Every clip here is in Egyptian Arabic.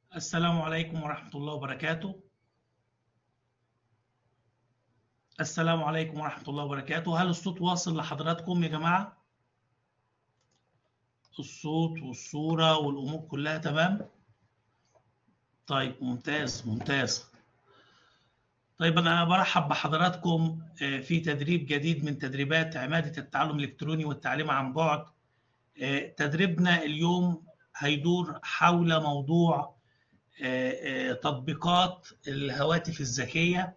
السلام عليكم ورحمة الله وبركاته السلام عليكم ورحمة الله وبركاته هل الصوت واصل لحضراتكم يا جماعة؟ الصوت والصورة والأمور كلها تمام؟ طيب ممتاز ممتاز طيب أنا برحب بحضراتكم في تدريب جديد من تدريبات عمادة التعلم الإلكتروني والتعليم عن بعد تدريبنا اليوم هيدور حول موضوع تطبيقات الهواتف الذكية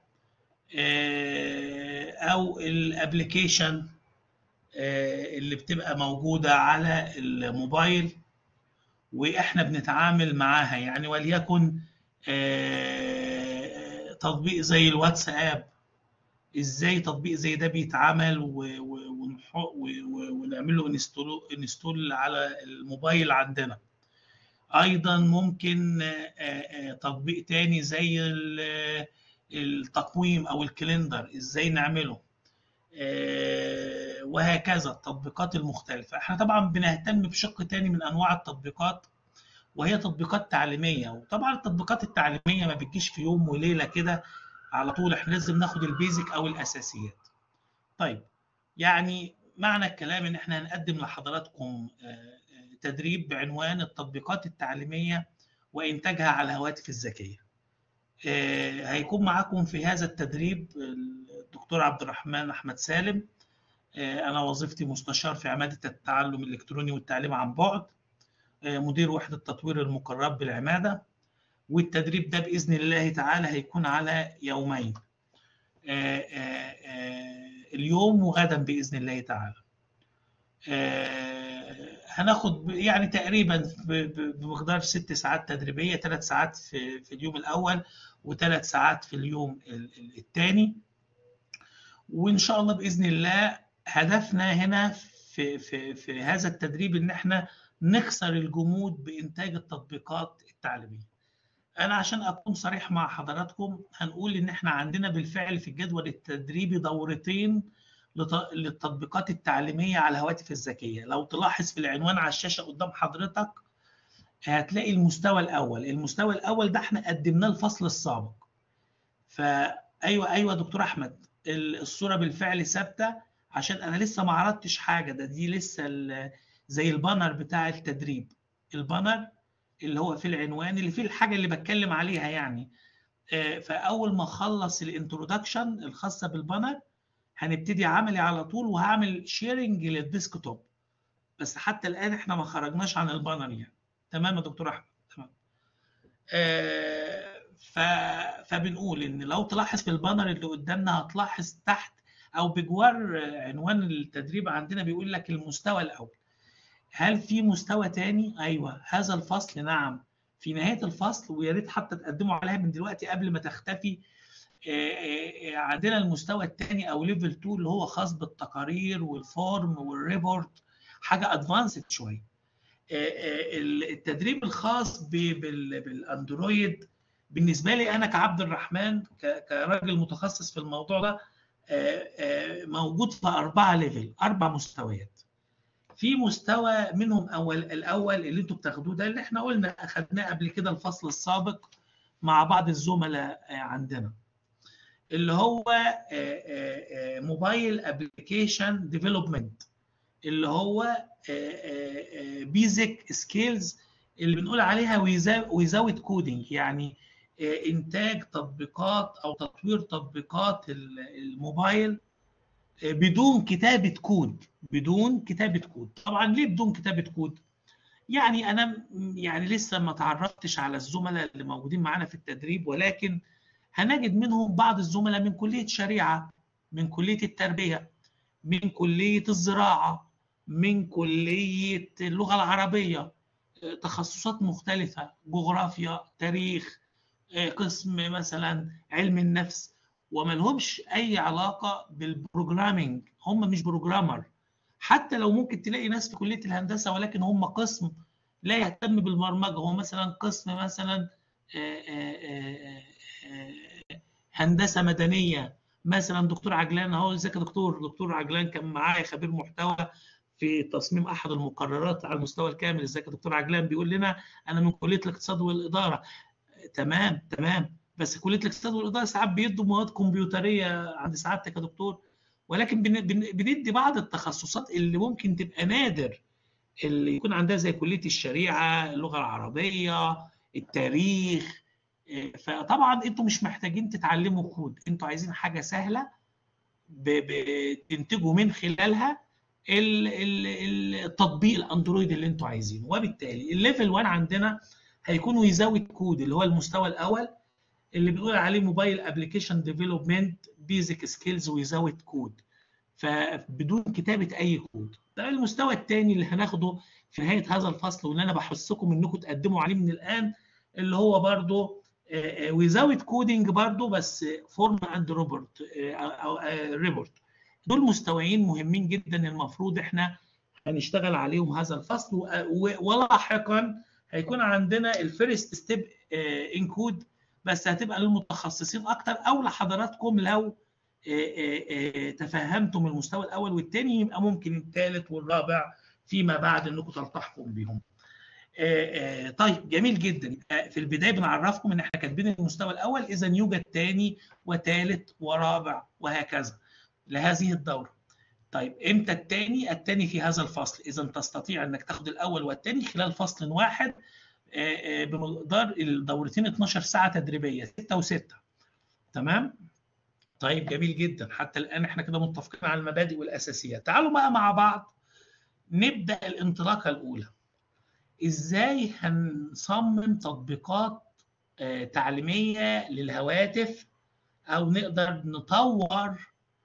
أو الابليكيشن اللي بتبقى موجودة على الموبايل وإحنا بنتعامل معاها يعني وليكن تطبيق زي الواتساب ازاي تطبيق زي ده بيتعمل ونعمل له انستول على الموبايل عندنا ايضا ممكن تطبيق تاني زي التقويم او الكالندر ازاي نعمله وهكذا التطبيقات المختلفة احنا طبعا بنهتم بشق تاني من انواع التطبيقات وهي تطبيقات تعليمية وطبعا التطبيقات التعليمية ما بتجيش في يوم وليلة كده على طول احنا لازم ناخد البيزك او الاساسيات طيب يعني معنى الكلام ان احنا هنقدم لحضراتكم تدريب بعنوان التطبيقات التعليمية وإنتاجها على الهواتف الذكية هيكون معاكم في هذا التدريب الدكتور عبد الرحمن أحمد سالم أنا وظيفتي مستشار في عمادة التعلم الإلكتروني والتعليم عن بعد مدير وحدة تطوير المقررات بالعمادة والتدريب ده بإذن الله تعالى هيكون على يومين اليوم وغدا بإذن الله تعالى هناخد يعني تقريبا بمقدار ست ساعات تدريبيه ثلاث ساعات في, في اليوم الاول وثلاث ساعات في اليوم الثاني وان شاء الله باذن الله هدفنا هنا في في في هذا التدريب ان احنا نكسر الجمود بانتاج التطبيقات التعليميه انا عشان اكون صريح مع حضراتكم هنقول ان احنا عندنا بالفعل في الجدول التدريبي دورتين للتطبيقات التعليمية على الهواتف الذكية لو تلاحظ في العنوان على الشاشة قدام حضرتك هتلاقي المستوى الأول المستوى الأول ده احنا قدمناه الفصل السابق فأيوة أيوة دكتور أحمد الصورة بالفعل ثابتة عشان أنا لسه ما عرضتش حاجة ده دي لسه زي البانر بتاع التدريب البانر اللي هو في العنوان اللي فيه الحاجة اللي بتكلم عليها يعني فأول ما أخلص الانترودكشن الخاصة بالبانر هنبتدي عملي على طول وهعمل شيرنج للديسكتوب بس حتى الان احنا ما خرجناش عن البانر يعني تمام يا دكتور احمد تمام آه ف... فبنقول ان لو تلاحظ في البانر اللي قدامنا هتلاحظ تحت او بجوار عنوان التدريب عندنا بيقول لك المستوى الاول هل في مستوى تاني ايوه هذا الفصل نعم في نهايه الفصل ويا ريت حتى تقدموا عليها من دلوقتي قبل ما تختفي عندنا المستوى الثاني او ليفل 2 اللي هو خاص بالتقارير والفورم والريبورت حاجه ادفانسد شويه التدريب الخاص بالاندرويد بالنسبه لي انا كعبد الرحمن كراجل متخصص في الموضوع ده موجود في اربعه ليفل اربع مستويات في مستوى منهم اول الاول اللي انتم بتاخدوه ده اللي احنا قلنا اخذناه قبل كده الفصل السابق مع بعض الزملاء عندنا اللي هو موبايل ابلكيشن ديفلوبمنت اللي هو بيزك سكيلز اللي بنقول عليها ويزاوت كودينج يعني انتاج تطبيقات او تطوير تطبيقات الموبايل بدون كتابه كود بدون كتابه كود طبعا ليه بدون كتابه كود يعني انا يعني لسه ما تعرفتش على الزملاء اللي موجودين معانا في التدريب ولكن هنجد منهم بعض الزملاء من كلية شريعة من كلية التربية من كلية الزراعة من كلية اللغة العربية تخصصات مختلفة جغرافيا تاريخ قسم مثلا علم النفس وما لهمش أي علاقة بالبروجرامينج هم مش بروجرامر حتى لو ممكن تلاقي ناس في كلية الهندسة ولكن هم قسم لا يهتم بالبرمجة هو مثلا قسم مثلا هندسه مدنيه مثلا دكتور عجلان اهو ازيك يا دكتور دكتور عجلان كان معايا خبير محتوى في في تصميم احد المقررات على المستوى الكامل ازيك يا دكتور عجلان بيقول لنا انا من كليه الاقتصاد والاداره تمام تمام بس كليه الاقتصاد والاداره ساعات بيدوا مواد كمبيوتريه عند سعادتك يا دكتور ولكن بندي بعض التخصصات اللي ممكن تبقى نادر اللي يكون عندها زي كليه الشريعه اللغه العربيه التاريخ فطبعا انتوا مش محتاجين تتعلموا كود انتوا عايزين حاجه سهله بتنتجوا من خلالها التطبيق الاندرويد اللي انتوا عايزينه وبالتالي الليفل 1 عندنا هيكون ويزاوت كود اللي هو المستوى الاول اللي بنقول عليه موبايل ابلكيشن ديفلوبمنت بيزك سكيلز ويزاوت كود فبدون كتابه اي كود ده المستوى الثاني اللي هناخده في نهايه هذا الفصل واللي انا بحثكم انكم تقدموا عليه من الان اللي هو برضه ويزاوت كودينج برضه بس فورم اند روبورت او ريبورت دول مستويين مهمين جدا المفروض احنا هنشتغل عليهم هذا الفصل ولاحقا هيكون عندنا الفيرست ستيب ان كود بس هتبقى للمتخصصين اكتر او لحضراتكم لو تفهمتم المستوى الاول والثاني يبقى ممكن الثالث والرابع فيما بعد انكم تلتحقوا بهم. طيب جميل جدا في البدايه بنعرفكم ان احنا كاتبين المستوى الاول اذا يوجد ثاني وثالث ورابع وهكذا لهذه الدوره. طيب امتى الثاني؟ الثاني في هذا الفصل، اذا تستطيع انك تاخد الاول والثاني خلال فصل واحد بمقدار الدورتين 12 ساعه تدريبيه 6 و6 تمام؟ طيب جميل جدا حتى الان احنا كده متفقين على المبادئ والاساسيات. تعالوا بقى مع بعض نبدا الانطلاقه الاولى. ازاي هنصمم تطبيقات تعليميه للهواتف او نقدر نطور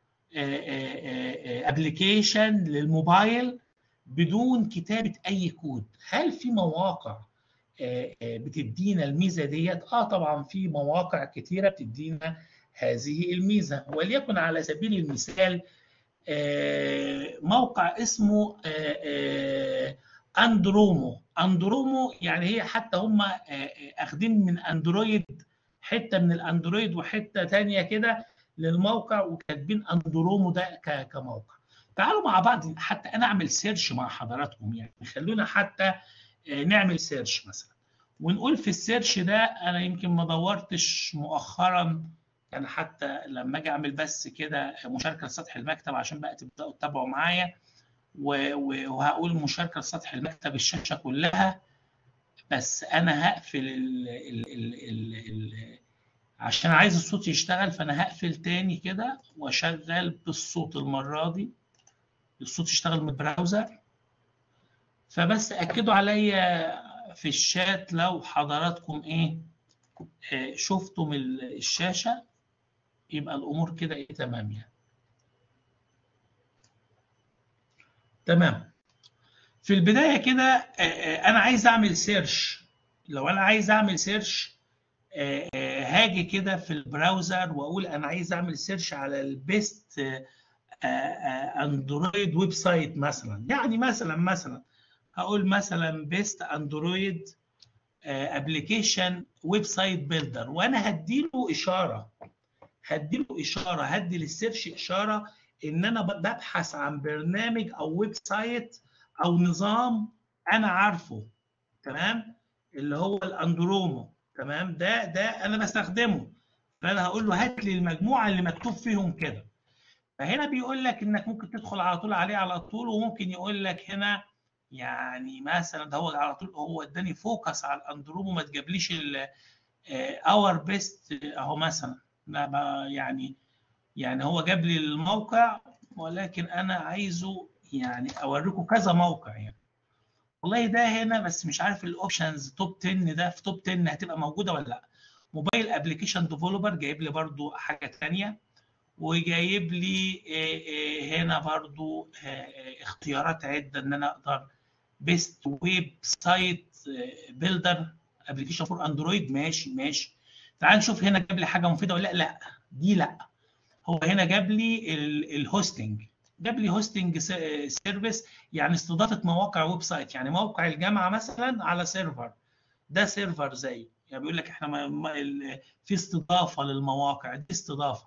ابلكيشن للموبايل بدون كتابه اي كود هل في مواقع بتدينا الميزه ديت اه طبعا في مواقع كتيره بتدينا هذه الميزه وليكن على سبيل المثال موقع اسمه اندرومو اندرومو يعني هي حتى هم اخدين من اندرويد حته من الاندرويد وحته ثانيه كده للموقع وكاتبين اندرومو ده كموقع تعالوا مع بعض حتى انا اعمل سيرش مع حضراتكم يعني خلونا حتى نعمل سيرش مثلا ونقول في السيرش ده انا يمكن ما دورتش مؤخرا يعني حتى لما اجي اعمل بس كده مشاركه لسطح المكتب عشان بقى تبداوا تتابعوا معايا وهقول مشاركه لسطح المكتب الشاشه كلها بس انا هقفل ال ال ال ال ال عشان عايز الصوت يشتغل فانا هقفل تاني كده واشغل بالصوت المره دي الصوت يشتغل من البراوزر فبس اكدوا عليا في الشات لو حضراتكم ايه شفتم الشاشه يبقى الامور كده ايه تمام يعني تمام في البدايه كده انا عايز اعمل سيرش لو انا عايز اعمل سيرش هاجي كده في البراوزر واقول انا عايز اعمل سيرش على البيست اندرويد ويب سايت مثلا يعني مثلا مثلا هقول مثلا بيست اندرويد ابلكيشن ويب سايت بيلدر وانا هديله اشاره هديله اشاره هدي للسيرش اشاره ان انا ببحث عن برنامج او ويب سايت او نظام انا عارفه تمام اللي هو الاندرومو تمام ده ده انا بستخدمه فانا هقول له هات لي المجموعه اللي مكتوب فيهم كده فهنا بيقول لك انك ممكن تدخل على طول عليه على طول وممكن يقول لك هنا يعني مثلا ده هو على طول هو اداني فوكس على الاندرومو ما تجيبليش اور بيست اهو مثلا يعني يعني هو جاب لي الموقع ولكن انا عايزه يعني اوريكم كذا موقع يعني والله ده هنا بس مش عارف الاوبشنز توب 10 ده في توب 10 هتبقى موجوده ولا لا موبايل ابلكيشن ديفلوبر جايب لي برضو حاجه ثانيه وجايب لي هنا برضو اختيارات عده ان انا اقدر بيست ويب سايت بيلدر ابلكيشن فور اندرويد ماشي ماشي تعال نشوف هنا جاب لي حاجه مفيده ولا لا لا دي لا هو هنا جاب لي الهوستنج جاب لي هوستنج سيرفيس يعني استضافه مواقع ويب سايت يعني موقع الجامعه مثلا على سيرفر ده سيرفر زي يعني بيقول لك احنا ما في استضافه للمواقع دي استضافه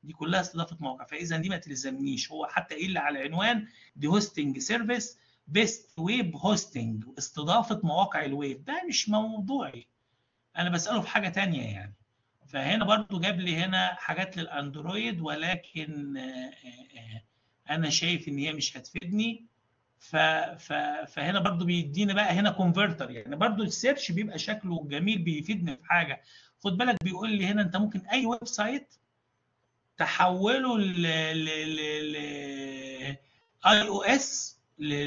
دي كلها استضافه موقع فاذا دي ما تلزمنيش هو حتى قايل على العنوان دي هوستنج سيرفيس بيست ويب هوستنج استضافه مواقع الويب ده مش موضوعي انا بساله في حاجه تانية يعني فهنا برضو جاب لي هنا حاجات للاندرويد ولكن انا شايف ان هي مش هتفيدني ف... ف... فهنا برضو بيدينا بقى هنا كونفرتر يعني برضو السيرش بيبقى شكله جميل بيفيدني في حاجه خد بالك بيقول لي هنا انت ممكن اي ويب سايت تحوله ل ل اي او اس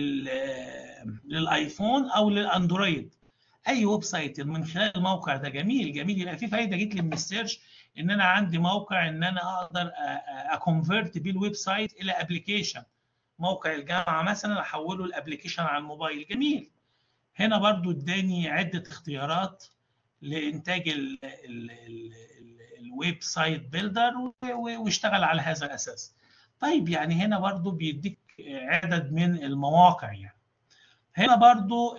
للايفون او للاندرويد اي ويب سايت من خلال الموقع ده جميل جميل يبقى في فايده جت لي من السيرش ان انا عندي موقع ان انا اقدر اكونفرت بيه الويب سايت الى ابلكيشن موقع الجامعه مثلا احوله لابلكيشن على الموبايل جميل هنا برضو اداني عده اختيارات لانتاج ال ال ال الويب سايت بيلدر واشتغل على هذا الاساس طيب يعني هنا برضو بيديك عدد من المواقع يعني هنا برضو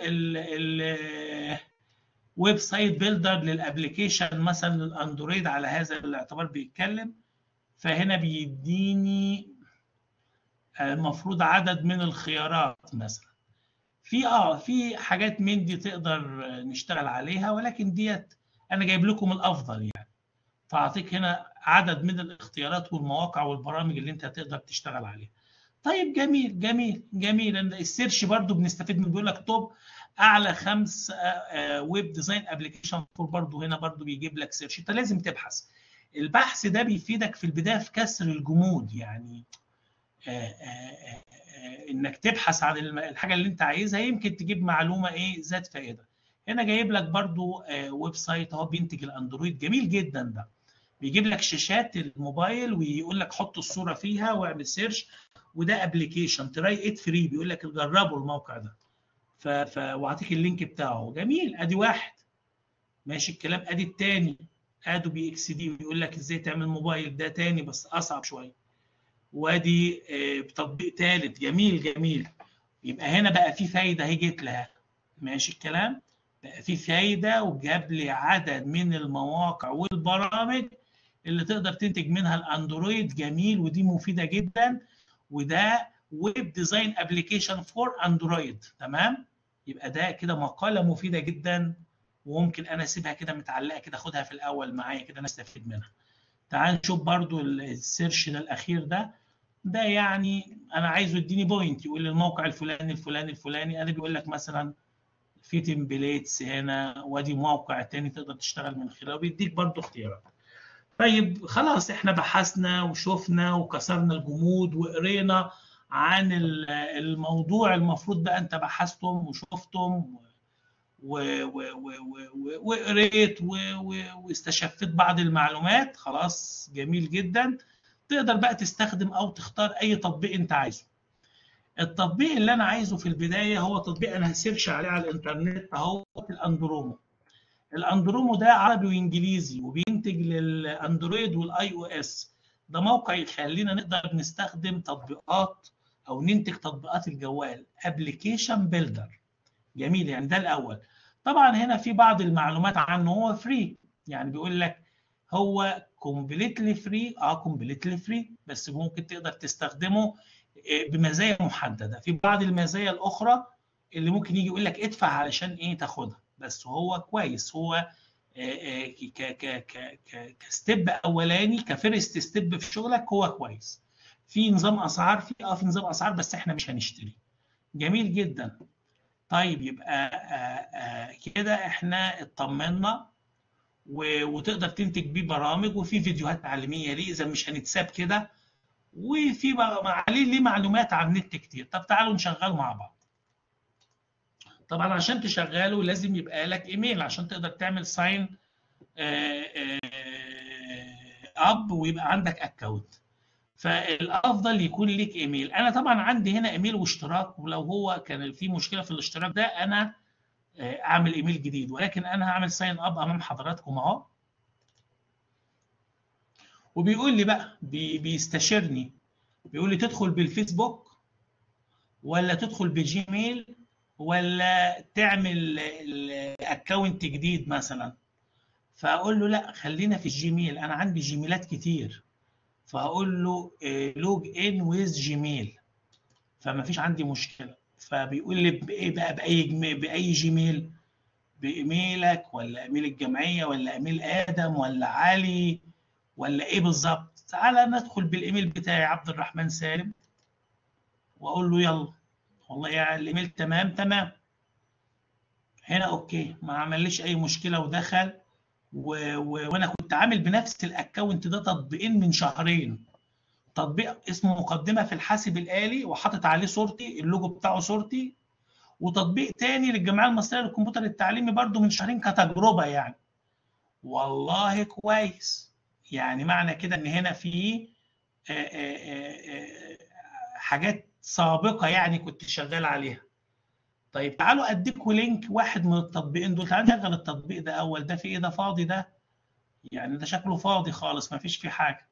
الويب سايت بيلدر للابلكيشن مثلا للاندرويد على هذا الاعتبار بيتكلم فهنا بيديني المفروض عدد من الخيارات مثلا في اه في حاجات من دي تقدر نشتغل عليها ولكن ديت انا جايب لكم الافضل يعني فاعطيك هنا عدد من الاختيارات والمواقع والبرامج اللي انت هتقدر تشتغل عليها طيب جميل جميل جميل السيرش برضو بنستفيد من بيقول لك توب اعلى خمس ويب ديزاين ابلكيشن برضو هنا برضو بيجيب لك سيرش انت لازم تبحث البحث ده بيفيدك في البدايه في كسر الجمود يعني آآ آآ انك تبحث عن الحاجه اللي انت عايزها يمكن تجيب معلومه ايه ذات فائده هنا جايب لك برضو ويب سايت اهو بينتج الاندرويد جميل جدا ده بيجيب لك شاشات الموبايل ويقول لك حط الصوره فيها واعمل سيرش وده ابلكيشن تراي ات فري بيقول لك جربوا الموقع ده ف... ف... واعطيك اللينك بتاعه جميل ادي واحد ماشي الكلام ادي الثاني ادوبي اكس دي بيقول لك ازاي تعمل موبايل ده تاني بس اصعب شويه وادي تطبيق ثالث جميل جميل يبقى هنا بقى في فايده هي جت لها ماشي الكلام بقى في فايده وجاب لي عدد من المواقع والبرامج اللي تقدر تنتج منها الاندرويد جميل ودي مفيده جدا وده ويب ديزاين ابلكيشن فور اندرويد تمام يبقى ده كده مقاله مفيده جدا وممكن انا اسيبها كده متعلقه كده اخدها في الاول معايا كده انا استفيد منها تعال نشوف برضو السيرش ده الاخير ده ده يعني انا عايزه يديني بوينت يقول لي الموقع الفلاني الفلاني الفلاني انا بيقول لك مثلا في تمبليتس هنا وادي موقع تاني تقدر تشتغل من خلاله بيديك برضو اختيارات طيب خلاص احنا بحثنا وشفنا وكسرنا الجمود وقرينا عن الموضوع المفروض بقى انت بحثتم وشفتم وقريت واستشفيت بعض المعلومات خلاص جميل جدا تقدر بقى تستخدم او تختار اي تطبيق انت عايزه التطبيق اللي انا عايزه في البدايه هو تطبيق انا هسيرش عليه على الانترنت اهو الاندرومو الاندرومو ده عربي وانجليزي وبينتج للاندرويد والاي او اس ده موقع يخلينا نقدر نستخدم تطبيقات او ننتج تطبيقات الجوال ابلكيشن بيلدر جميل يعني ده الاول طبعا هنا في بعض المعلومات عنه هو فري يعني بيقول لك هو كومبليتلي فري اه كومبليتلي فري بس ممكن تقدر تستخدمه بمزايا محدده في بعض المزايا الاخرى اللي ممكن يجي يقول لك ادفع علشان ايه تاخدها بس هو كويس هو ك ك ك كستيب اولاني كفيرست ستيب في شغلك هو كويس في نظام اسعار في اه في نظام اسعار بس احنا مش هنشتري جميل جدا طيب يبقى آآ آآ كده احنا اطمنا وتقدر تنتج بيه برامج وفي فيديوهات تعليميه ليه اذا مش هنتساب كده وفي عليه ليه معلومات عن النت كتير طب تعالوا نشغله مع بعض طبعا عشان تشغله لازم يبقى لك ايميل عشان تقدر تعمل ساين اب ويبقى عندك اكونت فالافضل يكون ليك ايميل انا طبعا عندي هنا ايميل واشتراك ولو هو كان في مشكله في الاشتراك ده انا اعمل ايميل جديد ولكن انا هعمل ساين اب امام حضراتكم اهو وبيقول لي بقى بي بيستشيرني بيقول لي تدخل بالفيسبوك ولا تدخل بجيميل ولا تعمل اكونت جديد مثلا فاقول له لا خلينا في الجيميل انا عندي جيميلات كتير فهقول له لوج ان ويز جيميل فما فيش عندي مشكله فبيقول لي بايه بقى باي باي جيميل بايميلك ولا ايميل الجمعيه ولا ايميل ادم ولا علي ولا ايه بالظبط تعالى ندخل بالايميل بتاعي عبد الرحمن سالم واقول له يلا والله يعني الايميل تمام تمام هنا اوكي ما عمليش اي مشكله ودخل و... و... وانا كنت عامل بنفس الاكونت ده تطبيقين من شهرين تطبيق اسمه مقدمه في الحاسب الالي وحاطط عليه صورتي اللوجو بتاعه صورتي وتطبيق تاني للجمعيه المصريه للكمبيوتر التعليمي برضو من شهرين كتجربه يعني والله كويس يعني معنى كده ان هنا في حاجات سابقه يعني كنت شغال عليها طيب تعالوا اديكم لينك واحد من التطبيقين دول تعالوا نشغل التطبيق ده اول ده في ايه ده فاضي ده يعني ده شكله فاضي خالص ما فيش فيه حاجه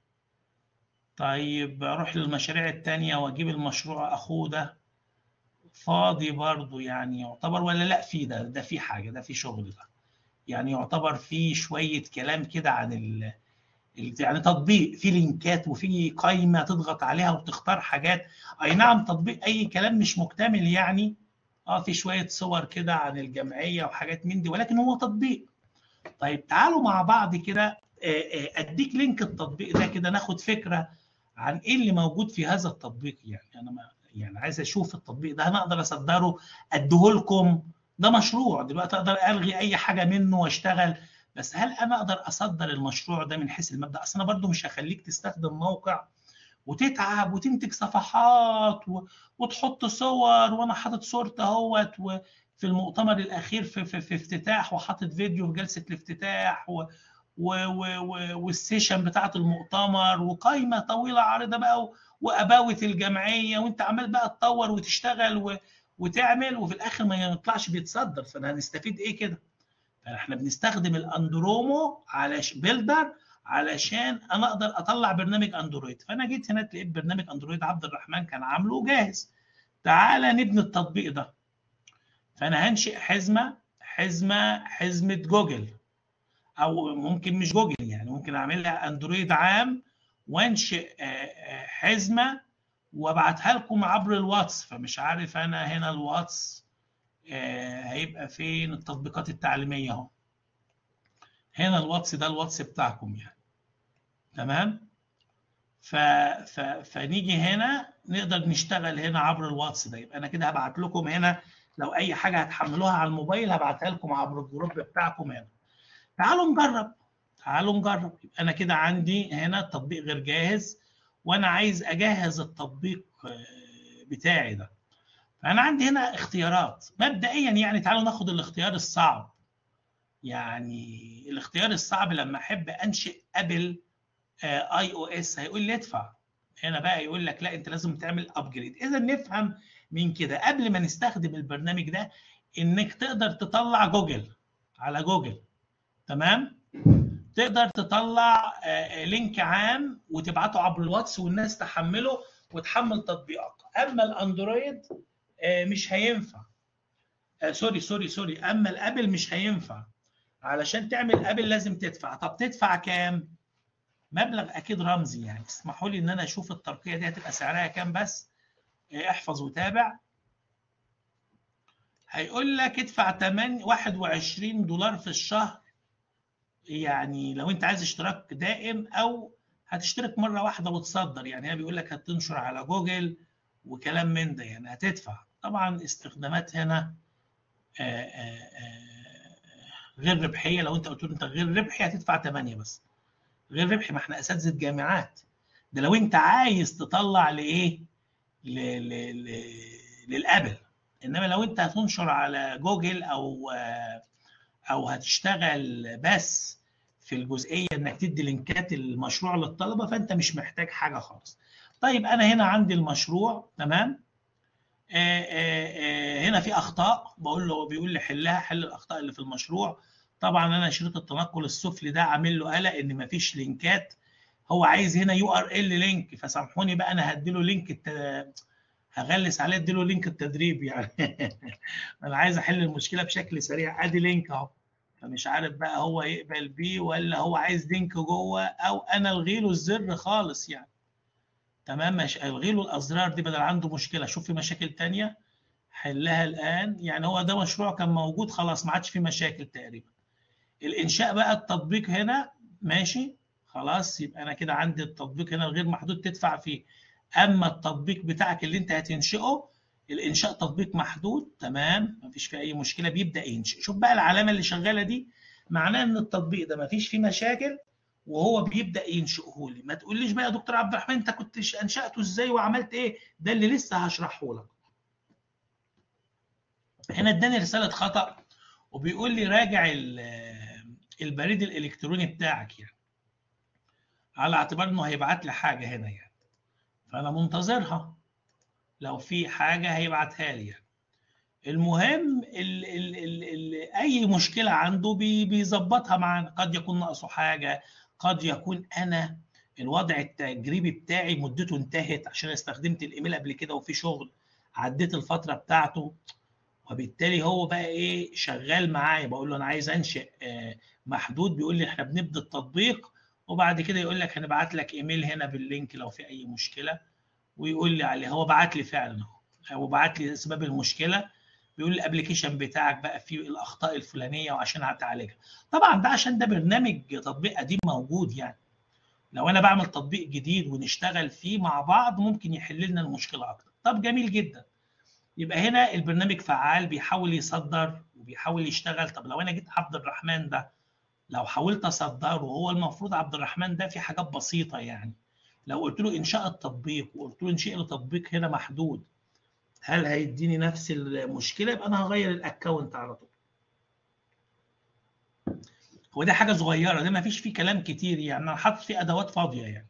طيب اروح للمشاريع التانية واجيب المشروع اخوه ده فاضي برضو يعني يعتبر ولا لا في ده ده في حاجه ده في شغل ده يعني يعتبر في شويه كلام كده عن ال يعني تطبيق في لينكات وفي قائمه تضغط عليها وتختار حاجات اي نعم تطبيق اي كلام مش مكتمل يعني اه في شويه صور كده عن الجمعيه وحاجات من دي ولكن هو تطبيق طيب تعالوا مع بعض كده اديك لينك التطبيق ده كده ناخد فكره عن ايه اللي موجود في هذا التطبيق يعني انا ما يعني عايز اشوف التطبيق ده انا اقدر اصدره اديه لكم ده مشروع دلوقتي اقدر الغي اي حاجه منه واشتغل بس هل انا اقدر اصدر المشروع ده من حيث المبدا اصل انا برضو مش هخليك تستخدم موقع وتتعب وتنتج صفحات و... وتحط صور وانا حاطط صورتي اهوت في المؤتمر الاخير في, في, في افتتاح وحاطط فيديو في جلسه الافتتاح و... و... و... والسيشن بتاعه المؤتمر وقائمه طويله عريضه بقى و... واباوه الجمعيه وانت عمال بقى تطور وتشتغل و... وتعمل وفي الاخر ما يطلعش بيتصدر فانا هنستفيد ايه كده؟ فاحنا بنستخدم الاندرومو على بيلدر علشان انا اقدر اطلع برنامج اندرويد فانا جيت هنا لقيت برنامج اندرويد عبد الرحمن كان عامله جاهز تعالى نبني التطبيق ده فانا هنشئ حزمه حزمه حزمه جوجل او ممكن مش جوجل يعني ممكن اعملها اندرويد عام وانشئ حزمه وابعتها لكم عبر الواتس فمش عارف انا هنا الواتس هيبقى فين التطبيقات التعليميه اهو هنا الواتس ده الواتس بتاعكم يعني تمام ف... ف... فنيجي هنا نقدر نشتغل هنا عبر الواتس ده يبقى انا كده هبعت لكم هنا لو اي حاجه هتحملوها على الموبايل هبعتها لكم عبر الجروب بتاعكم هنا تعالوا نجرب تعالوا نجرب يبقى انا كده عندي هنا التطبيق غير جاهز وانا عايز اجهز التطبيق بتاعي ده فانا عندي هنا اختيارات مبدئيا يعني تعالوا ناخد الاختيار الصعب يعني الاختيار الصعب لما احب انشئ ابل اي او اس هيقول لي ادفع هنا بقى يقول لك لا انت لازم تعمل ابجريد اذا نفهم من كده قبل ما نستخدم البرنامج ده انك تقدر تطلع جوجل على جوجل تمام تقدر تطلع لينك عام وتبعته عبر الواتس والناس تحمله وتحمل تطبيقات اما الاندرويد مش هينفع سوري سوري سوري اما الابل مش هينفع علشان تعمل ابل لازم تدفع طب تدفع كام مبلغ اكيد رمزي يعني اسمحوا لي ان انا اشوف الترقيه دي هتبقى سعرها كام بس احفظ وتابع هيقول لك ادفع 8 21 دولار في الشهر يعني لو انت عايز اشتراك دائم او هتشترك مره واحده وتصدر يعني هي بيقول لك هتنشر على جوجل وكلام من ده يعني هتدفع طبعا استخدامات هنا آآ آآ غير ربحيه لو انت قلت له انت غير ربحي هتدفع 8 بس غير ربحي ما احنا اساتذه جامعات ده لو انت عايز تطلع لايه ل... ل... ل... للابل انما لو انت هتنشر على جوجل او او هتشتغل بس في الجزئيه انك تدي لينكات المشروع للطلبه فانت مش محتاج حاجه خالص طيب انا هنا عندي المشروع تمام آآ آآ هنا في اخطاء بقول له بيقول لي حلها حل الاخطاء اللي في المشروع طبعا انا شريط التنقل السفلي ده عامل له قلق ان مفيش لينكات هو عايز هنا يو ار ال لينك فسامحوني بقى انا هديله لينك الت... هغلس عليه اديله لينك التدريب يعني انا عايز احل المشكله بشكل سريع ادي لينك اهو فمش عارف بقى هو يقبل بيه ولا هو عايز لينك جوه او انا الغي له الزر خالص يعني تمام مش الغي له الازرار دي بدل عنده مشكله شوف في مشاكل تانية حلها الان يعني هو ده مشروع كان موجود خلاص ما عادش فيه مشاكل تقريبا الانشاء بقى التطبيق هنا ماشي خلاص يبقى انا كده عندي التطبيق هنا الغير محدود تدفع فيه اما التطبيق بتاعك اللي انت هتنشئه الانشاء تطبيق محدود تمام مفيش فيه اي مشكله بيبدا ينشئ شوف بقى العلامه اللي شغاله دي معناه ان التطبيق ده مفيش فيه مشاكل وهو بيبدا ينشئه لي ما تقوليش بقى يا دكتور عبد الرحمن انت كنت انشاته ازاي وعملت ايه ده اللي لسه هشرحه لك هنا اداني رساله خطا وبيقول لي راجع البريد الالكتروني بتاعك يعني على اعتبار انه هيبعت لي حاجه هنا يعني فانا منتظرها لو في حاجه هيبعتها لي يعني المهم ال ال ال ال اي مشكله عنده بي بيظبطها معانا قد يكون ناقصه حاجه قد يكون انا الوضع التجريبي بتاعي مدته انتهت عشان استخدمت الايميل قبل كده وفي شغل عديت الفتره بتاعته وبالتالي هو بقى ايه شغال معايا بقول له انا عايز انشئ محدود بيقول لي احنا بنبدا التطبيق وبعد كده يقول لك هنبعت لك ايميل هنا باللينك لو في اي مشكله ويقول لي عليه هو بعت لي فعلا هو بعت لي اسباب المشكله بيقول لي الابلكيشن بتاعك بقى فيه الاخطاء الفلانيه وعشان هتعالجها طبعا ده عشان ده برنامج تطبيق قديم موجود يعني لو انا بعمل تطبيق جديد ونشتغل فيه مع بعض ممكن يحل لنا المشكله اكتر طب جميل جدا يبقى هنا البرنامج فعال بيحاول يصدر وبيحاول يشتغل طب لو انا جيت عبد الرحمن ده لو حاولت اصدره وهو المفروض عبد الرحمن ده في حاجات بسيطه يعني لو قلت له انشاء التطبيق وقلت له انشئ لي تطبيق هنا محدود هل هيديني نفس المشكله يبقى انا هغير الاكونت على طول هو ده حاجه صغيره ده ما فيش فيه كلام كتير يعني انا حاطط فيه ادوات فاضيه يعني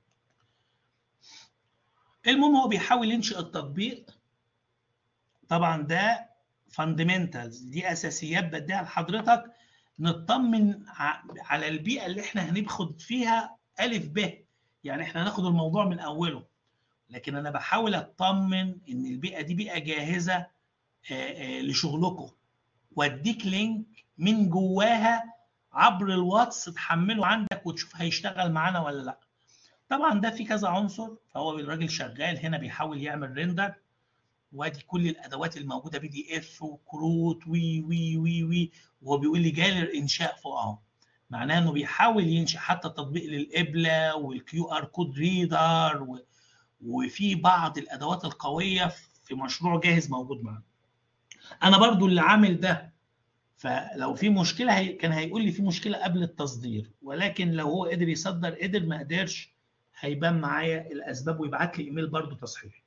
المهم هو بيحاول ينشئ التطبيق طبعا ده فاندمنتالز دي اساسيات بديها لحضرتك نطمن على البيئه اللي احنا هناخد فيها الف ب يعني احنا هناخد الموضوع من اوله لكن انا بحاول اطمن ان البيئه دي بيئه جاهزه لشغلكم واديك لينك من جواها عبر الواتس تحمله عندك وتشوف هيشتغل معانا ولا لا طبعا ده في كذا عنصر فهو الراجل شغال هنا بيحاول يعمل ريندر وادي كل الادوات الموجوده بي دي اف وكروت وي وي وي وي وهو بيقول لي جالي الانشاء فوق اهو معناه انه بيحاول ينشئ حتى تطبيق للقبله والكيو ار كود ريدر و... وفي بعض الادوات القويه في مشروع جاهز موجود معانا انا برضو اللي عامل ده فلو في مشكله هي... كان هيقول لي في مشكله قبل التصدير ولكن لو هو قدر يصدر قدر ما قدرش هيبان معايا الاسباب ويبعت لي ايميل برضو تصحيح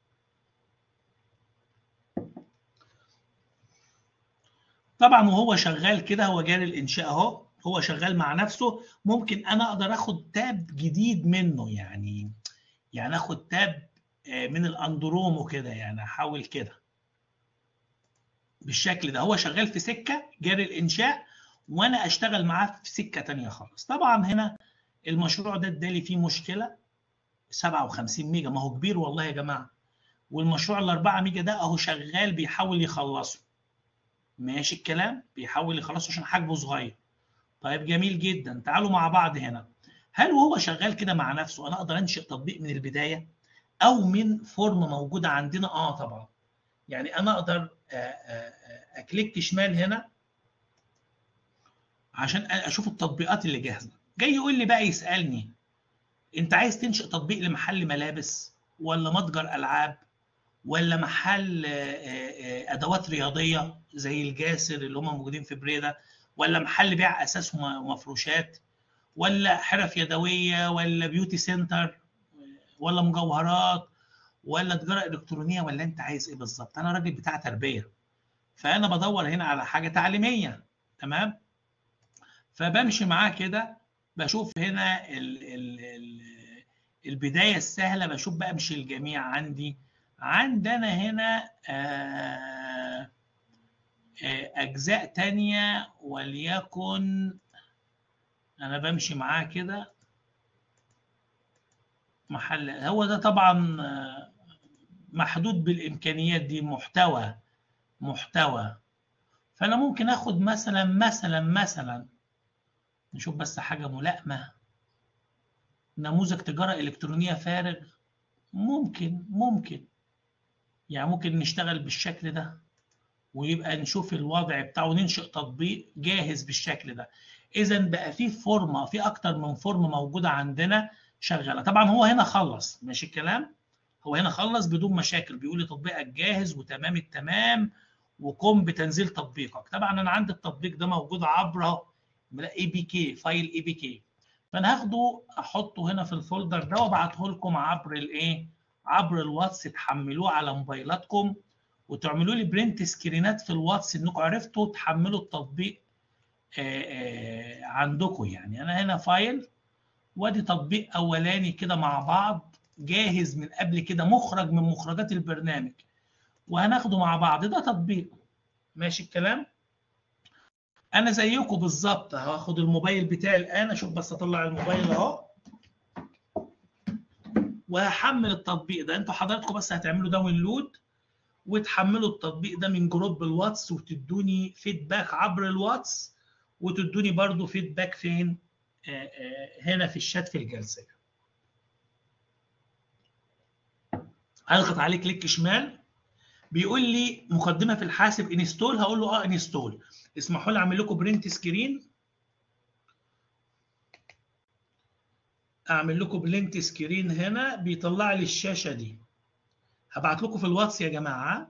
طبعا وهو شغال كده هو جاري الانشاء اهو هو شغال مع نفسه ممكن انا اقدر اخد تاب جديد منه يعني يعني اخد تاب من الاندرومو كده يعني احاول كده بالشكل ده هو شغال في سكه جاري الانشاء وانا اشتغل معاه في سكه تانية خالص طبعا هنا المشروع ده ادالي فيه مشكله 57 ميجا ما هو كبير والله يا جماعه والمشروع ال 4 ميجا ده اهو شغال بيحاول يخلصه ماشي الكلام بيحاول يخلصه عشان حجمه صغير طيب جميل جدا تعالوا مع بعض هنا هل وهو شغال كده مع نفسه انا اقدر انشئ تطبيق من البدايه او من فورم موجوده عندنا اه طبعا يعني انا اقدر اكليك شمال هنا عشان اشوف التطبيقات اللي جاهزه جاي يقول لي بقى يسالني انت عايز تنشئ تطبيق لمحل ملابس ولا متجر العاب ولا محل ادوات رياضيه زي الجاسر اللي هم موجودين في بريده ولا محل بيع اساس ومفروشات ولا حرف يدويه ولا بيوتي سنتر ولا مجوهرات ولا تجاره الكترونيه ولا انت عايز ايه بالظبط انا راجل بتاع تربيه فانا بدور هنا على حاجه تعليميه تمام فبمشي معاه كده بشوف هنا ال ال ال البدايه السهله بشوف بقى مش الجميع عندي عندنا هنا آه أجزاء تانية وليكن أنا بمشي معاه كده محل هو ده طبعا محدود بالإمكانيات دي محتوى محتوى فانا ممكن اخد مثلا مثلا مثلا نشوف بس حاجه ملائمه نموذج تجاره الكترونيه فارغ ممكن ممكن يعني ممكن نشتغل بالشكل ده ويبقى نشوف الوضع بتاعه وننشئ تطبيق جاهز بالشكل ده اذا بقى في فورمه في اكتر من فورمه موجوده عندنا شغاله طبعا هو هنا خلص ماشي الكلام هو هنا خلص بدون مشاكل بيقول لي تطبيقك جاهز وتمام التمام وقم بتنزيل تطبيقك طبعا انا عندي التطبيق ده موجود عبر اي بي كي فايل اي بي كي فانا هاخده احطه هنا في الفولدر ده وابعته لكم عبر الايه عبر الواتس تحملوه على موبايلاتكم وتعملوا لي برنت سكرينات في الواتس انكم عرفتوا تحملوا التطبيق عندكم يعني انا هنا فايل وادي تطبيق اولاني كده مع بعض جاهز من قبل كده مخرج من مخرجات البرنامج وهناخده مع بعض ده تطبيق ماشي الكلام انا زيكم بالظبط هاخد الموبايل بتاعي الان اشوف بس اطلع الموبايل اهو وهحمل التطبيق ده انتوا حضراتكم بس هتعملوا داونلود وتحملوا التطبيق ده من جروب الواتس وتدوني فيدباك عبر الواتس وتدوني برضو فيدباك فين آآ آآ هنا في الشات في الجلسه هضغط عليه كليك شمال بيقول لي مقدمه في الحاسب انستول هقول له اه انستول اسمحوا لي اعمل لكم برنت سكرين اعمل لكم بلنت سكرين هنا بيطلع لي الشاشه دي هبعت لكم في الواتس يا جماعه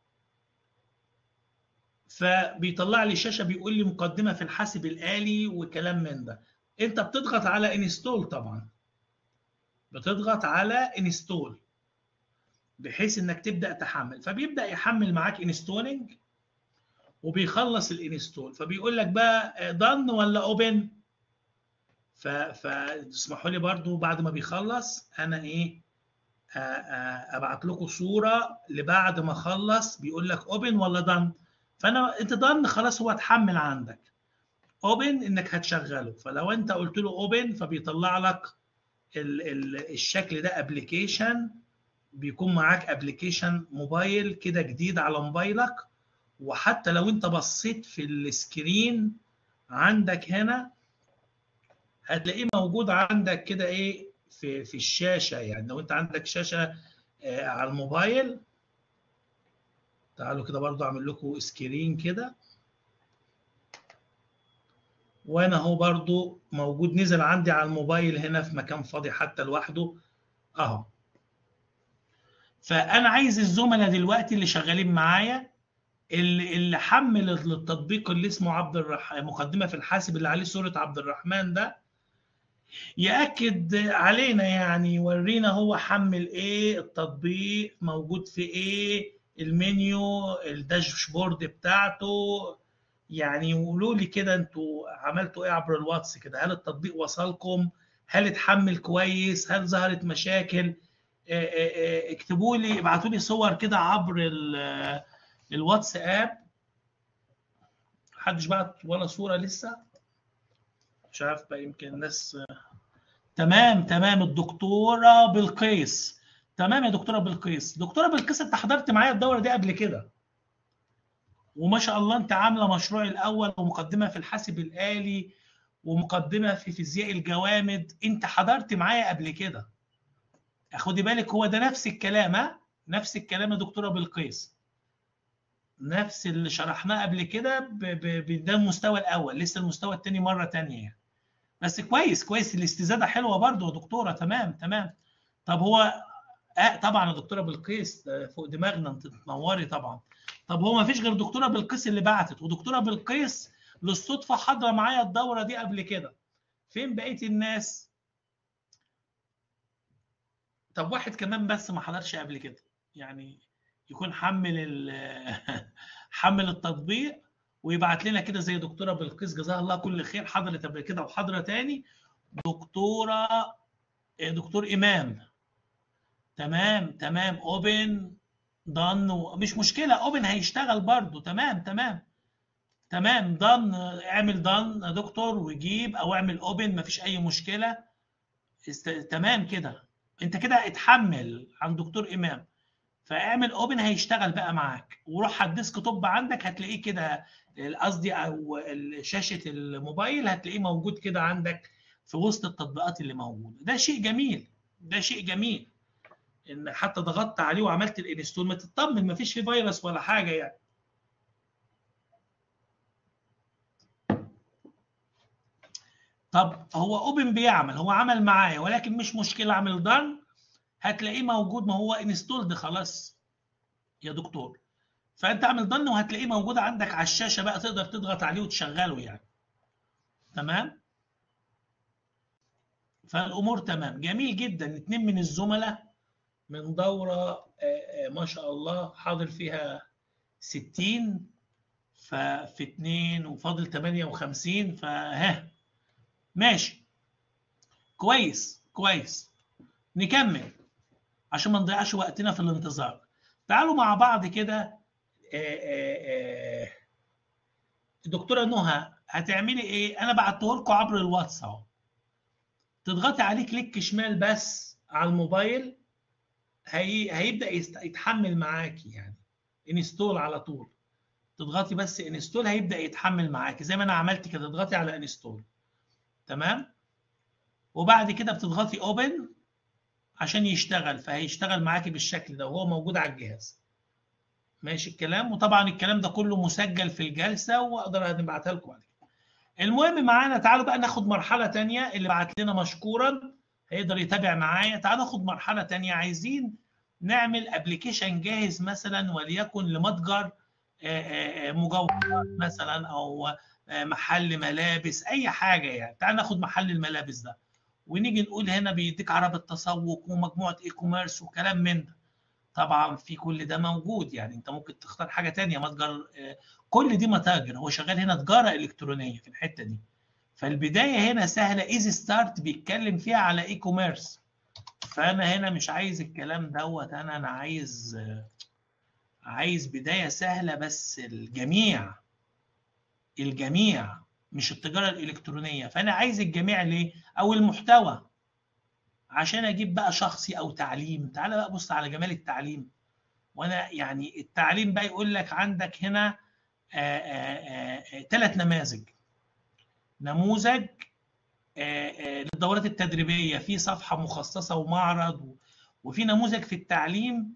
فبيطلع لي الشاشه بيقول لي مقدمه في الحاسب الالي وكلام من ده انت بتضغط على انستول طبعا بتضغط على انستول بحيث انك تبدا تحمل فبيبدا يحمل معاك انستولنج وبيخلص الانستول فبيقول لك بقى دن ولا اوبن فاسمحوا لي برضو بعد ما بيخلص انا ايه ابعت لكم صوره لبعد ما اخلص بيقول لك اوبن ولا دن فانا انت دن خلاص هو اتحمل عندك اوبن انك هتشغله فلو انت قلت له اوبن فبيطلع لك ال ال الشكل ده ابلكيشن بيكون معاك ابلكيشن موبايل كده جديد على موبايلك وحتى لو انت بصيت في السكرين عندك هنا هتلاقيه موجود عندك كده ايه في في الشاشه يعني لو انت عندك شاشه آه على الموبايل تعالوا كده برضو اعمل لكم سكرين كده وانا اهو برضو موجود نزل عندي على الموبايل هنا في مكان فاضي حتى لوحده اهو فانا عايز الزملاء دلوقتي اللي شغالين معايا اللي اللي حمل التطبيق اللي اسمه عبد الرحمن مقدمه في الحاسب اللي عليه صوره عبد الرحمن ده ياكد علينا يعني يورينا هو حمل ايه التطبيق موجود في ايه المنيو الداشبورد بتاعته يعني يقولوا لي كده انتوا عملتوا ايه عبر الواتس كده هل التطبيق وصلكم هل اتحمل كويس هل ظهرت مشاكل اكتبوا لي ابعتوا لي صور كده عبر الواتساب محدش بعت ولا صوره لسه مش عارف بقى يمكن الناس تمام تمام الدكتوره بلقيس تمام يا دكتوره بلقيس دكتوره بلقيس انت حضرت معايا الدوره دي قبل كده وما شاء الله انت عامله مشروع الاول ومقدمه في الحاسب الالي ومقدمه في فيزياء الجوامد انت حضرت معايا قبل كده خدي بالك هو ده نفس الكلام ها نفس الكلام يا دكتوره بلقيس نفس اللي شرحناه قبل كده ده المستوى الاول لسه المستوى الثاني مره ثانيه يعني بس كويس كويس الاستزاده حلوه برضه يا دكتوره تمام تمام طب هو آه طبعا يا دكتوره بلقيس فوق دماغنا انت تنوري طبعا طب هو ما فيش غير دكتوره بلقيس اللي بعتت ودكتوره بلقيس للصدفه حاضره معايا الدوره دي قبل كده فين بقيه الناس طب واحد كمان بس ما حضرش قبل كده يعني يكون حمل حمل التطبيق ويبعت لنا كده زي دكتوره بلقيس جزاها الله كل خير حضرت قبل كده وحاضره تاني دكتوره دكتور امام تمام تمام اوبن دن مش مشكله اوبن هيشتغل برضو تمام تمام تمام دن اعمل دن يا دكتور وجيب او اعمل اوبن مفيش اي مشكله است... تمام كده انت كده اتحمل عن دكتور امام فاعمل اوبن هيشتغل بقى معاك وروح على الديسك توب عندك هتلاقيه كده قصدي او شاشه الموبايل هتلاقيه موجود كده عندك في وسط التطبيقات اللي موجوده ده شيء جميل ده شيء جميل ان حتى ضغطت عليه وعملت الانستول ما تطمن ما فيش فيه فيروس ولا حاجه يعني طب هو اوبن بيعمل هو عمل معايا ولكن مش مشكله اعمل دان هتلاقيه موجود ما هو انستولد خلاص يا دكتور فانت اعمل دن وهتلاقيه موجود عندك على الشاشه بقى تقدر تضغط عليه وتشغله يعني تمام فالامور تمام جميل جدا اتنين من الزملاء من دوره ما شاء الله حاضر فيها 60 ففي 2 وفاضل 58 فها ماشي كويس كويس نكمل عشان ما نضيعش وقتنا في الانتظار تعالوا مع بعض كده الدكتوره نهى هتعملي ايه انا بعته لكم عبر الواتس اهو تضغطي عليه كليك شمال بس على الموبايل هي... هيبدا يتحمل معاكي يعني انستول على طول تضغطي بس انستول هيبدا يتحمل معاكي زي ما انا عملت كده تضغطي على انستول تمام وبعد كده بتضغطي اوبن عشان يشتغل فهيشتغل معاكي بالشكل ده وهو موجود على الجهاز ماشي الكلام وطبعا الكلام ده كله مسجل في الجلسه واقدر نبعتها لكم بعد كده المهم معانا تعالوا بقى ناخد مرحله تانية اللي بعت لنا مشكورا هيقدر يتابع معايا تعالوا ناخد مرحله تانية عايزين نعمل ابلكيشن جاهز مثلا وليكن لمتجر مجوهرات مثلا او محل ملابس اي حاجه يعني تعال ناخد محل الملابس ده ونيجي نقول هنا بيديك عربة تسوق ومجموعه اي كوميرس وكلام من ده طبعا في كل ده موجود يعني انت ممكن تختار حاجه تانية متجر كل دي متاجر هو شغال هنا تجاره الكترونيه في الحته دي فالبدايه هنا سهله ايزي ستارت بيتكلم فيها على اي كوميرس فانا هنا مش عايز الكلام دوت انا انا عايز عايز بدايه سهله بس الجميع الجميع مش التجاره الالكترونيه فانا عايز الجميع ليه او المحتوى عشان اجيب بقى شخصي او تعليم تعال بقى بص على جمال التعليم وانا يعني التعليم بقى يقول لك عندك هنا ثلاث نماذج نموذج للدورات التدريبيه في صفحه مخصصه ومعرض وفي نموذج في التعليم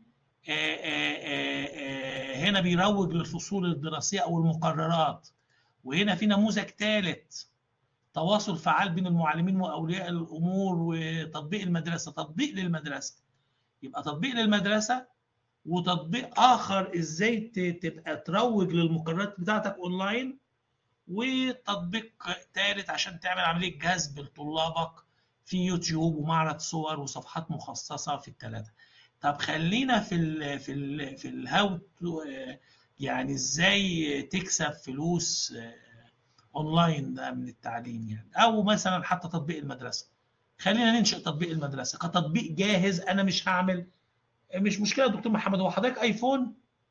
هنا بيروج للفصول الدراسيه او المقررات وهنا في نموذج ثالث تواصل فعال بين المعلمين واولياء الامور وتطبيق المدرسه تطبيق للمدرسه يبقى تطبيق للمدرسه وتطبيق اخر ازاي تبقى تروج للمقررات بتاعتك اونلاين وتطبيق ثالث عشان تعمل عمليه جذب لطلابك في يوتيوب ومعرض صور وصفحات مخصصه في الثلاثه طب خلينا في ال في ال في الهاو يعني ازاي تكسب فلوس اونلاين ده من التعليم يعني او مثلا حتى تطبيق المدرسه خلينا ننشئ تطبيق المدرسه كتطبيق جاهز انا مش هعمل مش مشكله يا دكتور محمد هو حضرتك ايفون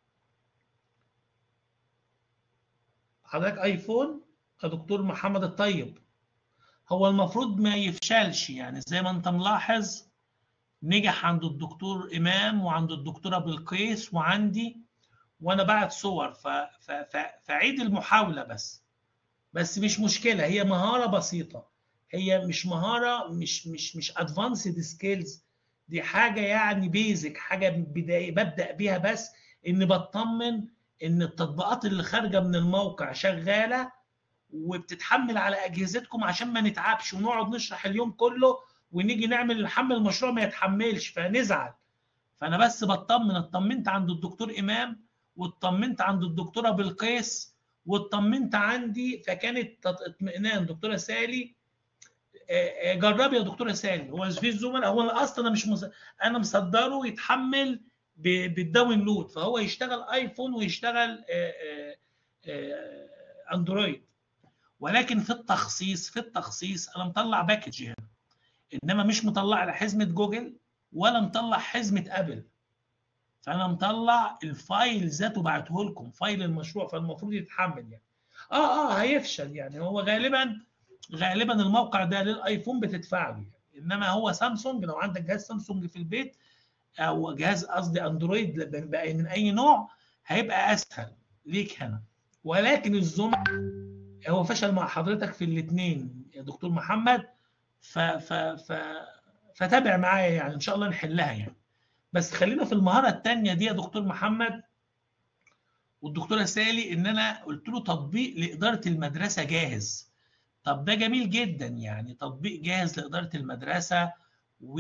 حضرتك ايفون يا دكتور محمد الطيب هو المفروض ما يفشلش يعني زي ما انت ملاحظ نجح عند الدكتور امام وعند الدكتوره بلقيس وعندي وانا بعت صور ف... ف... ف... فعيد المحاوله بس بس مش مشكله هي مهاره بسيطه هي مش مهاره مش مش مش ادفانسد سكيلز دي حاجه يعني بيزك حاجه بدايه ببدا بيها بس ان بطمن ان التطبيقات اللي خارجه من الموقع شغاله وبتتحمل على اجهزتكم عشان ما نتعبش ونقعد نشرح اليوم كله ونيجي نعمل نحمل المشروع ما يتحملش فنزعل فانا بس بطمن اطمنت عند الدكتور امام واطمنت عند الدكتوره بلقيس واطمنت عندي فكانت اطمئنان دكتوره سالي جربي يا دكتوره سالي هو في الزملاء هو اصلا انا مش مص... انا مصدره يتحمل بالداونلود فهو يشتغل ايفون ويشتغل اندرويد ولكن في التخصيص في التخصيص انا مطلع باكج هنا انما مش مطلع على حزمه جوجل ولا مطلع حزمه ابل فانا مطلع الفايل ذاته بعته لكم فايل المشروع فالمفروض يتحمل يعني اه اه هيفشل يعني هو غالبا غالبا الموقع ده للايفون بتدفع له يعني. انما هو سامسونج لو عندك جهاز سامسونج في البيت او جهاز قصدي اندرويد بقى من اي نوع هيبقى اسهل ليك هنا ولكن الزوم هو فشل مع حضرتك في الاثنين يا دكتور محمد ف ف ف فتابع معايا يعني ان شاء الله نحلها يعني بس خلينا في المهاره الثانيه دي يا دكتور محمد والدكتوره سالي ان انا قلت له تطبيق لاداره المدرسه جاهز طب ده جميل جدا يعني تطبيق جاهز لاداره المدرسه و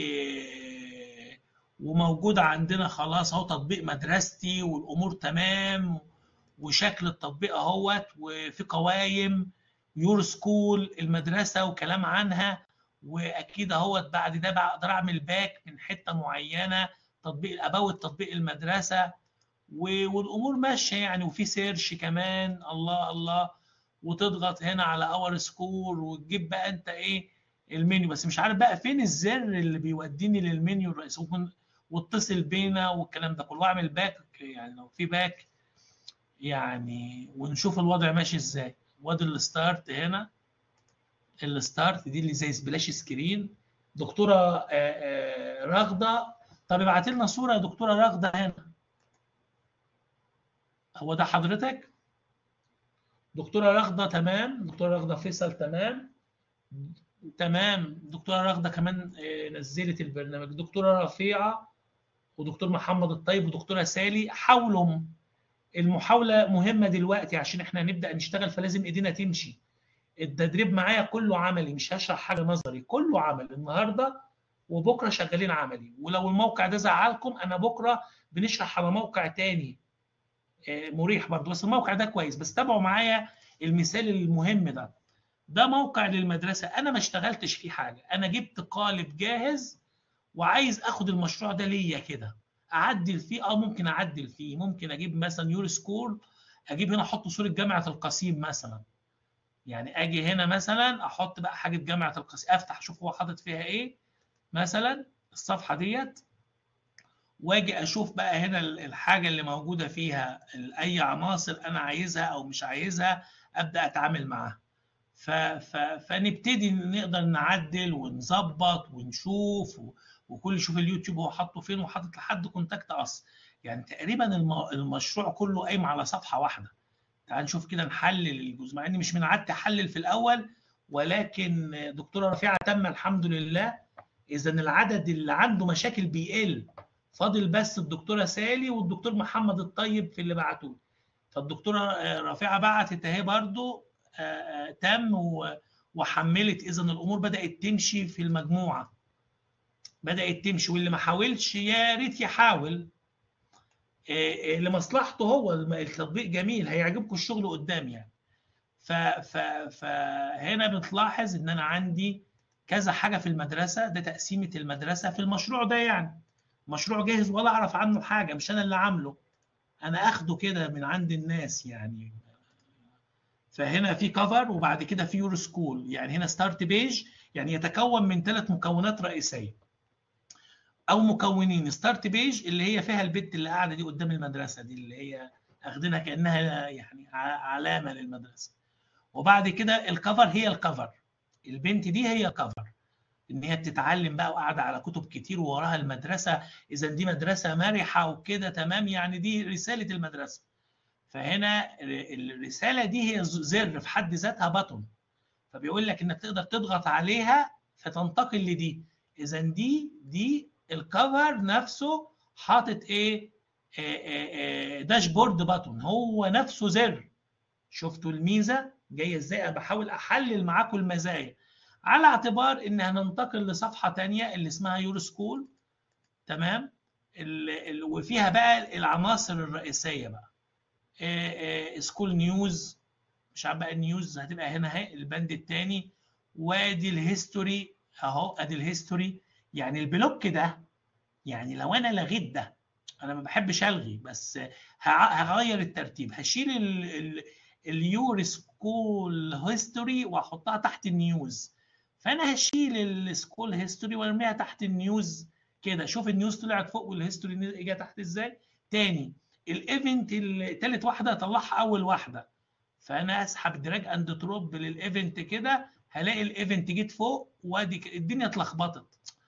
وموجود عندنا خلاص اهو تطبيق مدرستي والامور تمام وشكل التطبيق اهوت وفي قوايم يور سكول المدرسه وكلام عنها واكيد اهوت بعد ده بقدر اعمل باك من حته معينه تطبيق ابوت تطبيق المدرسه والامور ماشيه يعني وفي سيرش كمان الله الله وتضغط هنا على اور سكور وتجيب بقى انت ايه المنيو بس مش عارف بقى فين الزر اللي بيوديني للمنيو الرئيسي ممكن واتصل بينا والكلام ده كله واعمل باك يعني لو في باك يعني ونشوف الوضع ماشي ازاي وادي الستارت هنا الستارت دي اللي زي سبلاش سكرين دكتوره راغده طب ابعت لنا صوره يا دكتوره راغده هنا هو ده حضرتك دكتوره راغده تمام دكتوره راغده فيصل تمام تمام دكتوره راغده كمان نزلت البرنامج دكتوره رفيعه ودكتور محمد الطيب ودكتوره سالي حاولوا المحاوله مهمه دلوقتي عشان احنا نبدا نشتغل فلازم ايدينا تمشي التدريب معايا كله عملي مش هشرح حاجه نظري كله عمل النهارده وبكره شغالين عملي ولو الموقع ده زعلكم انا بكره بنشرح على موقع تاني مريح برضه بس الموقع ده كويس بس تابعوا معايا المثال المهم ده ده موقع للمدرسه انا ما اشتغلتش فيه حاجه انا جبت قالب جاهز وعايز اخد المشروع ده ليا كده اعدل فيه اه ممكن اعدل فيه ممكن اجيب مثلا يور سكول اجيب هنا احط صوره جامعه القصيم مثلا يعني اجي هنا مثلا احط بقى حاجه جامعه القصيم افتح اشوف هو حاطط فيها ايه مثلا الصفحه ديت واجي اشوف بقى هنا الحاجه اللي موجوده فيها اي عناصر انا عايزها او مش عايزها ابدا اتعامل معاها ف... ف... فنبتدي نقدر نعدل ونظبط ونشوف و... وكل شوف اليوتيوب هو حاطه فين وحاطط لحد كونتاكت اس يعني تقريبا الم... المشروع كله قايم على صفحه واحده تعال نشوف كده نحلل الجزء مع اني مش من عادتي احلل في الاول ولكن دكتوره رفيعه تم الحمد لله اذا العدد اللي عنده مشاكل بيقل فاضل بس الدكتوره سالي والدكتور محمد الطيب في اللي بعتوه فالدكتوره رفيعه بعتت اهي برضو تم وحملت اذا الامور بدات تمشي في المجموعه بدات تمشي واللي ما حاولش يا ريت يحاول لمصلحته هو التطبيق جميل هيعجبكم الشغل قدام يعني ف ف فهنا بتلاحظ ان انا عندي كذا حاجه في المدرسه ده تقسيمه المدرسه في المشروع ده يعني مشروع جاهز ولا اعرف عنه حاجه مش انا اللي عامله انا اخده كده من عند الناس يعني فهنا في كفر وبعد كده في يور سكول يعني هنا ستارت بيج يعني يتكون من ثلاث مكونات رئيسيه او مكونين ستارت بيج اللي هي فيها البت اللي قاعده دي قدام المدرسه دي اللي هي اخدينها كانها يعني علامه للمدرسه وبعد كده الكفر هي الكفر البنت دي هي الكفر ان هي بتتعلم بقى وقاعده على كتب كتير ووراها المدرسه اذا دي مدرسه مرحه وكده تمام يعني دي رساله المدرسه فهنا الرساله دي هي زر في حد ذاتها بطن فبيقول لك انك تقدر تضغط عليها فتنتقل لدي اذا دي دي الكفر نفسه حاطط ايه داشبورد بطن هو نفسه زر شفتوا الميزه جايه ازاي انا بحاول احلل معاكم المزايا على اعتبار ان هننتقل لصفحه ثانيه اللي اسمها يور سكول تمام ال ال وفيها بقى العناصر الرئيسيه بقى سكول نيوز مش عارف بقى النيوز هتبقى هنا اهي البند الثاني وادي الهيستوري اهو ادي الهيستوري يعني البلوك ده يعني لو انا لغيت ده انا ما بحبش الغي بس هغير الترتيب هشيل اليور سكول هيستوري واحطها تحت النيوز فانا هشيل السكول هيستوري وارميها تحت النيوز كده شوف النيوز طلعت فوق والهيستوري اجى تحت ازاي تاني الايفنت تالت واحده اطلعها اول واحده فانا اسحب دراج اند دروب للايفنت كده هلاقي الايفنت جيت فوق وادي الدنيا اتلخبطت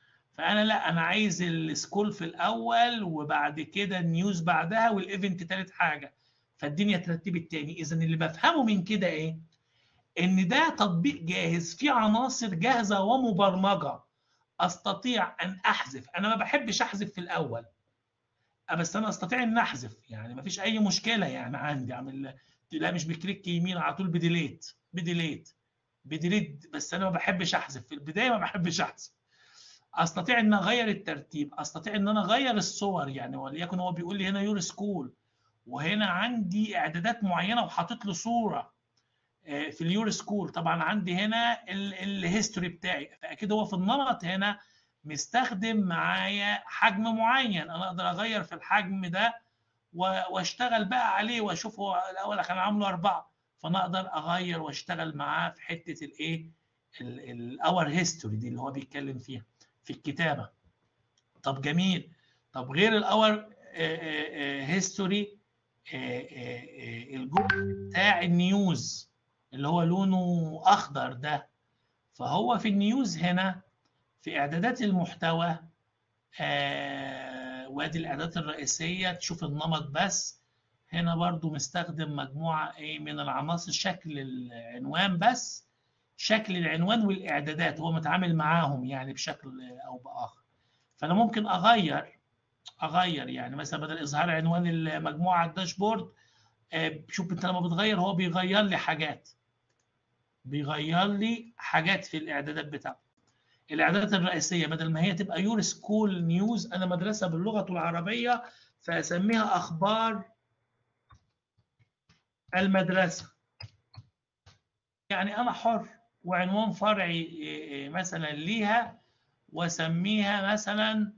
فانا لا انا عايز السكول في الاول وبعد كده النيوز بعدها والايفنت تالت حاجه فالدنيا ترتبت تاني اذا اللي بفهمه من كده ايه ان ده تطبيق جاهز فيه عناصر جاهزه ومبرمجه استطيع ان احذف انا ما بحبش احذف في الاول بس انا استطيع ان احذف يعني ما فيش اي مشكله يعني عندي اعمل لا مش بكليك يمين على طول بديليت بديليت بديليت بس انا ما بحبش احذف في البدايه ما بحبش احذف استطيع ان اغير الترتيب استطيع ان انا اغير الصور يعني وليكن هو بيقول لي هنا يور سكول وهنا عندي اعدادات معينه وحاطط له صوره في اليور سكول طبعا عندي هنا الهيستوري بتاعي فاكيد هو في النمط هنا مستخدم معايا حجم معين انا اقدر اغير في الحجم ده واشتغل بقى عليه واشوف هو الاول كان عامله اربعه فانا اقدر اغير واشتغل معاه في حته الايه الاور هيستوري دي اللي هو بيتكلم فيها في الكتابه طب جميل طب غير الاور هيستوري الجزء بتاع النيوز اللي هو لونه اخضر ده فهو في النيوز هنا في اعدادات المحتوى آه وادي الاعدادات الرئيسيه تشوف النمط بس هنا برضو مستخدم مجموعه ايه من العناصر شكل العنوان بس شكل العنوان والاعدادات هو متعامل معاهم يعني بشكل او باخر فانا ممكن اغير اغير يعني مثلا بدل اظهار عنوان المجموعه على الداشبورد آه شوف انت لما بتغير هو بيغير لي حاجات بيغير لي حاجات في الاعدادات بتاعته الاعدادات الرئيسيه بدل ما هي تبقى يور سكول نيوز انا مدرسه باللغه العربيه فاسميها اخبار المدرسه يعني انا حر وعنوان فرعي مثلا ليها واسميها مثلا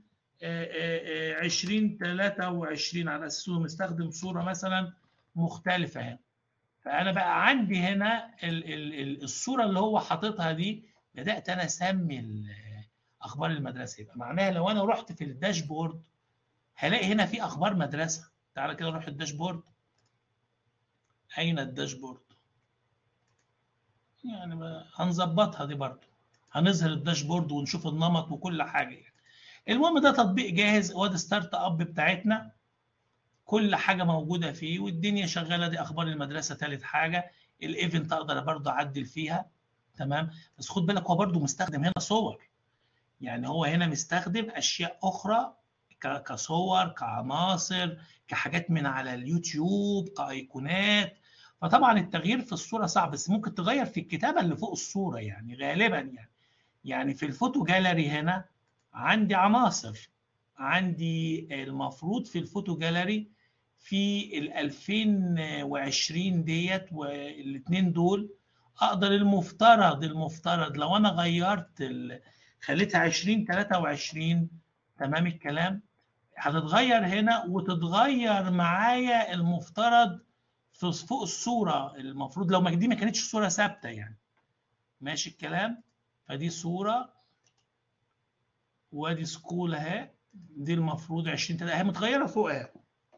2023 على اساس انه مستخدم صوره مثلا مختلفه هنا فانا بقى عندي هنا ال ال الصوره اللي هو حاططها دي بدات انا اسمي اخبار المدرسه يبقى معناها لو انا رحت في الداشبورد هلاقي هنا في اخبار مدرسه تعالى كده نروح الداشبورد اين الداشبورد يعني هنظبطها دي برضو هنظهر الداشبورد ونشوف النمط وكل حاجه يعني. المهم ده تطبيق جاهز وادي ستارت اب بتاعتنا كل حاجه موجوده فيه والدنيا شغاله دي اخبار المدرسه ثالث حاجه الايفنت اقدر برضه اعدل فيها تمام بس خد بالك هو برضه مستخدم هنا صور يعني هو هنا مستخدم اشياء اخرى كصور كعناصر كحاجات من على اليوتيوب كايقونات فطبعا التغيير في الصوره صعب بس ممكن تغير في الكتابه اللي فوق الصوره يعني غالبا يعني يعني في الفوتو جاليري هنا عندي عناصر عندي المفروض في الفوتو جاليري في ال 2020 ديت والاثنين دول اقدر المفترض المفترض لو انا غيرت ال... خليتها 2023 تمام الكلام هتتغير هنا وتتغير معايا المفترض في فوق الصوره المفروض لو ما دي ما كانتش صوره ثابته يعني ماشي الكلام فدي صوره وادي سكول اهي دي المفروض 20 اهي متغيره فوق اهي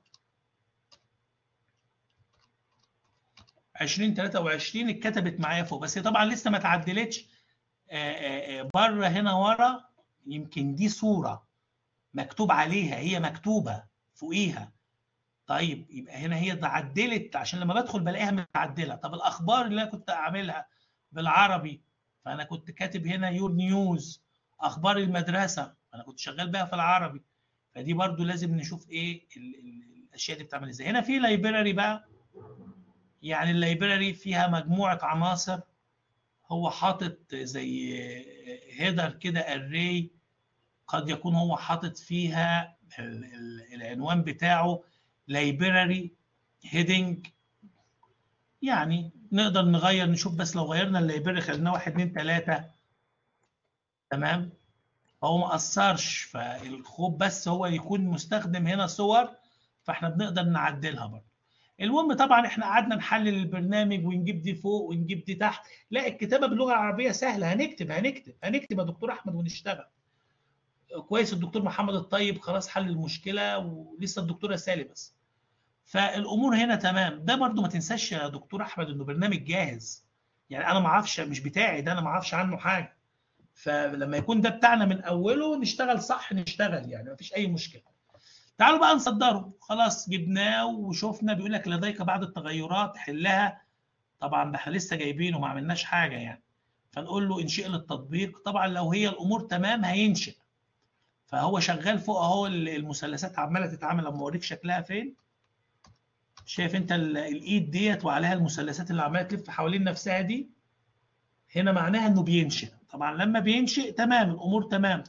2023 اتكتبت معايا فوق بس هي طبعا لسه ما اتعدلتش بره هنا ورا يمكن دي صوره مكتوب عليها هي مكتوبه فوقيها طيب يبقى هنا هي اتعدلت عشان لما بدخل بلاقيها متعدله طب الاخبار اللي انا كنت اعملها بالعربي فانا كنت كاتب هنا يور نيوز اخبار المدرسه انا كنت شغال بيها في العربي فدي برضو لازم نشوف ايه ال ال الاشياء دي بتعمل ازاي هنا في لايبراري بقى يعني اللايبراري فيها مجموعه عناصر هو حاطط زي هيدر كده اري قد يكون هو حاطط فيها العنوان بتاعه لايبراري هيدنج يعني نقدر نغير نشوف بس لو غيرنا اللايبراري خليناه واحد اتنين تلاته تمام هو ما اثرش فالخوف بس هو يكون مستخدم هنا صور فاحنا بنقدر نعدلها برضه المهم طبعا احنا قعدنا نحلل البرنامج ونجيب دي فوق ونجيب دي تحت لا الكتابه باللغه العربيه سهله هنكتب هنكتب هنكتب يا دكتور احمد ونشتغل كويس الدكتور محمد الطيب خلاص حل المشكله ولسه الدكتوره سالي بس فالامور هنا تمام ده برضو ما تنساش يا دكتور احمد انه برنامج جاهز يعني انا ما اعرفش مش بتاعي ده انا ما اعرفش عنه حاجه فلما يكون ده بتاعنا من اوله نشتغل صح نشتغل يعني مفيش اي مشكله تعالوا بقى نصدره خلاص جبناه وشفنا بيقول لك لديك بعض التغيرات حلها طبعا ده احنا لسه جايبينه ما عملناش حاجه يعني فنقول له انشئ للتطبيق طبعا لو هي الامور تمام هينشئ فهو شغال فوق اهو المثلثات عماله تتعامل لما اوريك شكلها فين شايف انت الايد ديت وعليها المثلثات اللي عماله تلف حوالين نفسها دي هنا معناها انه بينشئ طبعا لما بينشئ تمام الامور تمام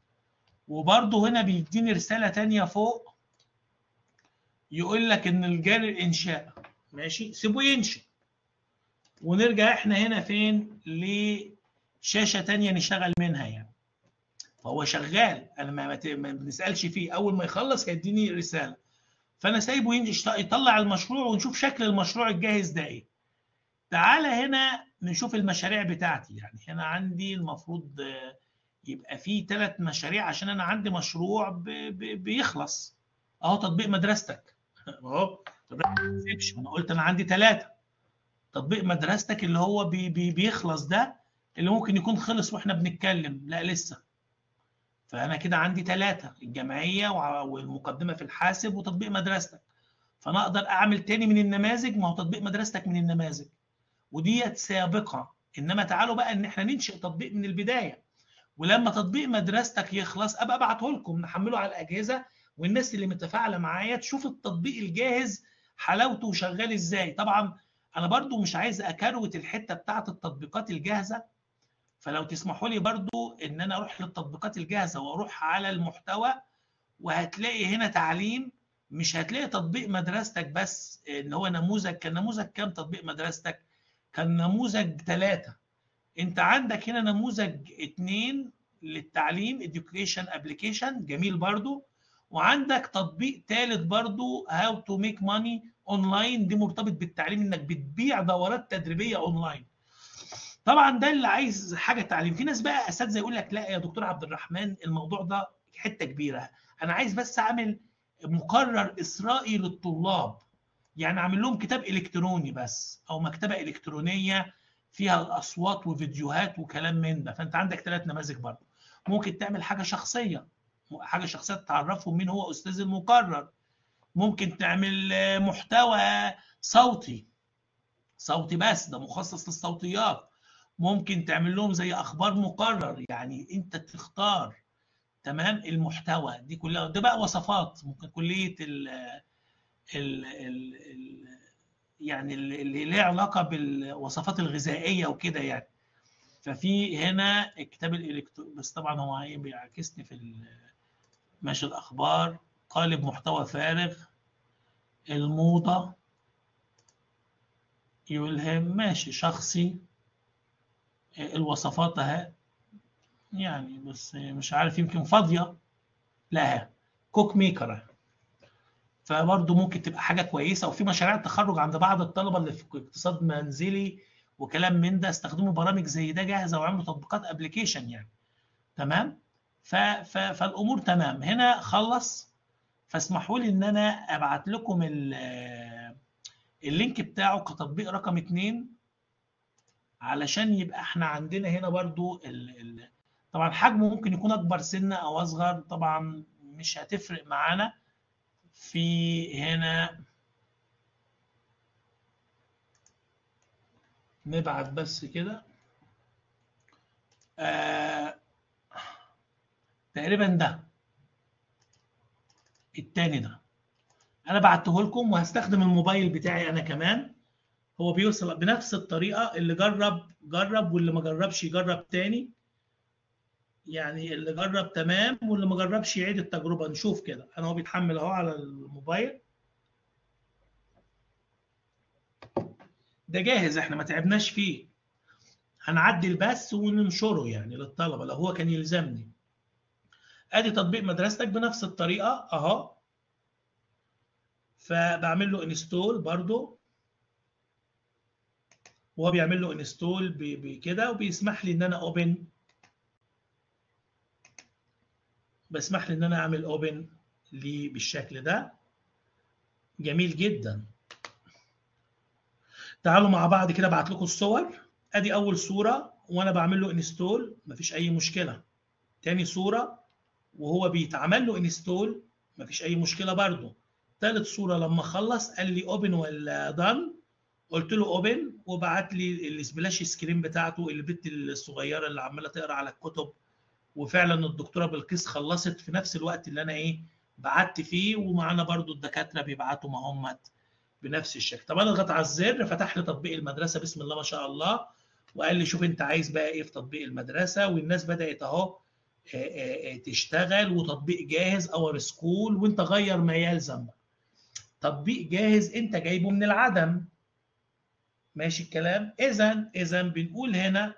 وبرضه هنا بيديني رساله ثانيه فوق يقول لك ان الجاري الانشاء ماشي سيبه ينشئ ونرجع احنا هنا فين لشاشه ثانيه نشتغل منها يعني فهو شغال انا ما بنسالش فيه اول ما يخلص هيديني رساله فانا سايبه يطلع المشروع ونشوف شكل المشروع الجاهز ده ايه تعالى هنا نشوف المشاريع بتاعتي يعني هنا عندي المفروض يبقى في ثلاث مشاريع عشان انا عندي مشروع بيخلص اهو تطبيق مدرستك اهو انا قلت انا عندي ثلاثه تطبيق مدرستك اللي هو بي بي بيخلص ده اللي ممكن يكون خلص واحنا بنتكلم لا لسه فانا كده عندي ثلاثه الجمعيه والمقدمه في الحاسب وتطبيق مدرستك فانا اقدر اعمل تاني من النماذج ما هو تطبيق مدرستك من النماذج وديت سابقه انما تعالوا بقى ان احنا ننشئ تطبيق من البدايه ولما تطبيق مدرستك يخلص ابقى ابعته لكم نحمله على الاجهزه والناس اللي متفاعله معايا تشوف التطبيق الجاهز حلاوته وشغال ازاي طبعا انا برضو مش عايز اكروت الحته بتاعه التطبيقات الجاهزه فلو تسمحوا لي برضو ان انا اروح للتطبيقات الجاهزه واروح على المحتوى وهتلاقي هنا تعليم مش هتلاقي تطبيق مدرستك بس ان هو نموذج كان نموذج كام تطبيق مدرستك كان نموذج ثلاثة انت عندك هنا نموذج اثنين للتعليم education application جميل برضو وعندك تطبيق ثالث برضو how to make money online دي مرتبط بالتعليم انك بتبيع دورات تدريبيه اونلاين طبعا ده اللي عايز حاجه تعليم في ناس بقى اساتذه يقول لك لا يا دكتور عبد الرحمن الموضوع ده حته كبيره انا عايز بس اعمل مقرر اسرائي للطلاب يعني اعمل لهم كتاب الكتروني بس او مكتبه الكترونيه فيها اصوات وفيديوهات وكلام من ده فانت عندك ثلاث نماذج برضه ممكن تعمل حاجه شخصيه حاجه شخصيه تعرفهم مين هو استاذ المقرر ممكن تعمل محتوى صوتي صوتي بس ده مخصص للصوتيات ممكن تعمل لهم زي اخبار مقرر يعني انت تختار تمام المحتوى دي كلها ده بقى وصفات ممكن كليه ال ال ال ال يعني اللي ليه علاقه بالوصفات الغذائيه وكده يعني ففي هنا الكتاب الالكتروني بس طبعا هو ايه بيعكسني في ماشي الاخبار قالب محتوى فارغ الموضه يلهم ماشي شخصي الوصفات اهي يعني بس مش عارف يمكن فاضيه لا كوك ميكر فبرضه ممكن تبقى حاجه كويسه وفي مشاريع تخرج عند بعض الطلبه اللي في اقتصاد منزلي وكلام من ده استخدموا برامج زي ده جاهزه وعملوا تطبيقات ابلكيشن يعني تمام ف ف فالامور تمام هنا خلص فاسمحوا لي ان انا ابعت لكم اللينك بتاعه كتطبيق رقم اتنين علشان يبقى احنا عندنا هنا برضو ال ال طبعا حجمه ممكن يكون اكبر سنه او اصغر طبعا مش هتفرق معانا في هنا نبعت بس كده آه تقريبا ده التاني ده انا بعته لكم وهستخدم الموبايل بتاعي انا كمان هو بيوصل بنفس الطريقه اللي جرب جرب واللي ما جربش يجرب تاني يعني اللي جرب تمام واللي ما جربش يعيد التجربه نشوف كده انا هو بيتحمل اهو على الموبايل ده جاهز احنا ما تعبناش فيه هنعدل بس وننشره يعني للطلبه لو هو كان يلزمني ادي تطبيق مدرستك بنفس الطريقه اهو فبعمل له انستول برضو وهو بيعمل له انستول بكده وبيسمح لي ان انا اوبن بسمح لي ان انا اعمل اوبن ليه بالشكل ده جميل جدا تعالوا مع بعض كده ابعت لكم الصور ادي اول صوره وانا بعمل له انستول مفيش اي مشكله تاني صوره وهو بيتعمل له انستول مفيش اي مشكله برده تالت صوره لما خلص قال لي اوبن ولا دان قلت له اوبن وبعت لي السبلاش سكرين بتاعته البت الصغيره اللي عماله تقرا على الكتب وفعلا الدكتوره بلقيس خلصت في نفس الوقت اللي انا ايه بعت فيه ومعانا برضو الدكاتره بيبعتوا ما هم بنفس الشكل طب انا اضغط على الزر فتح لي تطبيق المدرسه بسم الله ما شاء الله وقال لي شوف انت عايز بقى ايه في تطبيق المدرسه والناس بدات اهو تشتغل وتطبيق جاهز اور سكول وانت غير ما يلزم تطبيق جاهز انت جايبه من العدم ماشي الكلام اذا اذا بنقول هنا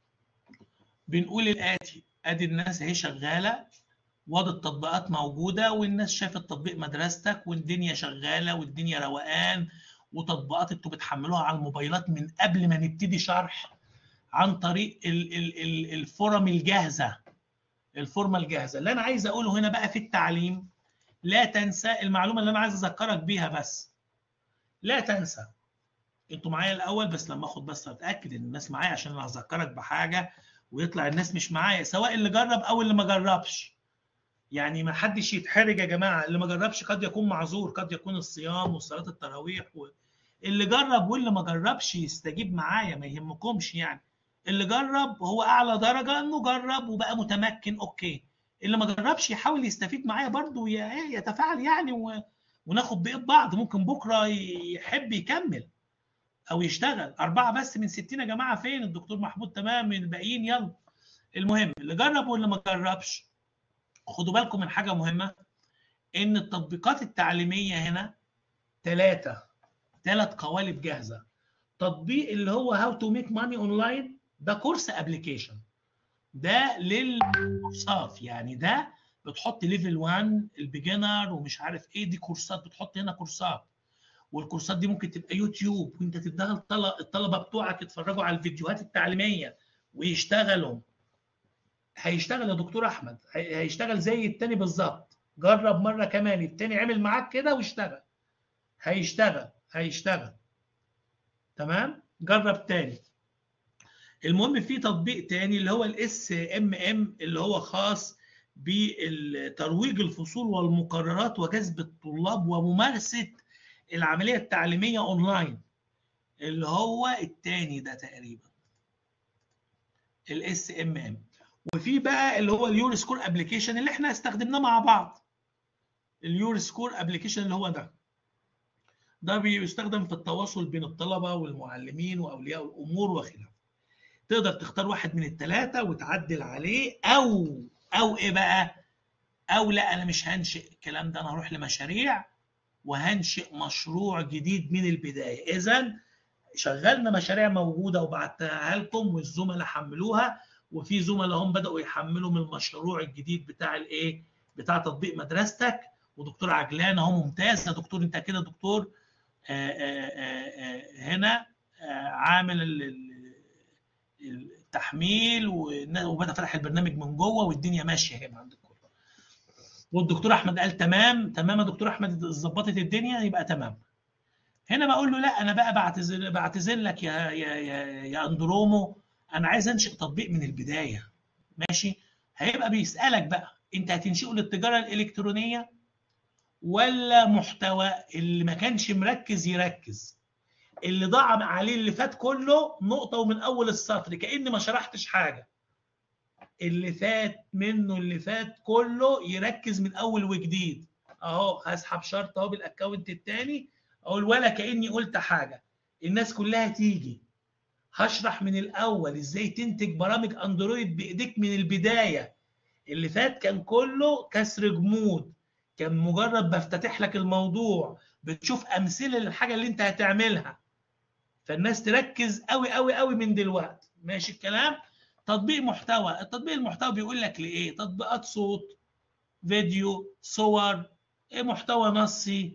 بنقول الاتي ادي الناس اهي شغاله وادي التطبيقات موجوده والناس شافت تطبيق مدرستك والدنيا شغاله والدنيا روقان وتطبيقات انتوا بتحملوها على الموبايلات من قبل ما نبتدي شرح عن طريق ال ال ال الفورم الجاهزه الفورمه الجاهزه اللي انا عايز اقوله هنا بقى في التعليم لا تنسى المعلومه اللي انا عايز اذكرك بيها بس لا تنسى انتوا معايا الاول بس لما اخد بس اتاكد ان الناس معايا عشان انا هذكرك بحاجه ويطلع الناس مش معايا سواء اللي جرب او اللي ما جربش يعني ما حدش يتحرج يا جماعه اللي ما جربش قد يكون معذور قد يكون الصيام وصلاه التراويح و... اللي جرب واللي ما جربش يستجيب معايا ما يهمكمش يعني اللي جرب هو اعلى درجه انه جرب وبقى متمكن اوكي اللي ما جربش يحاول يستفيد معايا برضه يتفاعل يعني و... وناخد بايد بعض ممكن بكره يحب يكمل او يشتغل اربعه بس من 60 يا جماعه فين الدكتور محمود تمام الباقيين يلا المهم اللي جرب واللي ما جربش خدوا بالكم من حاجه مهمه ان التطبيقات التعليميه هنا ثلاثه ثلاث قوالب جاهزه تطبيق اللي هو هاو تو ميك ماني اونلاين ده كورس ابلكيشن ده للكورسات يعني ده بتحط ليفل 1 البيجنر ومش عارف ايه دي كورسات بتحط هنا كورسات والكورسات دي ممكن تبقى يوتيوب وانت تديها الطلبه بتوعك يتفرجوا على الفيديوهات التعليميه ويشتغلوا هيشتغل يا دكتور احمد هيشتغل زي التاني بالظبط جرب مره كمان التاني عمل معاك كده واشتغل هيشتغل هيشتغل تمام جرب تاني المهم في تطبيق تاني اللي هو الاس ام ام اللي هو خاص بترويج الفصول والمقررات وجذب الطلاب وممارسه العمليه التعليميه اونلاين اللي هو التاني ده تقريبا الاس ام ام وفي بقى اللي هو اليور سكور ابلكيشن اللي احنا استخدمناه مع بعض اليور سكور ابلكيشن اللي هو ده ده بيستخدم في التواصل بين الطلبه والمعلمين واولياء الامور وخلافه تقدر تختار واحد من الثلاثه وتعدل عليه او او ايه بقى او لا انا مش هنشئ الكلام ده انا هروح لمشاريع وهنشئ مشروع جديد من البدايه اذا شغلنا مشاريع موجوده وبعتها لكم والزملاء حملوها وفي زملاء هم بداوا يحملوا من المشروع الجديد بتاع الايه بتاع تطبيق مدرستك ودكتور عجلان اهو ممتاز يا دكتور انت كده دكتور آآ آآ هنا عامل التحميل وبدا فتح البرنامج من جوه والدنيا ماشيه هنا عند الكل والدكتور احمد قال تمام تمام يا دكتور احمد ظبطت الدنيا يبقى تمام هنا بقول له لا انا بقى بعتذر بعتذر لك يا يا يا, يا اندرومو انا عايز انشئ تطبيق من البدايه ماشي هيبقى بيسالك بقى انت هتنشئه للتجاره الالكترونيه ولا محتوى اللي ما كانش مركز يركز اللي ضاع عليه اللي فات كله نقطه ومن اول السطر كاني ما شرحتش حاجه اللي فات منه اللي فات كله يركز من اول وجديد اهو هسحب شرط اهو بالاكونت الثاني اقول ولا كاني قلت حاجه الناس كلها تيجي هشرح من الاول ازاي تنتج برامج اندرويد بايديك من البدايه اللي فات كان كله كسر جمود كان مجرد بفتتح لك الموضوع بتشوف امثله للحاجه اللي انت هتعملها فالناس تركز قوي قوي قوي من دلوقتي ماشي الكلام تطبيق محتوى التطبيق المحتوى بيقول لك لايه تطبيقات صوت فيديو صور محتوى نصي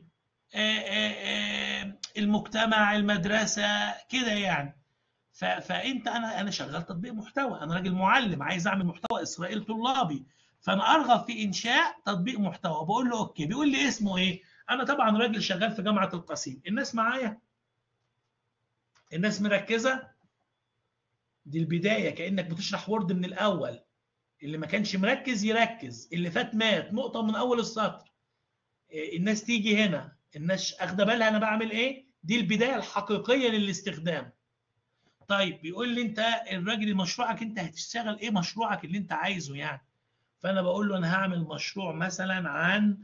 المجتمع المدرسه كده يعني فانت انا انا شغال تطبيق محتوى انا راجل معلم عايز اعمل محتوى اسرائيل طلابي فانا ارغب في انشاء تطبيق محتوى بقول له اوكي بيقول لي اسمه ايه انا طبعا راجل شغال في جامعه القصيم الناس معايا الناس مركزه دي البدايه كانك بتشرح وورد من الاول اللي ما كانش مركز يركز اللي فات مات نقطه من اول السطر الناس تيجي هنا الناس اخده بالها انا بعمل ايه دي البدايه الحقيقيه للاستخدام طيب بيقول لي انت الراجل مشروعك انت هتشتغل ايه مشروعك اللي انت عايزه يعني فانا بقول له انا هعمل مشروع مثلا عن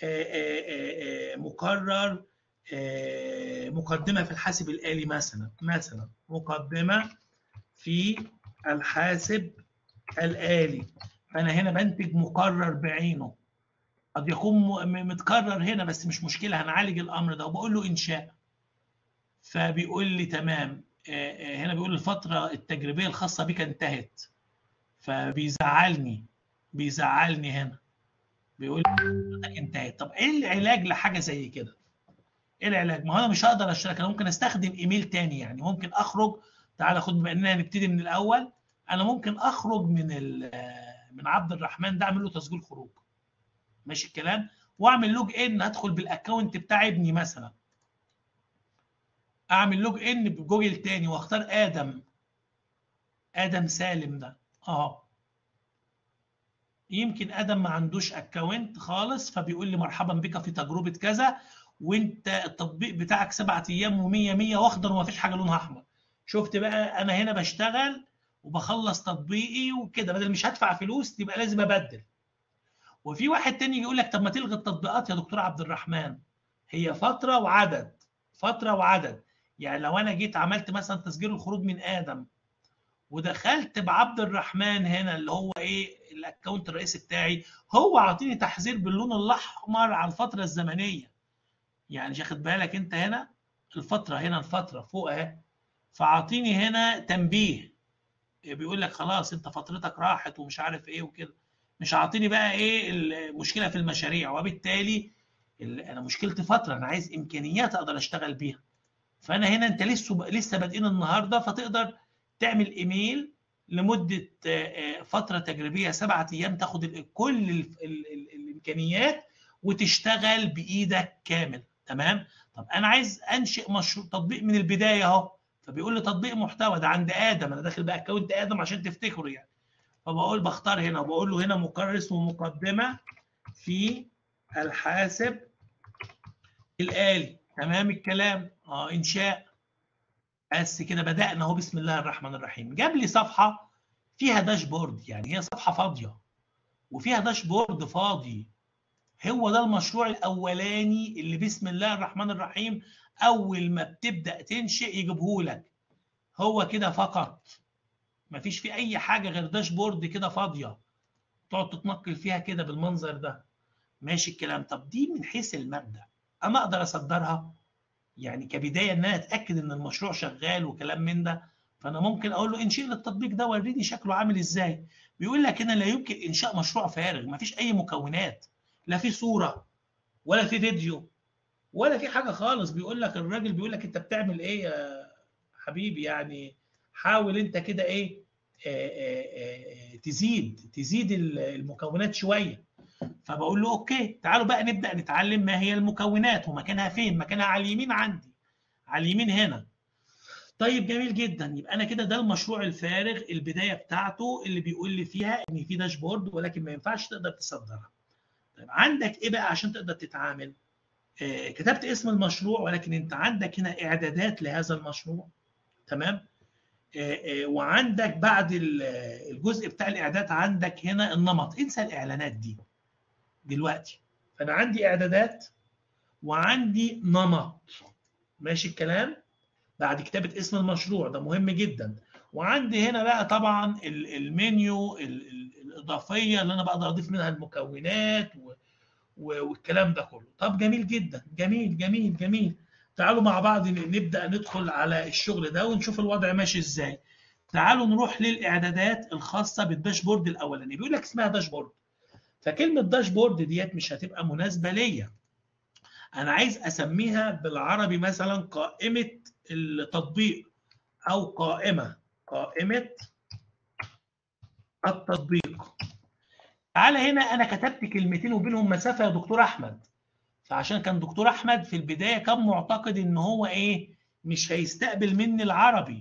مقرر مقدمه في الحاسب الالي مثلا مثلا مقدمه في الحاسب الالي فانا هنا بنتج مقرر بعينه قد يكون متكرر هنا بس مش مشكله هنعالج الامر ده وبقول له انشاء فبيقول لي تمام هنا بيقول الفتره التجريبيه الخاصه بك انتهت فبيزعلني بيزعلني هنا بيقول لي انتهت طب ايه العلاج لحاجه زي كده ايه العلاج ما هو انا مش هقدر اشترك انا ممكن استخدم ايميل تاني يعني ممكن اخرج تعالى خد بما اننا هنبتدي من الاول انا ممكن اخرج من من عبد الرحمن ده اعمل له تسجيل خروج ماشي الكلام واعمل لوج ان ادخل بالاكونت بتاع ابني مثلا اعمل لوج ان بجوجل تاني واختار ادم ادم سالم ده اهو يمكن ادم ما عندوش اكونت خالص فبيقول لي مرحبا بك في تجربه كذا وانت التطبيق بتاعك سبعة ايام و100 100 واخضر وما فيش حاجه لونها احمر شفت بقى انا هنا بشتغل وبخلص تطبيقي وكده بدل مش هدفع فلوس يبقى لازم ابدل وفي واحد تاني يقول لك طب ما تلغي التطبيقات يا دكتور عبد الرحمن هي فتره وعدد فتره وعدد يعني لو انا جيت عملت مثلا تسجيل الخروج من ادم ودخلت بعبد الرحمن هنا اللي هو ايه الاكونت الرئيسي بتاعي هو عاطيني تحذير باللون الاحمر على الفتره الزمنيه يعني مش واخد بالك انت هنا الفتره هنا الفتره فوق اهي فعاطيني هنا تنبيه بيقول لك خلاص انت فترتك راحت ومش عارف ايه وكده مش عاطيني بقى ايه المشكله في المشاريع وبالتالي انا مشكلتي فتره انا عايز امكانيات اقدر اشتغل بيها فانا هنا انت لسه لسه بادئين النهارده فتقدر تعمل ايميل لمده فتره تجريبيه سبعة ايام تاخد كل ال ال ال الامكانيات وتشتغل بايدك كامل تمام طب انا عايز انشئ مشروع تطبيق من البدايه اهو فبيقول لي تطبيق محتوى ده عند ادم انا داخل باكونت ادم عشان تفتكروا يعني فبقول بختار هنا وبقول له هنا مقرر اسمه مقدمه في الحاسب الالي تمام الكلام اه انشاء بس كده بدانا اهو بسم الله الرحمن الرحيم جاب لي صفحه فيها داشبورد يعني هي صفحه فاضيه وفيها داشبورد فاضي هو ده المشروع الاولاني اللي بسم الله الرحمن الرحيم اول ما بتبدا تنشئ يجيبه لك هو كده فقط مفيش فيه اي حاجه غير داشبورد كده فاضيه تقعد تتنقل فيها كده بالمنظر ده ماشي الكلام طب دي من حيث المبدا انا اقدر اصدرها يعني كبدايه ان انا اتاكد ان المشروع شغال وكلام من ده فانا ممكن اقول له انشئ لي التطبيق ده وريني شكله عامل ازاي بيقول لك هنا لا يمكن انشاء مشروع فارغ مفيش اي مكونات لا في صوره ولا في فيديو ولا في حاجه خالص بيقول لك الراجل بيقول لك انت بتعمل ايه يا حبيبي يعني حاول انت كده ايه آآ آآ تزيد تزيد المكونات شويه فبقول له اوكي تعالوا بقى نبدا نتعلم ما هي المكونات ومكانها فين مكانها على اليمين عندي على اليمين هنا طيب جميل جدا يبقى انا كده ده المشروع الفارغ البدايه بتاعته اللي بيقول لي فيها ان في داشبورد ولكن ما ينفعش تقدر تصدرها طيب عندك ايه بقى عشان تقدر تتعامل آه كتبت اسم المشروع ولكن انت عندك هنا اعدادات لهذا المشروع تمام آه آه وعندك بعد الجزء بتاع الاعداد عندك هنا النمط انسى الاعلانات دي دلوقتي فانا عندي اعدادات وعندي نمط ماشي الكلام بعد كتابه اسم المشروع ده مهم جدا وعندي هنا بقى طبعا المنيو الاضافيه اللي انا بقدر اضيف منها المكونات والكلام ده كله طب جميل جدا جميل جميل جميل تعالوا مع بعض نبدا ندخل على الشغل ده ونشوف الوضع ماشي ازاي تعالوا نروح للاعدادات الخاصه بالداشبورد الاولاني بيقول لك اسمها داشبورد فكلمه داشبورد ديت مش هتبقى مناسبه ليا انا عايز اسميها بالعربي مثلا قائمه التطبيق او قائمه قائمه التطبيق تعالى هنا انا كتبت كلمتين وبينهم مسافه يا دكتور احمد فعشان كان دكتور احمد في البدايه كان معتقد ان هو ايه مش هيستقبل مني العربي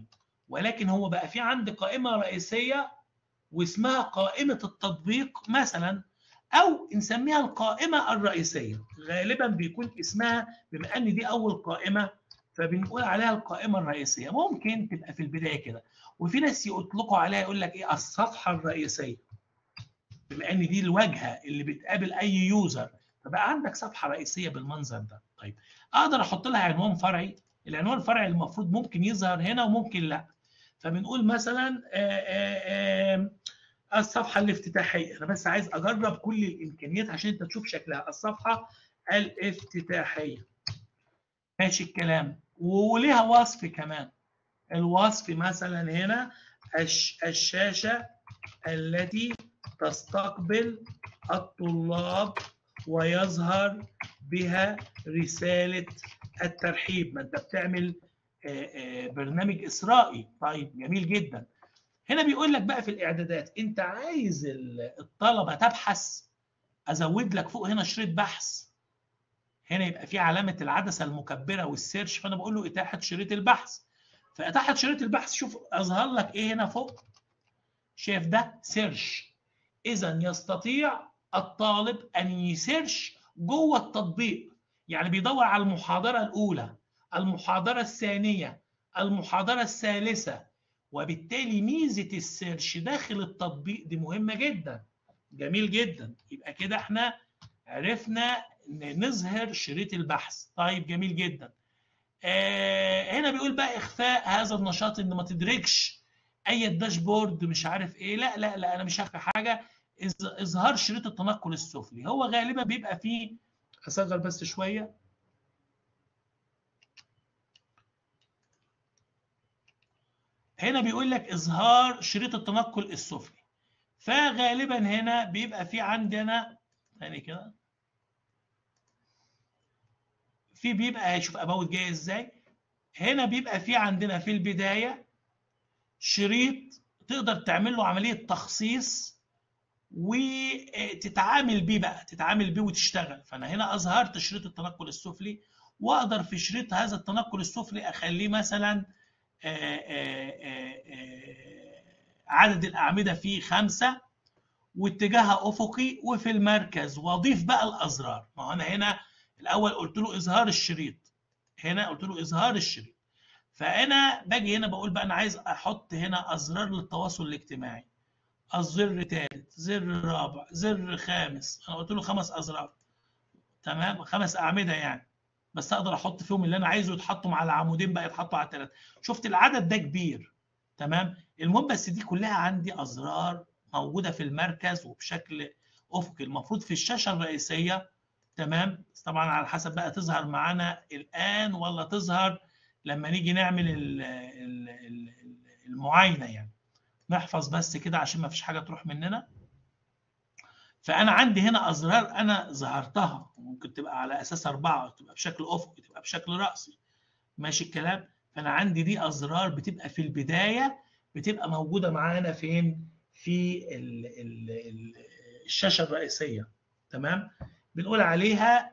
ولكن هو بقى في عندي قائمه رئيسيه واسمها قائمه التطبيق مثلا او نسميها القائمه الرئيسيه غالبا بيكون اسمها بما ان دي اول قائمه فبنقول عليها القائمه الرئيسيه ممكن تبقى في البدايه كده وفي ناس يطلقوا عليها يقول لك ايه الصفحه الرئيسيه بما ان دي الواجهه اللي بتقابل اي يوزر فبقى عندك صفحه رئيسيه بالمنظر ده طيب اقدر احط لها عنوان فرعي العنوان الفرعي المفروض ممكن يظهر هنا وممكن لا فبنقول مثلا آآ آآ الصفحه الافتتاحيه انا بس عايز اجرب كل الامكانيات عشان انت تشوف شكلها الصفحه الافتتاحيه ماشي الكلام وليها وصف كمان الوصف مثلا هنا الشاشه التي تستقبل الطلاب ويظهر بها رساله الترحيب ما انت بتعمل برنامج اسرائي طيب جميل جدا هنا بيقول لك بقى في الاعدادات انت عايز الطلبه تبحث ازود لك فوق هنا شريط بحث هنا يبقى في علامه العدسه المكبره والسيرش فانا بقول له اتاحه شريط البحث فاتاحه شريط البحث شوف اظهر لك ايه هنا فوق شايف ده سيرش اذا يستطيع الطالب ان يسيرش جوه التطبيق يعني بيدور على المحاضره الاولى المحاضره الثانيه المحاضره الثالثه وبالتالي ميزه السيرش داخل التطبيق دي مهمه جدا جميل جدا يبقى كده احنا عرفنا نظهر شريط البحث طيب جميل جدا آه هنا بيقول بقى اخفاء هذا النشاط ان ما تدركش اي داشبورد مش عارف ايه لا لا لا انا مش هخفي حاجه اظهار شريط التنقل السفلي هو غالبا بيبقى فيه هصغر بس شويه هنا بيقول لك اظهار شريط التنقل السفلي فغالبا هنا بيبقى في عندنا ثاني كده في بيبقى هشوف اباوت جاي ازاي هنا بيبقى في عندنا في البدايه شريط تقدر تعمل له عمليه تخصيص وتتعامل بيه بقى تتعامل بيه وتشتغل فانا هنا اظهرت شريط التنقل السفلي واقدر في شريط هذا التنقل السفلي اخليه مثلا آآ آآ عدد الاعمده فيه خمسه واتجاهها افقي وفي المركز واضيف بقى الازرار ما هو انا هنا الاول قلت له اظهار الشريط هنا قلت له اظهار الشريط فانا باجي هنا بقول بقى انا عايز احط هنا ازرار للتواصل الاجتماعي الزر ثالث زر رابع زر خامس انا قلت له خمس ازرار تمام خمس اعمده يعني بس اقدر احط فيهم اللي انا عايزه يتحطوا على عمودين بقى يتحطوا على ثلاثه شفت العدد ده كبير تمام المهم بس دي كلها عندي ازرار موجوده في المركز وبشكل افقي المفروض في الشاشه الرئيسيه تمام طبعا على حسب بقى تظهر معانا الان ولا تظهر لما نيجي نعمل المعاينه يعني نحفظ بس كده عشان ما فيش حاجه تروح مننا فانا عندي هنا ازرار انا ظهرتها ممكن تبقى على اساس اربعه تبقى بشكل افقي تبقى بشكل راسي ماشي الكلام فانا عندي دي ازرار بتبقى في البدايه بتبقى موجوده معانا فين في ال ال ال الشاشه الرئيسيه تمام بنقول عليها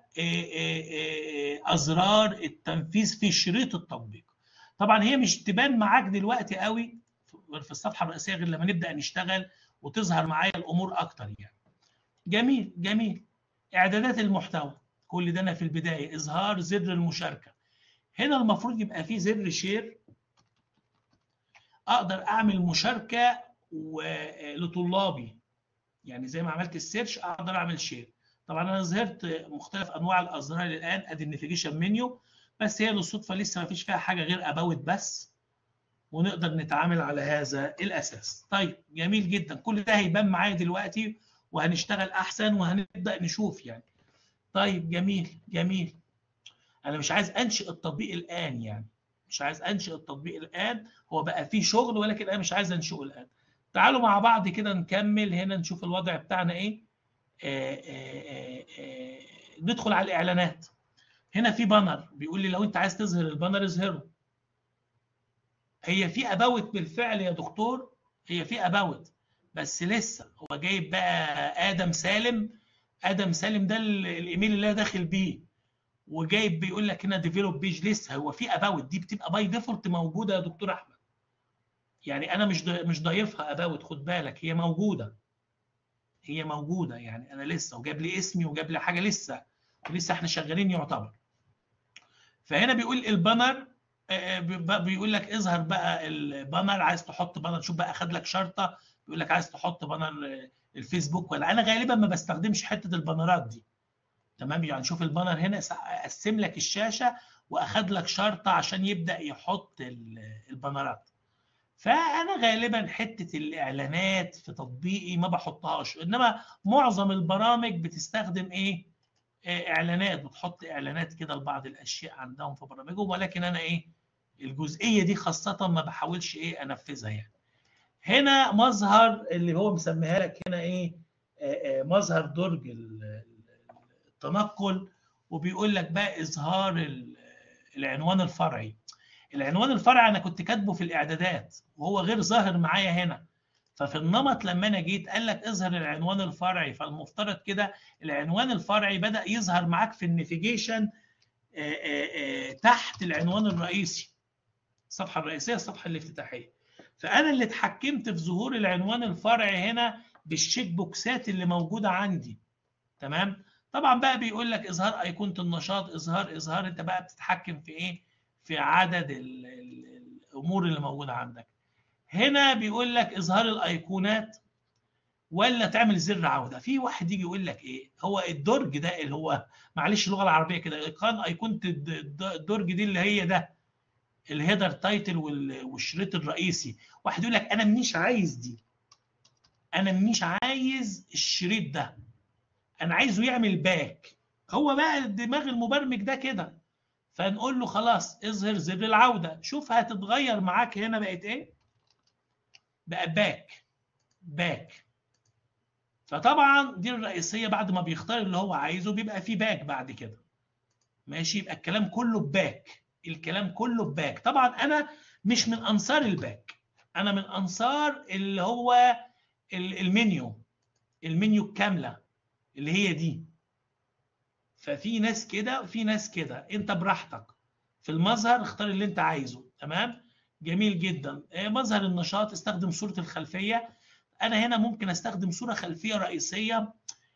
ازرار التنفيذ في شريط التطبيق طبعا هي مش تبان معاك دلوقتي قوي في الصفحه الرئيسيه غير لما نبدا نشتغل وتظهر معايا الامور اكتر يعني جميل جميل اعدادات المحتوى كل ده انا في البدايه اظهار زر المشاركه هنا المفروض يبقى فيه زر شير اقدر اعمل مشاركه لطلابي يعني زي ما عملت السيرش اقدر اعمل شير طبعا انا ظهرت مختلف انواع الازرار الان ادي النافيجيشن منيو بس هي للصدفه لسه ما فيش فيها حاجه غير اباوت بس ونقدر نتعامل على هذا الاساس طيب جميل جدا كل ده هيبان معايا دلوقتي وهنشتغل احسن وهنبدا نشوف يعني طيب جميل جميل انا مش عايز انشئ التطبيق الان يعني مش عايز انشئ التطبيق الان هو بقى فيه شغل ولكن انا مش عايز انشئه الان تعالوا مع بعض كده نكمل هنا نشوف الوضع بتاعنا ايه آآ آآ آآ ندخل على الاعلانات هنا في بانر بيقول لي لو انت عايز تظهر البانر اظهره هي في اباوت بالفعل يا دكتور هي في اباوت بس لسه هو جايب بقى ادم سالم ادم سالم ده الايميل اللي انا داخل بيه وجايب بيقول لك هنا ديفلوب بيج لسه هو في اباوت دي بتبقى باي ديفولت موجوده يا دكتور احمد يعني انا مش مش ضايفها اباوت خد بالك هي موجوده هي موجوده يعني انا لسه وجاب لي اسمي وجاب لي حاجه لسه ولسه احنا شغالين يعتبر فهنا بيقول البانر بيقول لك اظهر بقى البانر عايز تحط بانر شوف بقى اخد لك شرطه بيقول لك عايز تحط بانر الفيسبوك ولا انا غالبا ما بستخدمش حته البانرات دي تمام يعني شوف البانر هنا قسم لك الشاشه واخد لك شرطه عشان يبدا يحط البانرات فانا غالبا حته الاعلانات في تطبيقي ما بحطهاش انما معظم البرامج بتستخدم ايه اعلانات بتحط اعلانات كده لبعض الاشياء عندهم في برامجهم ولكن انا ايه الجزئيه دي خاصه ما بحاولش ايه انفذها يعني هنا مظهر اللي هو مسميها لك هنا ايه مظهر درج التنقل وبيقول لك بقى اظهار العنوان الفرعي العنوان الفرعي انا كنت كاتبه في الاعدادات وهو غير ظاهر معايا هنا ففي النمط لما انا جيت قال لك اظهر العنوان الفرعي فالمفترض كده العنوان الفرعي بدا يظهر معاك في النافيجيشن تحت العنوان الرئيسي الصفحه الرئيسيه الصفحه الافتتاحيه فانا اللي اتحكمت في ظهور العنوان الفرعي هنا بالشيك بوكسات اللي موجوده عندي تمام طبعا بقى بيقول لك اظهار ايقونه النشاط اظهار اظهار انت بقى بتتحكم في ايه في عدد ال ال الامور اللي موجوده عندك هنا بيقول لك اظهار الايقونات ولا تعمل زر عوده في واحد يجي يقول لك ايه هو الدرج ده اللي هو معلش اللغه العربيه كده ايقان ايقونه الدرج دي اللي هي ده الهيدر تايتل والشريط الرئيسي واحد يقول لك انا مش عايز دي انا مش عايز الشريط ده انا عايزه يعمل باك هو بقى دماغ المبرمج ده كده فنقول له خلاص اظهر زر العوده شوف هتتغير معاك هنا بقت ايه بقى باك باك فطبعا دي الرئيسيه بعد ما بيختار اللي هو عايزه بيبقى فيه باك بعد كده ماشي يبقى الكلام كله بباك الكلام كله بباك طبعا انا مش من انصار الباك انا من انصار اللي هو المنيو المنيو الكامله اللي هي دي ففي ناس كده وفي ناس كده انت براحتك في المظهر اختار اللي انت عايزه تمام جميل جدا مظهر النشاط استخدم صورة الخلفية انا هنا ممكن استخدم صورة خلفية رئيسية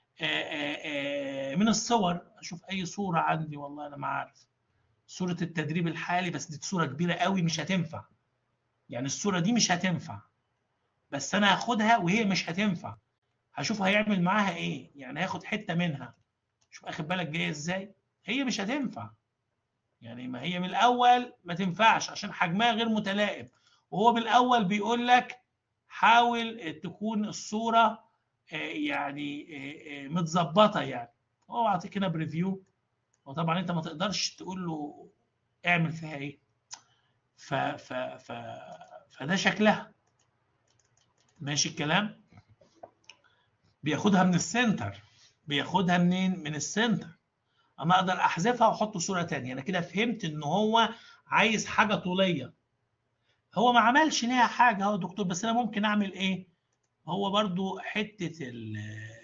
من الصور اشوف اي صورة عندي والله انا ما عارف صورة التدريب الحالي بس دي صورة كبيرة قوي مش هتنفع يعني الصورة دي مش هتنفع بس انا هاخدها وهي مش هتنفع هشوف هيعمل معاها ايه يعني هاخد حتة منها شوف اخد بالك جايه ازاي هي مش هتنفع يعني ما هي من الاول ما تنفعش عشان حجمها غير متلائم وهو من الاول بيقول لك حاول تكون الصوره يعني متظبطه يعني هو اعطيك هنا بريفيو وطبعا انت ما تقدرش تقول له اعمل فيها ايه ف ف ف فده شكلها ماشي الكلام بياخدها من السنتر بياخدها منين من السنتر اما اقدر احذفها واحط صوره ثانيه انا كده فهمت ان هو عايز حاجه طوليه هو ما عملش ليها حاجه هو دكتور بس انا ممكن اعمل ايه هو برضو حته ال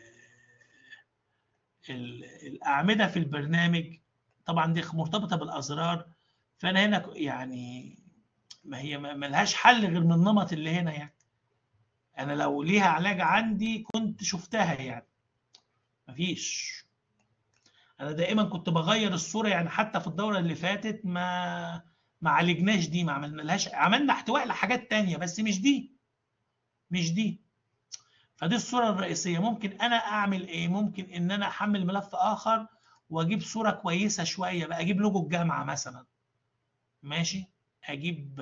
ال الاعمده في البرنامج طبعا دي مرتبطه بالازرار فانا هنا يعني ما هي ما لهاش حل غير من النمط اللي هنا يعني انا لو ليها علاج عندي كنت شفتها يعني مفيش انا دائما كنت بغير الصوره يعني حتى في الدوره اللي فاتت ما ما عالجناش دي ما عملنا لهاش عملنا احتواء لحاجات تانية بس مش دي مش دي فدي الصوره الرئيسيه ممكن انا اعمل ايه ممكن ان انا احمل ملف اخر واجيب صوره كويسه شويه بقى اجيب لوجو الجامعه مثلا ماشي اجيب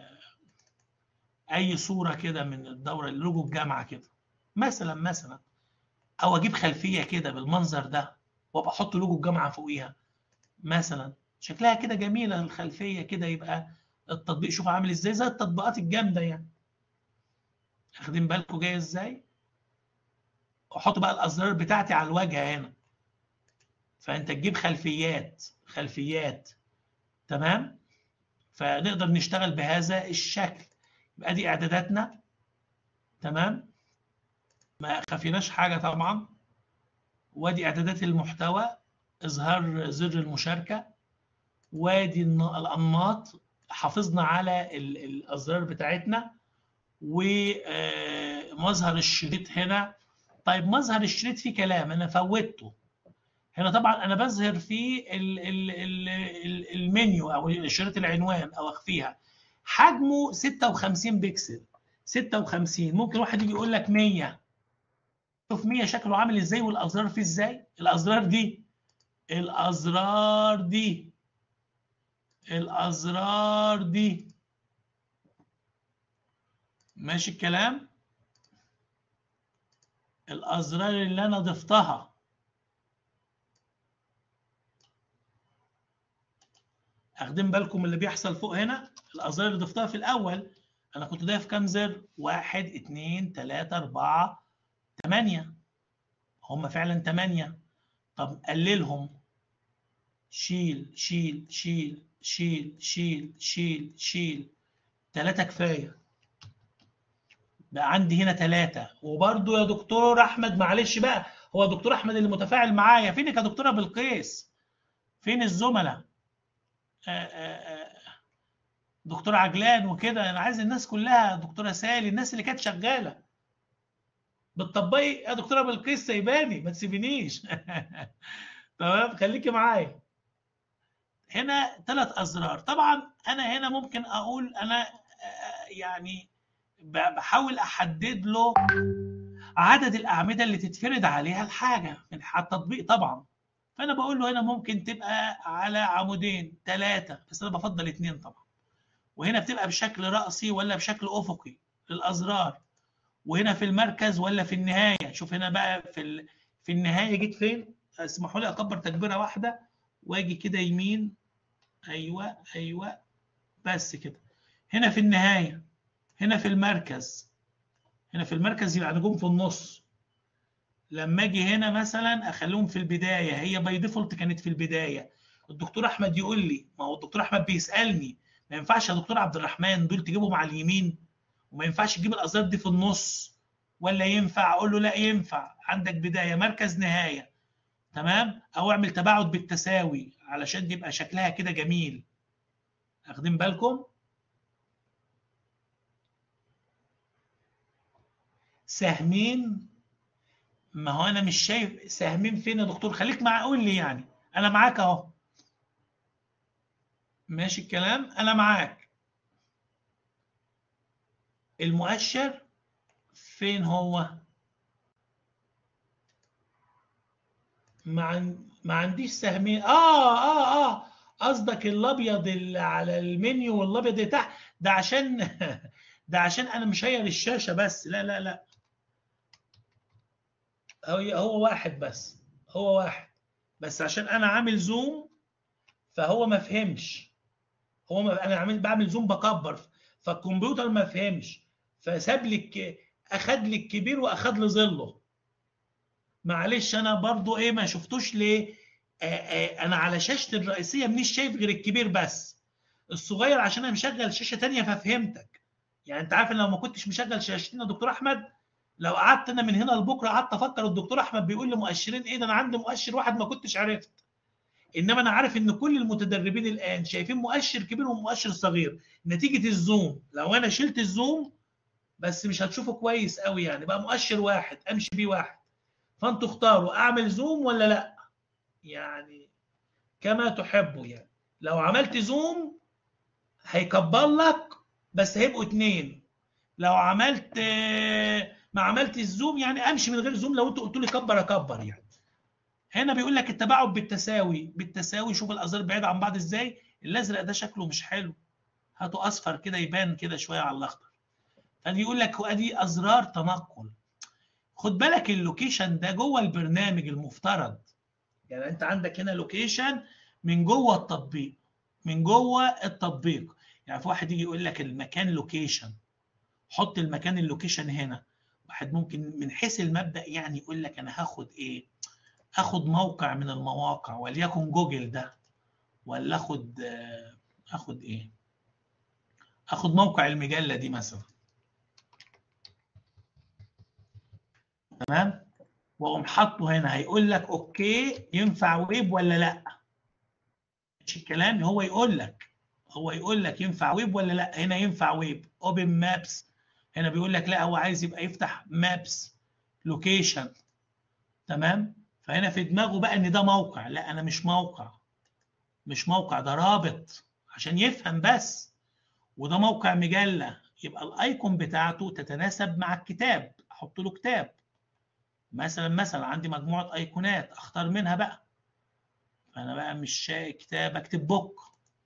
اي صوره كده من الدوره لوجو الجامعه كده مثلا مثلا او اجيب خلفيه كده بالمنظر ده وابقى احط لوجو الجامعه فوقيها مثلا شكلها كده جميله الخلفيه كده يبقى التطبيق شوف عامل ازاي زي التطبيقات الجامده يعني واخدين بالكم جاي ازاي واحط بقى الازرار بتاعتي على الواجهه هنا فانت تجيب خلفيات خلفيات تمام فنقدر نشتغل بهذا الشكل يبقى دي اعداداتنا تمام ما خفيناش حاجه طبعا وادي اعدادات المحتوى اظهار زر المشاركه وادي الانماط حافظنا على الازرار بتاعتنا ومظهر الشريط هنا طيب مظهر الشريط فيه كلام انا فوتته هنا طبعا انا بظهر فيه ال ال ال ال المنيو او شريط العنوان او اخفيها حجمه 56 بكسل 56 ممكن واحد يجي يقول لك 100 شوف 100 شكله عامل ازاي والازرار فيه ازاي الازرار دي الازرار دي الازرار دي ماشي الكلام الازرار اللي انا ضفتها اخدين بالكم من اللي بيحصل فوق هنا الازرار اللي ضفتها في الاول انا كنت ضايف كام زر واحد اتنين تلاتة اربعة تمانية هم فعلا تمانية طب قللهم شيل شيل شيل شيل شيل شيل شيل تلاتة كفاية بقى عندي هنا تلاتة وبرضو يا دكتور أحمد معلش بقى هو دكتور أحمد اللي متفاعل معايا فينك يا دكتورة بالقيس فين الزملاء دكتور عجلان وكده أنا عايز الناس كلها دكتورة سالي الناس اللي كانت شغالة بتطبقي يا دكتورة بالقيس سايباني ما تسيبنيش تمام خليكي معايا هنا ثلاث ازرار طبعا انا هنا ممكن اقول انا يعني بحاول احدد له عدد الاعمده اللي تتفرد عليها الحاجه من التطبيق طبعا فانا بقول له هنا ممكن تبقى على عمودين ثلاثه بس انا بفضل اثنين طبعا وهنا بتبقى بشكل راسي ولا بشكل افقي للازرار وهنا في المركز ولا في النهايه شوف هنا بقى في في النهايه جيت فين اسمحوا لي اكبر تكبيره واحده واجي كده يمين ايوه ايوه بس كده هنا في النهايه هنا في المركز هنا في المركز يبقى نجوم في النص لما اجي هنا مثلا اخليهم في البدايه هي باي ديفولت كانت في البدايه الدكتور احمد يقول لي ما هو الدكتور احمد بيسالني ما ينفعش يا دكتور عبد الرحمن دول تجيبهم على اليمين وما ينفعش تجيب الازرار دي في النص ولا ينفع اقول له لا ينفع عندك بدايه مركز نهايه تمام او اعمل تباعد بالتساوي علشان يبقى شكلها كده جميل واخدين بالكم سهمين ما هو انا مش شايف سهمين فين يا دكتور خليك مع قول لي يعني انا معاك اهو ماشي الكلام انا معاك المؤشر فين هو ما ما عنديش سهمين اه اه اه قصدك الابيض اللي على المنيو والابيض اللي تحت ده عشان ده عشان انا مشير الشاشه بس لا لا لا هو هو واحد بس هو واحد بس عشان انا عامل زوم فهو ما فهمش هو ما انا عامل بعمل زوم بكبر فالكمبيوتر ما فهمش فساب لي اخد لي الكبير واخد لي ظله معلش انا برضو ايه ما شفتوش ليه آآ آآ انا على شاشتي الرئيسيه مش شايف غير الكبير بس الصغير عشان انا مشغل شاشه تانية ففهمتك يعني انت عارف ان لو ما كنتش مشغل شاشتين يا دكتور احمد لو قعدت انا من هنا لبكره قعدت افكر الدكتور احمد بيقول لي مؤشرين ايه ده انا عندي مؤشر واحد ما كنتش عرفت انما انا عارف ان كل المتدربين الان شايفين مؤشر كبير ومؤشر صغير نتيجه الزوم لو انا شلت الزوم بس مش هتشوفه كويس قوي يعني بقى مؤشر واحد امشي بيه واحد فانتوا اختاروا اعمل زوم ولا لا يعني كما تحبوا يعني لو عملت زوم هيكبر لك بس هيبقوا اتنين لو عملت ما عملت الزوم يعني امشي من غير زوم لو انتوا قلتوا لي كبر اكبر يعني هنا بيقول لك التباعد بالتساوي بالتساوي شوف الازرار بعيده عن بعض ازاي الازرق ده شكله مش حلو هاتوا اصفر كده يبان كده شويه على الاخضر فبيقول لك هو ادي ازرار تنقل خد بالك اللوكيشن ده جوه البرنامج المفترض يعني انت عندك هنا لوكيشن من جوه التطبيق من جوه التطبيق يعني في واحد يجي يقول لك المكان لوكيشن حط المكان اللوكيشن هنا واحد ممكن من حيث المبدا يعني يقول لك انا هاخد ايه اخد موقع من المواقع وليكن جوجل ده ولا اخد اخد ايه اخد موقع المجله دي مثلا تمام واقوم حاطه هنا هيقول لك اوكي ينفع ويب ولا لا مش الكلام هو يقول لك هو يقول لك ينفع ويب ولا لا هنا ينفع ويب اوبن مابس هنا بيقول لك لا هو عايز يبقى يفتح مابس لوكيشن تمام فهنا في دماغه بقى ان ده موقع لا انا مش موقع مش موقع ده رابط عشان يفهم بس وده موقع مجله يبقى الايكون بتاعته تتناسب مع الكتاب احط له كتاب مثلا مثلا عندي مجموعه ايقونات اختار منها بقى فانا بقى مش كتاب اكتب بوك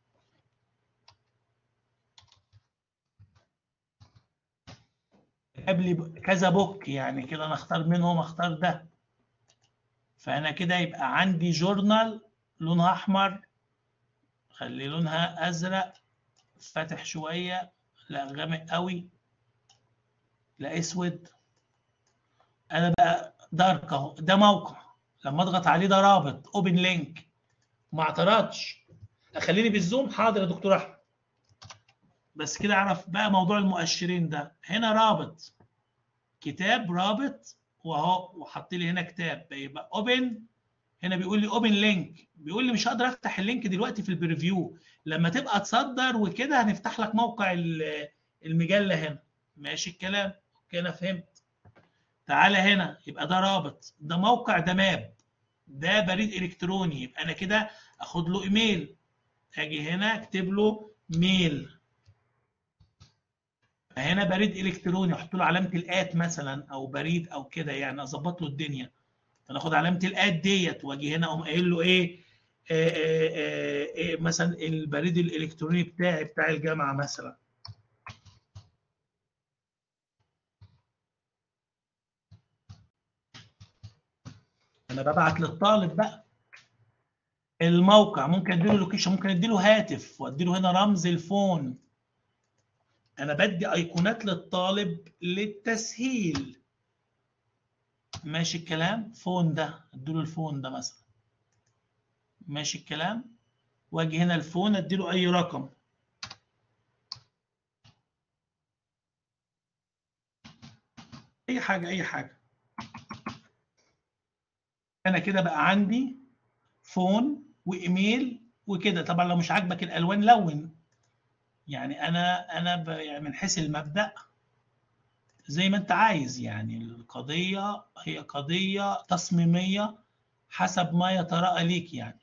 كتب لي كذا بوك يعني كده انا اختار منهم اختار ده فانا كده يبقى عندي جورنال لونها احمر خلي لونها ازرق فاتح شويه لا غامق قوي لا اسود انا بقى دارك اهو ده موقع لما اضغط عليه ده رابط اوبن لينك ما اعترضش اخليني بالزوم حاضر يا دكتور احمد بس كده اعرف بقى موضوع المؤشرين ده هنا رابط كتاب رابط واهو وحط لي هنا كتاب يبقى اوبن هنا بيقول لي اوبن لينك بيقول لي مش هقدر افتح اللينك دلوقتي في البريفيو لما تبقى تصدر وكده هنفتح لك موقع المجله هنا ماشي الكلام اوكي انا فهمت تعالى هنا يبقى ده رابط ده موقع ده ماب ده بريد الكتروني يبقى انا كده اخد له ايميل اجي هنا اكتب له ميل هنا بريد الكتروني احط له علامه الات مثلا او بريد او كده يعني اظبط له الدنيا فناخد علامه الات ديت واجي هنا اقوم قايل له ايه آآ آآ آآ مثلا البريد الالكتروني بتاعي بتاع الجامعه مثلا انا ببعت للطالب بقى الموقع ممكن اديله لوكيشن ممكن اديله هاتف واديله هنا رمز الفون انا بدي ايقونات للطالب للتسهيل ماشي الكلام فون ده اديله الفون ده مثلا ماشي الكلام واجي هنا الفون اديله اي رقم اي حاجه اي حاجه انا كده بقى عندي فون وايميل وكده طبعا لو مش عاجبك الالوان لون يعني انا انا يعني من حيث المبدا زي ما انت عايز يعني القضيه هي قضيه تصميميه حسب ما يتراءى ليك يعني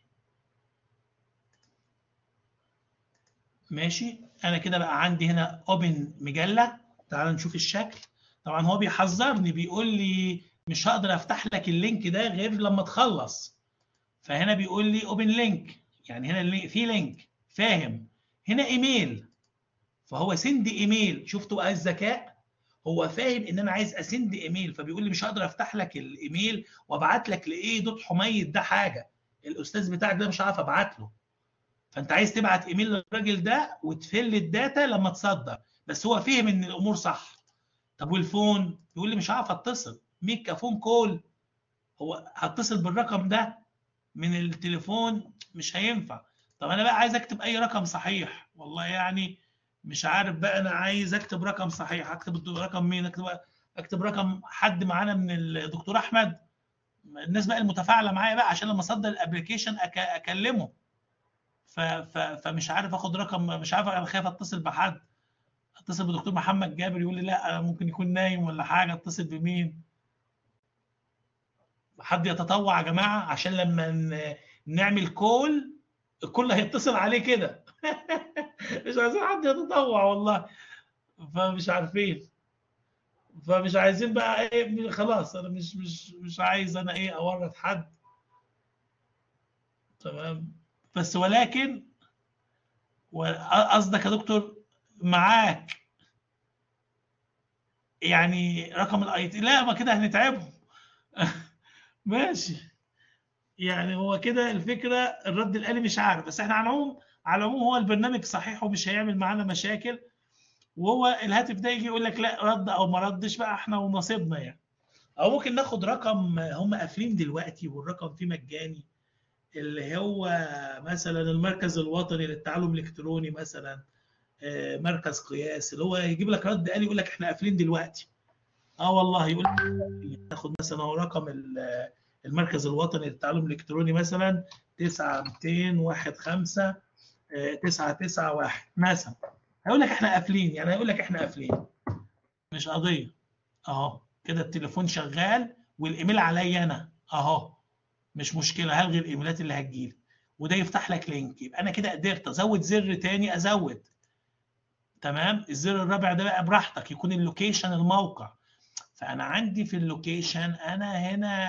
ماشي انا كده بقى عندي هنا اوبن مجله تعال نشوف الشكل طبعا هو بيحذرني بيقول لي مش هقدر افتح لك اللينك ده غير لما تخلص فهنا بيقول لي اوبن لينك يعني هنا في لينك فاهم هنا ايميل فهو سند ايميل شفتوا بقى الذكاء هو فاهم ان انا عايز اسند ايميل فبيقول لي مش هقدر افتح لك الايميل وابعت لك لايه دوت حميد ده حاجه الاستاذ بتاعك ده مش هعرف ابعت له فانت عايز تبعت ايميل للراجل ده وتفل الداتا لما تصدر بس هو فهم ان الامور صح طب والفون يقول لي مش هعرف اتصل ميكا فون كول هو هتصل بالرقم ده من التليفون مش هينفع طب انا بقى عايز اكتب اي رقم صحيح والله يعني مش عارف بقى انا عايز اكتب رقم صحيح اكتب رقم مين اكتب اكتب رقم حد معانا من الدكتور احمد الناس بقى المتفاعله معايا بقى عشان لما اصدر الابلكيشن أك... اكلمه ف... ف... فمش عارف اخد رقم مش عارف انا خايف اتصل بحد اتصل بدكتور محمد جابر يقول لي لا ممكن يكون نايم ولا حاجه اتصل بمين حد يتطوع يا جماعه عشان لما نعمل كول الكل هيتصل عليه كده مش عايزين حد يتطوع والله فمش عارفين فمش عايزين بقى ايه خلاص انا مش مش مش عايز انا ايه اورط حد تمام بس ولكن قصدك يا دكتور معاك يعني رقم الاي تي لا ما كده هنتعبهم ماشي يعني هو كده الفكره الرد الالي مش عارف بس احنا على العموم على العموم هو البرنامج صحيح ومش هيعمل معانا مشاكل وهو الهاتف ده يجي يقول لك لا رد او ما ردش بقى احنا ونصيبنا يعني او ممكن ناخد رقم هم قافلين دلوقتي والرقم فيه مجاني اللي هو مثلا المركز الوطني للتعلم الالكتروني مثلا مركز قياس اللي هو يجيب لك رد آلي يقول لك احنا قافلين دلوقتي اه والله يقول تاخد مثلا هو رقم المركز الوطني للتعلم الالكتروني مثلا 9 200 15 9 9 1 مثلا هيقول لك احنا قافلين يعني هيقول لك احنا قافلين مش قضيه اهو كده التليفون شغال والايميل عليا انا اهو مش مشكله هلغي الايميلات اللي هتجيلي وده يفتح لك لينك يبقى انا كده قدرت ازود زر تاني ازود تمام الزر الرابع ده بقى براحتك يكون اللوكيشن الموقع فانا عندي في اللوكيشن انا هنا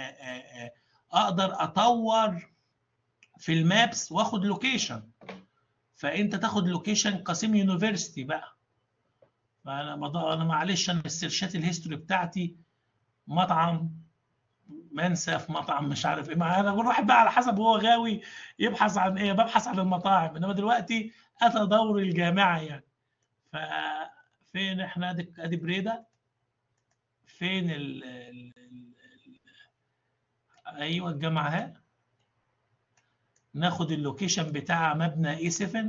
اقدر اطور في المابس واخد لوكيشن فانت تاخد لوكيشن قاسم يونيفرسيتي بقى فانا انا معلش انا السيرشات الهيستوري بتاعتي مطعم منسى في مطعم مش عارف ايه ما انا بروح بقى على حسب هو غاوي يبحث عن ايه ببحث عن المطاعم انما دلوقتي اتى دور الجامعه يعني ففين احنا ادي ادي بريده فين ال ال ال ايوه الجامعه اهي ناخد اللوكيشن بتاع مبنى اي 7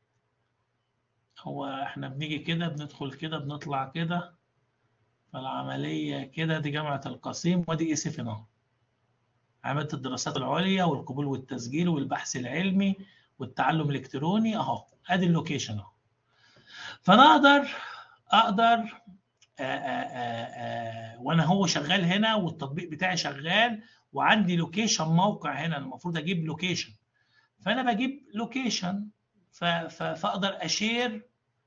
هو احنا بنيجي كده بندخل كده بنطلع كده فالعملية كده دي جامعة القصيم ودي اي 7 اهو عملية الدراسات العليا والقبول والتسجيل والبحث العلمي والتعلم الالكتروني اهو ادي اللوكيشن اهو فانا اقدر اقدر آآ آآ وانا هو شغال هنا والتطبيق بتاعي شغال وعندي لوكيشن موقع هنا المفروض اجيب لوكيشن فانا بجيب لوكيشن فاقدر اشير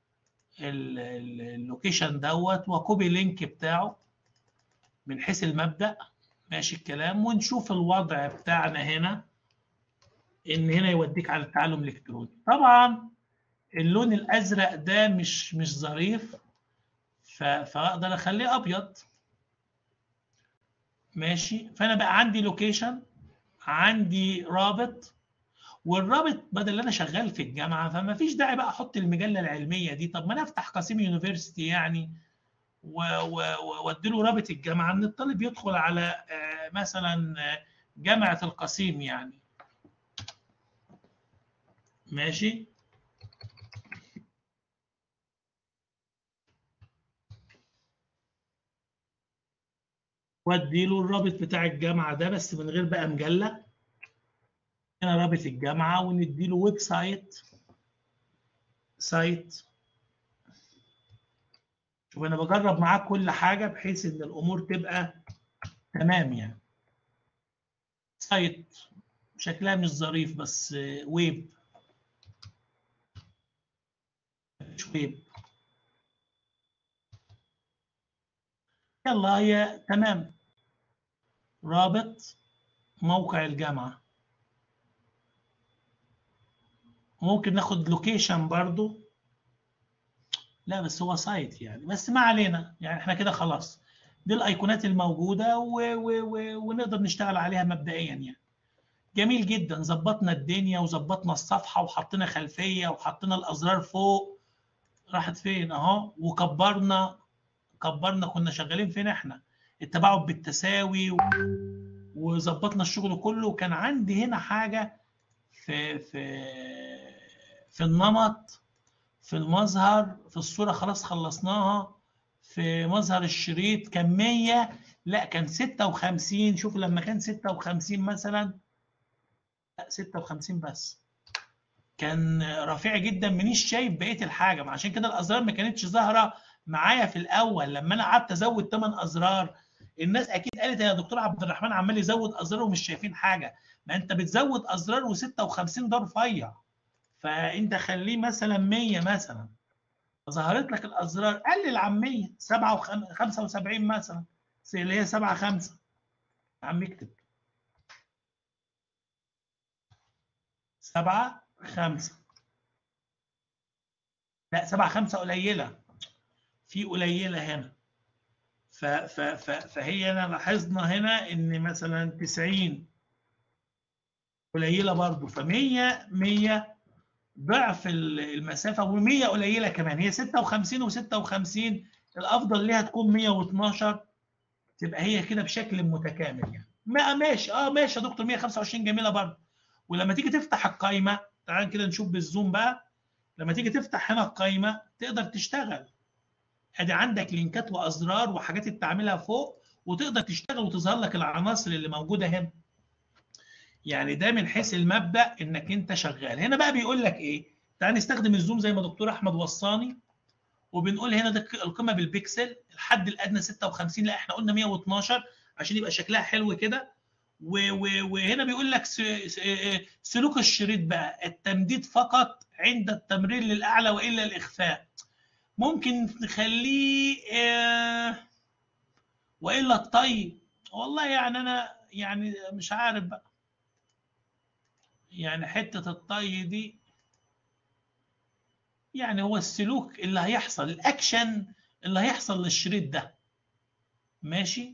اللوكيشن دوت وكوبي لينك بتاعه من حيث المبدا ماشي الكلام ونشوف الوضع بتاعنا هنا ان هنا يوديك على التعلم الالكتروني طبعا اللون الازرق ده مش مش ظريف فاقدر اخليه ابيض ماشي فانا بقى عندي لوكيشن عندي رابط والرابط بدل انا شغال في الجامعه فما فيش داعي بقى احط المجله العلميه دي طب ما انا افتح قاسم يونيفرسيتي يعني وادي له رابط الجامعه ان الطالب يدخل على مثلا جامعه القصيم يعني ماشي وادي له الرابط بتاع الجامعه ده بس من غير بقى مجله هنا رابط الجامعه وندي له ويب سايت سايت شوف انا بجرب معاك كل حاجه بحيث ان الامور تبقى تمام يعني سايت شكلها مش ظريف بس ويب مش ويب يلا هي تمام رابط موقع الجامعة ممكن ناخد لوكيشن برضو لا بس هو سايت يعني بس ما علينا يعني احنا كده خلاص دي الايقونات الموجودة و و و ونقدر نشتغل عليها مبدئيا يعني جميل جدا ظبطنا الدنيا وظبطنا الصفحة وحطينا خلفية وحطينا الازرار فوق راحت فين اهو وكبرنا كبرنا كنا شغالين فين احنا التباعد بالتساوي وظبطنا الشغل كله وكان عندي هنا حاجه في في في النمط في المظهر في الصوره خلاص خلصناها في مظهر الشريط كان 100 لا كان 56 شوف لما كان 56 مثلا لا 56 بس كان رفيع جدا منيش شايف بقيه الحاجه عشان كده الازرار ما كانتش ظاهره معايا في الاول لما انا قعدت ازود 8 ازرار الناس اكيد قالت يا دكتور عبد الرحمن عمال يزود ازرار ومش شايفين حاجه ما انت بتزود ازرار و56 ده رفيع فانت خليه مثلا 100 مثلا ظهرت لك الازرار قلل عن 100 7 75 مثلا اللي هي 7 5 يا عم اكتب 7 5 لا 7 5 قليله في قليله هنا ف ف ف فهي انا لاحظنا هنا ان مثلا 90 قليله برضو ف 100 100 ضعف المسافه و100 قليله كمان هي 56 و56 الافضل ليها تكون 112 تبقى هي كده بشكل متكامل يعني ما ماشي اه ماشي يا دكتور 125 جميله برضه ولما تيجي تفتح القايمه تعال كده نشوف بالزوم بقى لما تيجي تفتح هنا القايمه تقدر تشتغل ادي عندك لينكات وازرار وحاجات انت عاملها فوق وتقدر تشتغل وتظهر لك العناصر اللي موجوده هنا يعني ده من حيث المبدا انك انت شغال هنا بقى بيقول لك ايه تعال نستخدم الزوم زي ما دكتور احمد وصاني وبنقول هنا ده القيمه بالبكسل الحد الادنى 56 لا احنا قلنا 112 عشان يبقى شكلها حلو كده وهنا بيقول لك سلوك الشريط بقى التمديد فقط عند التمرير للاعلى والا الاخفاء ممكن نخليه والا الطي والله يعني انا يعني مش عارف بقى يعني حته الطي دي يعني هو السلوك اللي هيحصل الاكشن اللي هيحصل للشريط ده ماشي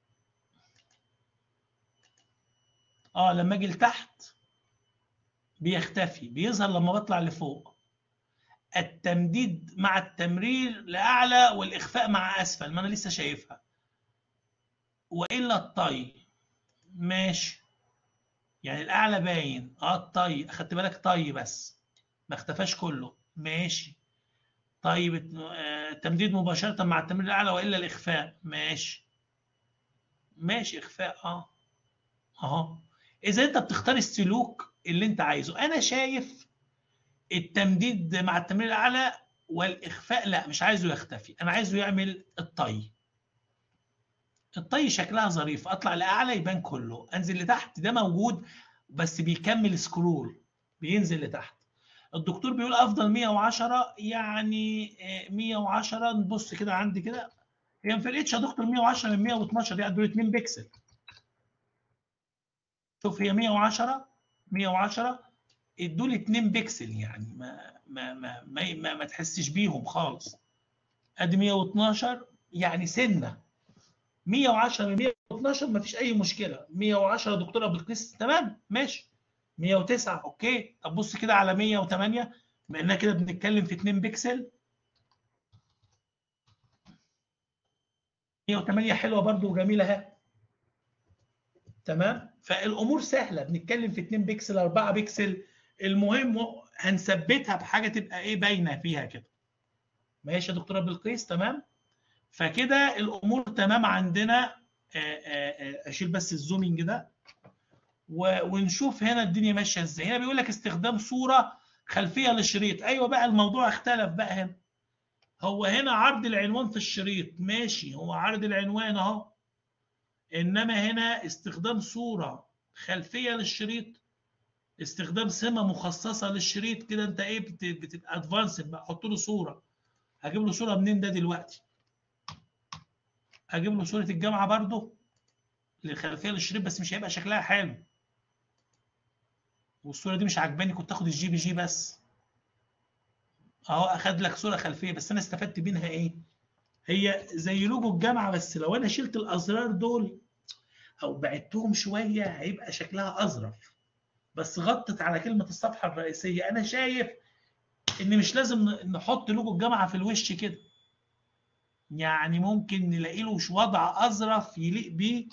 اه لما اجي لتحت بيختفي بيظهر لما بطلع لفوق التمديد مع التمرير لاعلى والاخفاء مع اسفل ما انا لسه شايفها والا الطي ماشي يعني الاعلى باين اه الطي اخدت بالك طي بس ما اختفاش كله ماشي طيب التمديد مباشرة مع التمرير الأعلى وإلا الإخفاء ماشي ماشي إخفاء أه أهو إذا أنت بتختار السلوك اللي أنت عايزه أنا شايف التمديد مع التمرير الأعلى والإخفاء لا مش عايزه يختفي أنا عايزه يعمل الطي الطي شكلها ظريف أطلع لأعلى يبان كله أنزل لتحت ده موجود بس بيكمل سكرول بينزل لتحت الدكتور بيقول افضل 110 يعني 110 نبص كده عندي كده هي ما فرقتش يا دكتور 110 من 112 يعني دول 2 بكسل شوف هي 110 110 دول 2 بكسل يعني ما ما ما ما, ما, ما تحسش بيهم خالص ادي 112 يعني سنه 110 من 112 ما فيش اي مشكله 110 دكتوره بالقيس تمام ماشي 109 اوكي طب بص كده على 108 بما اننا كده بنتكلم في 2 بكسل 108 حلوه برده وجميله اهي تمام فالامور سهله بنتكلم في 2 بكسل 4 بكسل المهم هنثبتها بحاجه تبقى ايه باينه فيها كده ماشي يا دكتوره بلقيس تمام فكده الامور تمام عندنا اشيل بس الزومنج ده ونشوف هنا الدنيا ماشيه ازاي هنا بيقول لك استخدام صوره خلفيه للشريط ايوه بقى الموضوع اختلف بقى هنا هو هنا عرض العنوان في الشريط ماشي هو عرض العنوان اهو انما هنا استخدام صوره خلفيه للشريط استخدام سمه مخصصه للشريط كده انت ايه بتبقى ادفانس بقى حط له صوره هجيب له صوره منين ده دلوقتي هجيب له صوره الجامعه برضه للخلفيه للشريط بس مش هيبقى شكلها حلو والصوره دي مش عاجباني كنت اخد الجي بي جي بس اهو اخد لك صوره خلفيه بس انا استفدت منها ايه هي زي لوجو الجامعه بس لو انا شلت الازرار دول او بعدتهم شويه هيبقى شكلها اظرف بس غطت على كلمه الصفحه الرئيسيه انا شايف ان مش لازم نحط لوجو الجامعه في الوش كده يعني ممكن نلاقي له وضع اظرف يليق بيه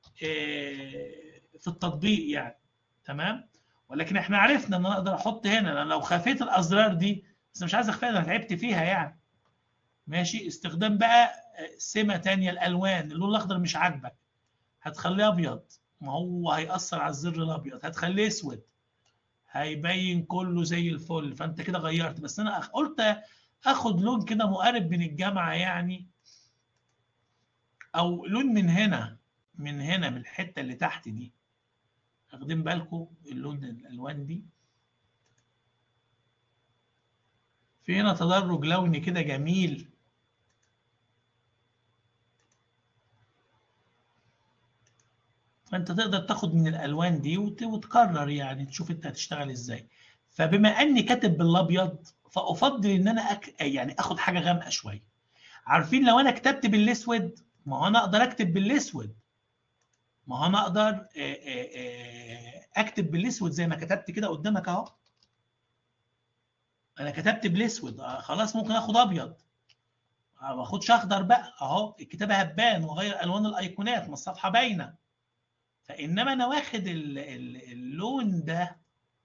في التطبيق يعني تمام ولكن احنا عرفنا ان انا اقدر احط هنا انا لو خفيت الازرار دي بس مش عايز اخفيها انا تعبت فيها يعني ماشي استخدام بقى سمه ثانيه الالوان اللون الاخضر مش عاجبك هتخليه ابيض ما هو هيأثر على الزر الابيض هتخليه اسود هيبين كله زي الفل فانت كده غيرت بس انا قلت اخد لون كده مقارب من الجامعه يعني او لون من هنا من هنا من الحته اللي تحت دي واخدين بالكم اللون الالوان دي في هنا تدرج لوني كده جميل فانت تقدر تاخد من الالوان دي وتقرر يعني تشوف انت هتشتغل ازاي فبما اني كاتب بالابيض فافضل ان انا أك... يعني اخد حاجه غامقه شويه عارفين لو انا كتبت بالاسود ما هو انا اقدر اكتب بالاسود ما هو انا اقدر اكتب بالاسود زي ما كتبت كده قدامك اهو انا كتبت بالاسود خلاص ممكن اخد ابيض ما اخدش اخضر بقى اهو الكتابه هتبان واغير الوان الايقونات ما الصفحه باينه فانما انا واخد اللون ده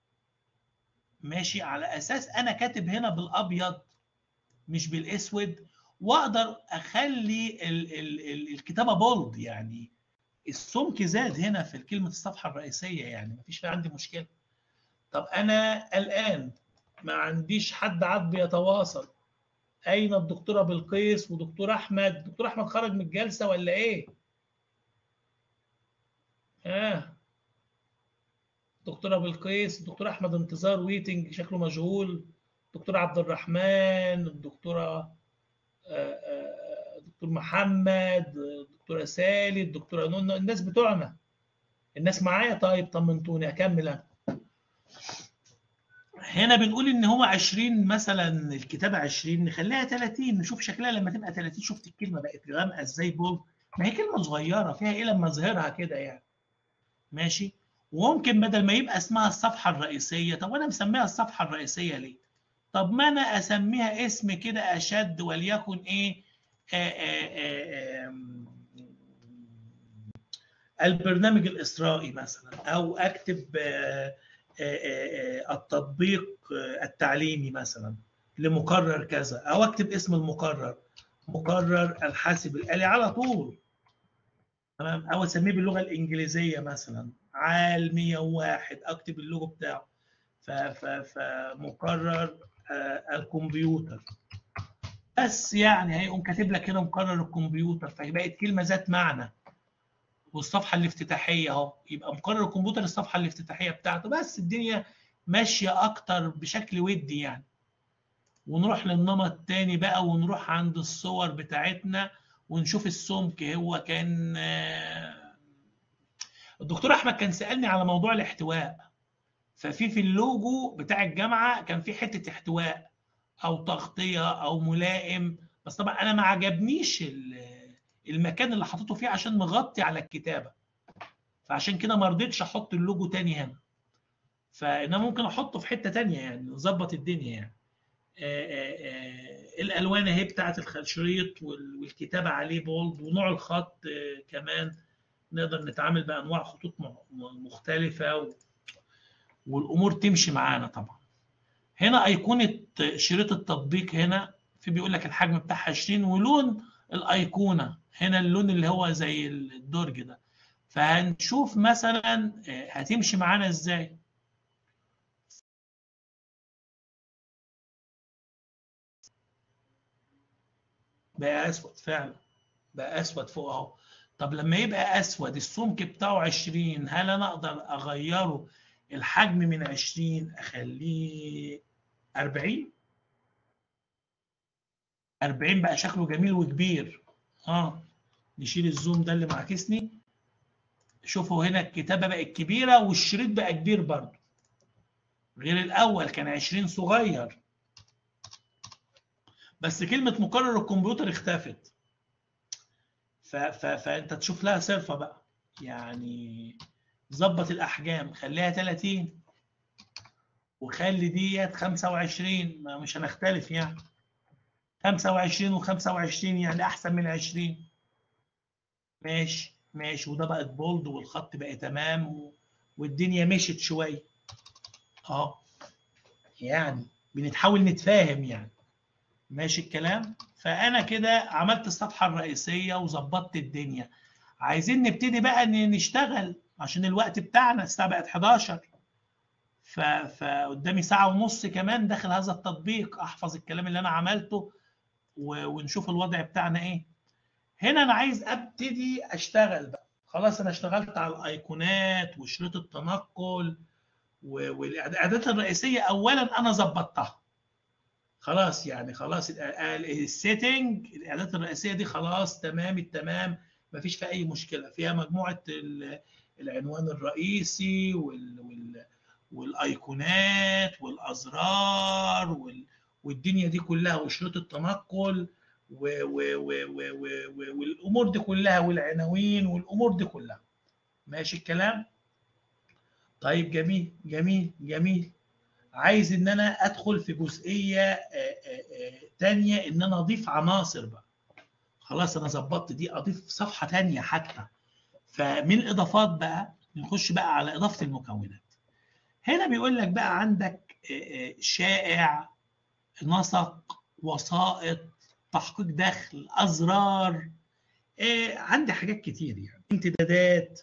ماشي على اساس انا كاتب هنا بالابيض مش بالاسود واقدر اخلي ال ال ال الكتابه بولد يعني السمك زاد هنا في كلمه الصفحه الرئيسيه يعني مفيش في عندي مشكله طب انا الان ما عنديش حد عاد بيتواصل اين الدكتوره بلقيس ودكتور احمد دكتور احمد خرج من الجلسه ولا ايه اه دكتوره بلقيس الدكتور احمد انتظار ويتنج شكله مشغول دكتور عبد الرحمن الدكتوره دكتور محمد دكتوره سالي الدكتوره نونو الناس بتوعنا الناس معايا طيب طمنتوني اكمل انا هنا بنقول ان هو 20 مثلا الكتابه 20 نخليها 30 نشوف شكلها لما تبقى 30 شفت الكلمه بقت غامقه ازاي بولد ما هي كلمه صغيره فيها ايه لما اظهرها كده يعني ماشي وممكن بدل ما يبقى اسمها الصفحه الرئيسيه طب وانا مسميها الصفحه الرئيسيه ليه طب ما انا اسميها اسم كده اشد وليكن ايه آآ آآ البرنامج الاسرائي مثلا او اكتب آآ التطبيق التعليمي مثلا لمقرر كذا او اكتب اسم المقرر مقرر الحاسب الالي على طول تمام او اسميه باللغه الانجليزيه مثلا عال 101 اكتب اللوجو بتاعه فمقرر الكمبيوتر بس يعني هيقوم كاتب لك هنا مقرر الكمبيوتر فبقت كلمه ذات معنى والصفحه الافتتاحيه اهو يبقى مقرر الكمبيوتر الصفحه الافتتاحيه بتاعته بس الدنيا ماشيه اكتر بشكل ودي يعني ونروح للنمط الثاني بقى ونروح عند الصور بتاعتنا ونشوف السمك هو كان الدكتور احمد كان سالني على موضوع الاحتواء ففي في اللوجو بتاع الجامعه كان في حته احتواء او تغطيه او ملائم بس طبعا انا ما عجبنيش المكان اللي حطيته فيه عشان مغطي على الكتابه فعشان كده ما رضيتش احط اللوجو تاني هنا فانا ممكن احطه في حته تانية يعني نظبط الدنيا يعني آآ آآ الالوان اهي بتاعه الشريط والكتابه عليه بولد ونوع الخط كمان نقدر نتعامل بانواع خطوط مختلفه والامور تمشي معانا طبعا هنا ايقونه شريط التطبيق هنا في بيقول لك الحجم بتاعها 20 ولون الايقونه هنا اللون اللي هو زي الدرج ده فهنشوف مثلا هتمشي معانا ازاي بقى اسود فعلا بقى اسود فوق اهو طب لما يبقى اسود السمك بتاعه 20 هل انا اقدر اغيره الحجم من 20 اخليه 40 40 بقى شكله جميل وكبير اه نشيل الزوم ده اللي معاكسني شوفوا هنا الكتابه بقت كبيره والشريط بقى كبير برضه غير الاول كان 20 صغير بس كلمه مقرر الكمبيوتر اختفت ف ف فانت تشوف لها صرفه بقى يعني ظبط الاحجام خليها 30 وخلي ديت 25 ما مش هنختلف يعني 25 و25 يعني احسن من 20 ماشي ماشي وده بقت بولد والخط بقى تمام و... والدنيا مشت شويه اه يعني بنتحاول نتفاهم يعني ماشي الكلام فانا كده عملت الصفحه الرئيسيه وظبطت الدنيا عايزين نبتدي بقى ان نشتغل عشان الوقت بتاعنا الساعه بقت 11 ف... فقدامي ساعه ونص كمان داخل هذا التطبيق احفظ الكلام اللي انا عملته و... ونشوف الوضع بتاعنا ايه هنا انا عايز ابتدي اشتغل بقى خلاص انا اشتغلت على الايقونات وشريط التنقل و... والاعدادات الرئيسيه اولا انا ظبطتها خلاص يعني خلاص السيتنج الاعدادات الرئيسيه دي خلاص تمام التمام مفيش فيها اي مشكله فيها مجموعه العنوان الرئيسي وال... وال... والايقونات والازرار وال... والدنيا دي كلها وشريط التنقل و... و... و... و... و... والامور دي كلها والعناوين والامور دي كلها ماشي الكلام طيب جميل جميل جميل عايز ان انا ادخل في جزئيه تانية ان انا اضيف عناصر بقى خلاص انا ظبطت دي اضيف صفحه تانية حتى فمن الاضافات بقى نخش بقى على اضافه المكونات هنا بيقول لك بقى عندك شائع نسق وسائط تحقيق دخل ازرار عندي حاجات كتير يعني امتدادات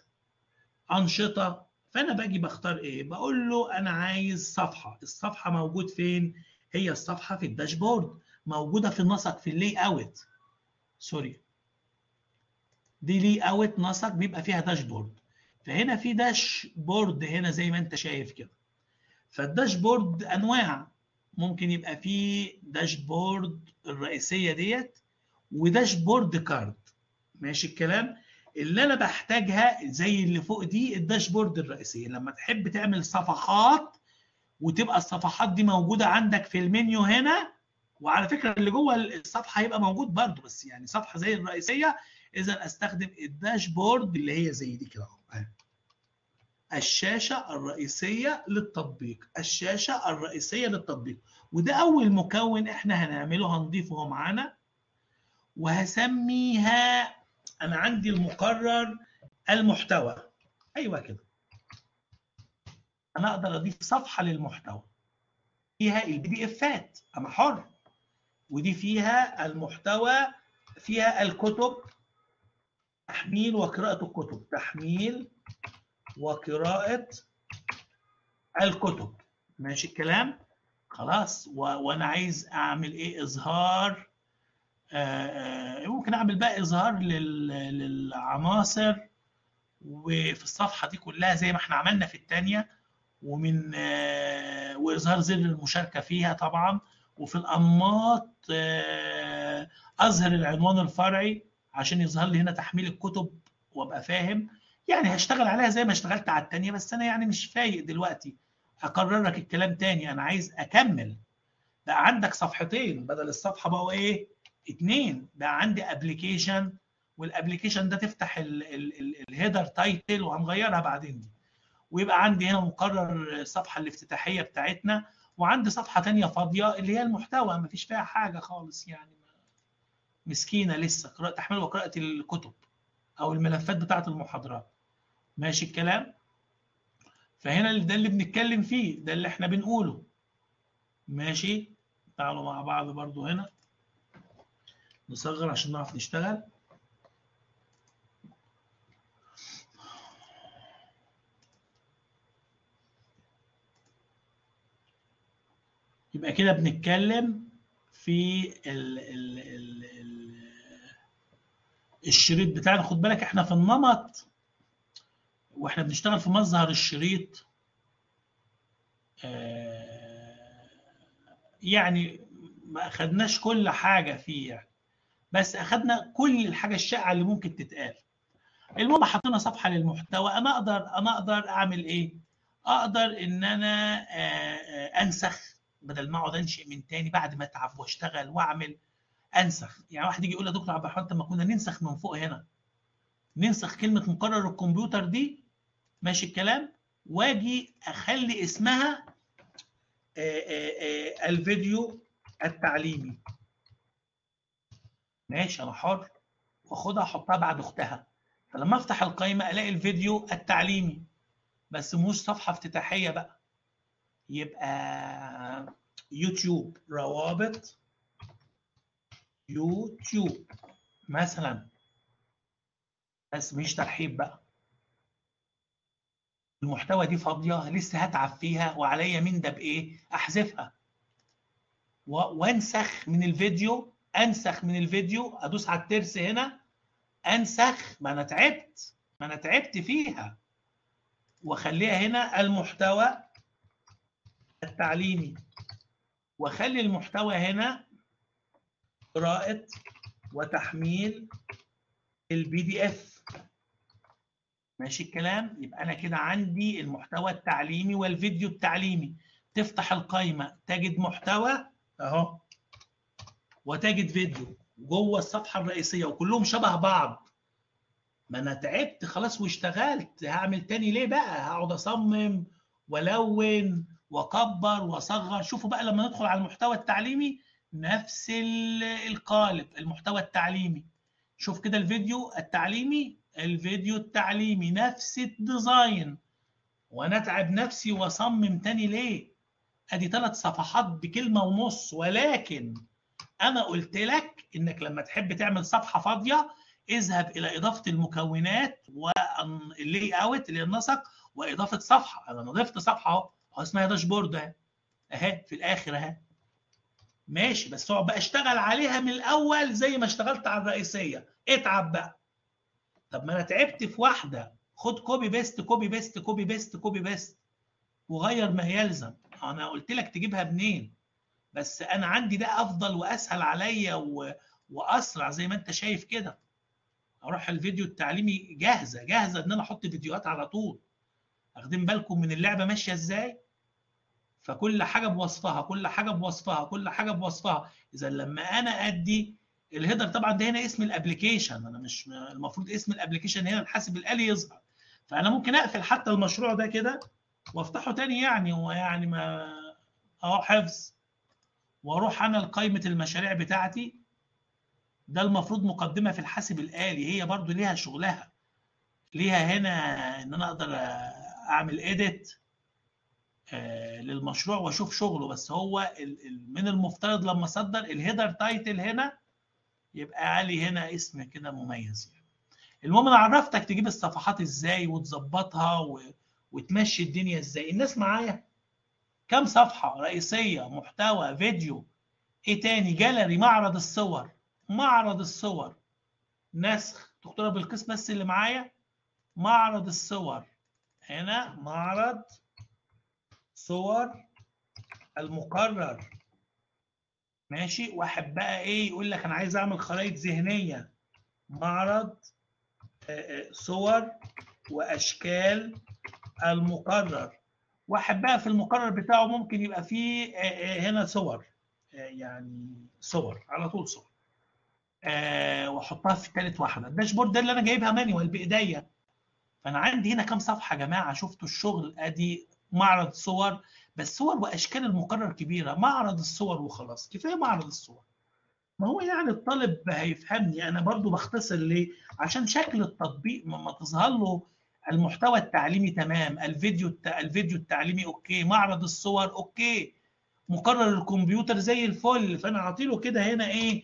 انشطه فانا باجي بختار ايه بقول له انا عايز صفحه الصفحه موجود فين هي الصفحه في الداشبورد موجوده في النسق في اللي اوت سوري دي لي اوت نسق بيبقى فيها داشبورد فهنا في داشبورد هنا زي ما انت شايف كده فالداشبورد انواع ممكن يبقى في داشبورد الرئيسيه ديت وداشبورد كارد ماشي الكلام اللي انا بحتاجها زي اللي فوق دي الداشبورد الرئيسيه لما تحب تعمل صفحات وتبقى الصفحات دي موجوده عندك في المنيو هنا وعلى فكره اللي جوه الصفحه هيبقى موجود برده بس يعني صفحه زي الرئيسيه اذا استخدم الداشبورد اللي هي زي دي كده اهو الشاشه الرئيسيه للتطبيق الشاشه الرئيسيه للتطبيق وده اول مكون احنا هنعمله هنضيفه معانا وهسميها انا عندي المقرر المحتوى ايوه كده انا اقدر اضيف صفحه للمحتوى فيها البي دي افات انا حر ودي فيها المحتوى فيها الكتب تحميل وقراءة الكتب تحميل وقراءة الكتب ماشي الكلام خلاص و... وانا عايز اعمل ايه اظهار آه ممكن اعمل بقى اظهار لل... للعناصر وفي الصفحه دي كلها زي ما احنا عملنا في الثانيه ومن آه واظهار زر المشاركه فيها طبعا وفي الانماط آه اظهر العنوان الفرعي عشان يظهر لي هنا تحميل الكتب وابقى فاهم يعني هشتغل عليها زي ما اشتغلت على الثانيه بس انا يعني مش فايق دلوقتي اكرر لك الكلام تاني انا عايز اكمل بقى عندك صفحتين بدل الصفحه بقوا ايه اتنين بقى عندي ابلكيشن والابلكيشن ده تفتح الهيدر تايتل وهنغيرها بعدين دي ويبقى عندي هنا مقرر الصفحه الافتتاحيه بتاعتنا وعندي صفحه تانية فاضيه اللي هي المحتوى ما فيش فيها حاجه خالص يعني مسكينه لسه قراءه تحميل وقراءه الكتب او الملفات بتاعه المحاضرات ماشي الكلام فهنا ده اللي بنتكلم فيه ده اللي احنا بنقوله ماشي تعالوا مع بعض برضو هنا نصغر عشان نعرف نشتغل يبقى كده بنتكلم في ال ال ال ال الشريط بتاعنا خد بالك احنا في النمط واحنا بنشتغل في مظهر الشريط يعني ما اخدناش كل حاجه فيه يعني بس اخدنا كل الحاجه الشائعه اللي ممكن تتقال المهم حطينا صفحه للمحتوى انا اقدر انا اقدر اعمل ايه اقدر ان انا انسخ بدل ما اقعد انشئ من تاني بعد ما اتعب واشتغل واعمل انسخ يعني واحد يجي يقول يا دكتور عبد الرحمن طب ما كنا ننسخ من فوق هنا ننسخ كلمه مقرر الكمبيوتر دي ماشي الكلام واجي اخلي اسمها آآ آآ الفيديو التعليمي ماشي انا حر واخدها احطها بعد اختها فلما افتح القائمه الاقي الفيديو التعليمي بس مش صفحه افتتاحيه بقى يبقى يوتيوب روابط يوتيوب مثلا بس مش ترحيب بقى المحتوى دي فاضيه لسه هتعب فيها وعليا من ده بايه احذفها وانسخ من الفيديو انسخ من الفيديو ادوس على الترس هنا انسخ ما انا تعبت ما انا تعبت فيها واخليها هنا المحتوى التعليمي واخلي المحتوى هنا قراءة وتحميل البي دي اف ماشي الكلام يبقى انا كده عندي المحتوى التعليمي والفيديو التعليمي تفتح القائمة تجد محتوى اهو وتجد فيديو جوه الصفحة الرئيسية وكلهم شبه بعض ما انا تعبت خلاص واشتغلت هعمل تاني ليه بقى هقعد اصمم والون واكبر واصغر شوفوا بقى لما ندخل على المحتوى التعليمي نفس القالب المحتوى التعليمي شوف كده الفيديو التعليمي الفيديو التعليمي نفس الديزاين وانا اتعب نفسي واصمم تاني ليه ادي ثلاث صفحات بكلمه ونص ولكن انا قلت لك انك لما تحب تعمل صفحه فاضيه اذهب الى اضافه المكونات واللي اوت اللي النسق واضافه صفحه انا ضفت صفحه اهو اسمها داشبورد اهي اهي في الاخر اهي ماشي بس اقعد بقى اشتغل عليها من الاول زي ما اشتغلت على الرئيسيه اتعب بقى طب ما انا تعبت في واحده خد كوبي بيست كوبي بيست كوبي بيست كوبي بيست وغير ما يلزم انا قلت لك تجيبها منين بس انا عندي ده افضل واسهل عليا و... واسرع زي ما انت شايف كده اروح الفيديو التعليمي جاهزه جاهزه ان انا احط فيديوهات على طول واخدين بالكم من اللعبه ماشيه ازاي فكل حاجه بوصفها كل حاجه بوصفها كل حاجه بوصفها اذا لما انا ادي الهيدر طبعا ده هنا اسم الابلكيشن انا مش المفروض اسم الابلكيشن هنا الحاسب الالي يظهر فانا ممكن اقفل حتى المشروع ده كده وافتحه تاني يعني هو يعني ما اهو حفظ واروح انا لقائمه المشاريع بتاعتي ده المفروض مقدمه في الحاسب الالي هي برضو ليها شغلها ليها هنا ان انا اقدر اعمل اديت للمشروع واشوف شغله بس هو من المفترض لما اصدر الهيدر تايتل هنا يبقى علي هنا اسم كده مميز يعني. المهم انا عرفتك تجيب الصفحات ازاي وتظبطها و... وتمشي الدنيا ازاي الناس معايا كم صفحه رئيسيه محتوى فيديو ايه تاني جاليري معرض الصور معرض الصور نسخ دكتوره بالقسم بس اللي معايا معرض الصور هنا معرض صور المقرر ماشي واحد بقى ايه يقول لك انا عايز اعمل خرائط ذهنيه معرض صور واشكال المقرر واحد بقى في المقرر بتاعه ممكن يبقى فيه هنا صور يعني صور على طول صور واحطها في ثالث واحده الداشبورد ده اللي انا جايبها مانيوال بايديا فانا عندي هنا كام صفحه يا جماعه شفتوا الشغل ادي معرض صور بس صور واشكال المقرر كبيره معرض الصور وخلاص كفايه معرض الصور ما هو يعني الطالب هيفهمني انا برضو بختصر ليه عشان شكل التطبيق ما تظهر له المحتوى التعليمي تمام الفيديو الفيديو التعليمي اوكي معرض الصور اوكي مقرر الكمبيوتر زي الفل فانا اعطيله كده هنا ايه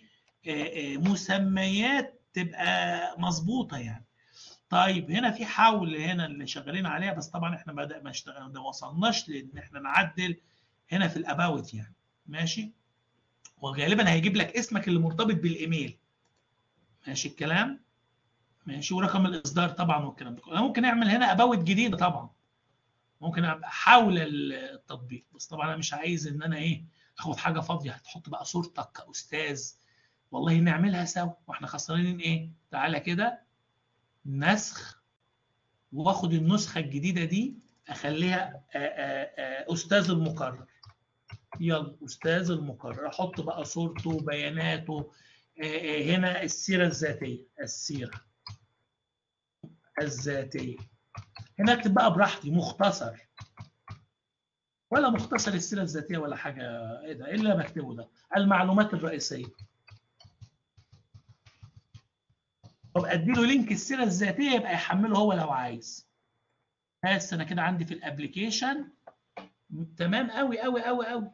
مسميات تبقى مظبوطه يعني طيب هنا في حول هنا اللي شغالين عليها بس طبعا احنا بدأ ما اشتغل ما وصلناش لان احنا نعدل هنا في الاباوت يعني ماشي وغالبا هيجيب لك اسمك اللي مرتبط بالايميل ماشي الكلام ماشي ورقم الاصدار طبعا والكلام ده كله ممكن اعمل هنا اباوت جديده طبعا ممكن ابقى حول التطبيق بس طبعا انا مش عايز ان انا ايه اخد حاجه فاضيه هتحط بقى صورتك كاستاذ والله نعملها سوا واحنا خسرانين ايه تعالى كده نسخ واخد النسخه الجديده دي اخليها استاذ المقرر يلا استاذ المقرر احط بقى صورته بياناته هنا السيره الذاتيه السيره الذاتيه هنا اكتب بقى براحتي مختصر ولا مختصر السيره الذاتيه ولا حاجه ايه ده ايه اللي بكتبه ده المعلومات الرئيسيه طب ادي له لينك السيره الذاتيه يبقى يحمله هو لو عايز بس انا كده عندي في الابلكيشن تمام قوي قوي قوي قوي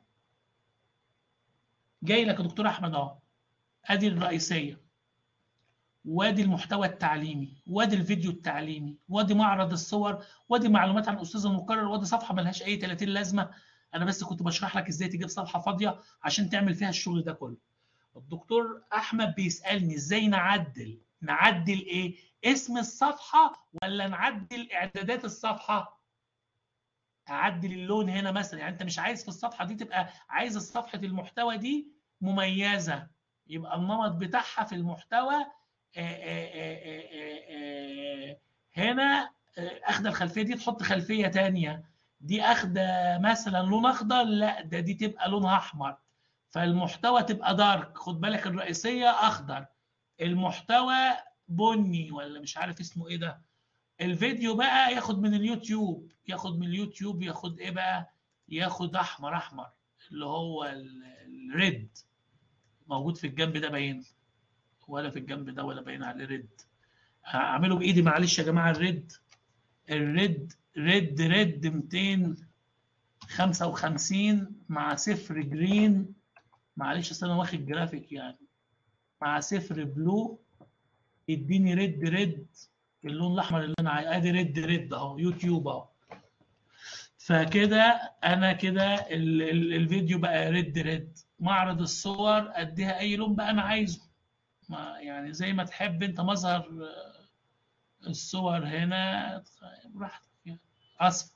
جاي لك يا دكتور احمد اهو ادي الرئيسيه وادي المحتوى التعليمي وادي الفيديو التعليمي وادي معرض الصور وادي معلومات عن الاستاذ المقرر وادي صفحه ملهاش اي 30 لازمه انا بس كنت بشرح لك ازاي تجيب صفحه فاضيه عشان تعمل فيها الشغل ده كله الدكتور احمد بيسالني ازاي نعدل نعدل ايه اسم الصفحه ولا نعدل اعدادات الصفحه اعدل اللون هنا مثلا يعني انت مش عايز في الصفحه دي تبقى عايز صفحه المحتوى دي مميزه يبقى النمط بتاعها في المحتوى آآ آآ هنا اخد الخلفيه دي تحط خلفيه ثانيه دي اخده مثلا لون اخضر لا ده دي تبقى لونها احمر فالمحتوى تبقى دارك خد بالك الرئيسيه اخضر المحتوى بني ولا مش عارف اسمه ايه ده الفيديو بقى ياخد من اليوتيوب ياخد من اليوتيوب ياخد ايه بقى ياخد احمر احمر اللي هو الريد موجود في الجنب ده باين ولا في الجنب ده ولا باين عليه ريد هعمله بايدي معلش يا جماعه الريد الريد ريد ريد 255 مع صفر جرين معلش اصل انا واخد جرافيك يعني مع صفر بلو يديني ريد ريد اللون الاحمر اللي انا عايز ادي ريد ريد اهو يوتيوب اهو فكده انا كده الفيديو بقى ريد ريد معرض الصور اديها اي لون بقى انا عايزه ما يعني زي ما تحب انت مظهر الصور هنا براحتك يعني اصفر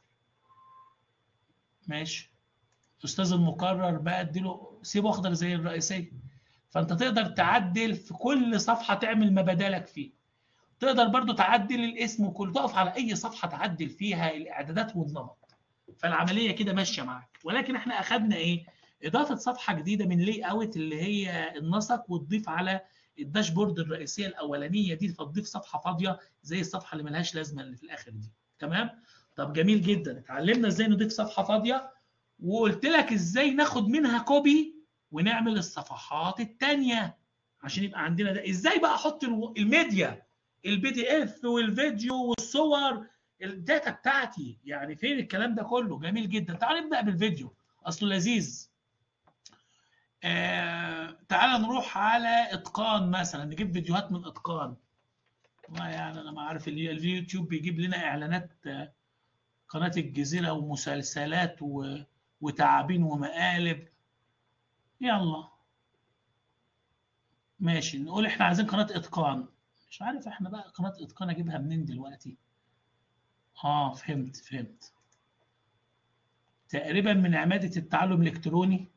ماشي الاستاذ المقرر بقى اديله سيبه اخضر زي الرئيسيه فانت تقدر تعدل في كل صفحه تعمل ما بدالك فيه تقدر برضو تعدل الاسم وكله تقف على اي صفحه تعدل فيها الاعدادات والنمط فالعمليه كده ماشيه معاك ولكن احنا اخذنا ايه اضافه صفحه جديده من لي اوت اللي هي النسق وتضيف على الداشبورد الرئيسيه الاولانيه دي فتضيف صفحه فاضيه زي الصفحه اللي ملهاش لازمه اللي في الاخر دي تمام طب جميل جدا اتعلمنا ازاي نضيف صفحه فاضيه وقلت لك ازاي ناخد منها كوبي ونعمل الصفحات الثانيه عشان يبقى عندنا ده ازاي بقى احط الميديا البي دي اف والفيديو والصور الداتا بتاعتي يعني فين الكلام ده كله جميل جدا تعال نبدا بالفيديو اصله لذيذ آه تعال نروح على اتقان مثلا نجيب فيديوهات من اتقان والله يعني انا ما عارف اليوتيوب بيجيب لنا اعلانات قناه الجزيره ومسلسلات و... وتعابين ومقالب يلا ماشي نقول احنا عايزين قناه اتقان مش عارف احنا بقى قناه اتقان اجيبها منين دلوقتي اه فهمت فهمت تقريبا من عماده التعلم الالكتروني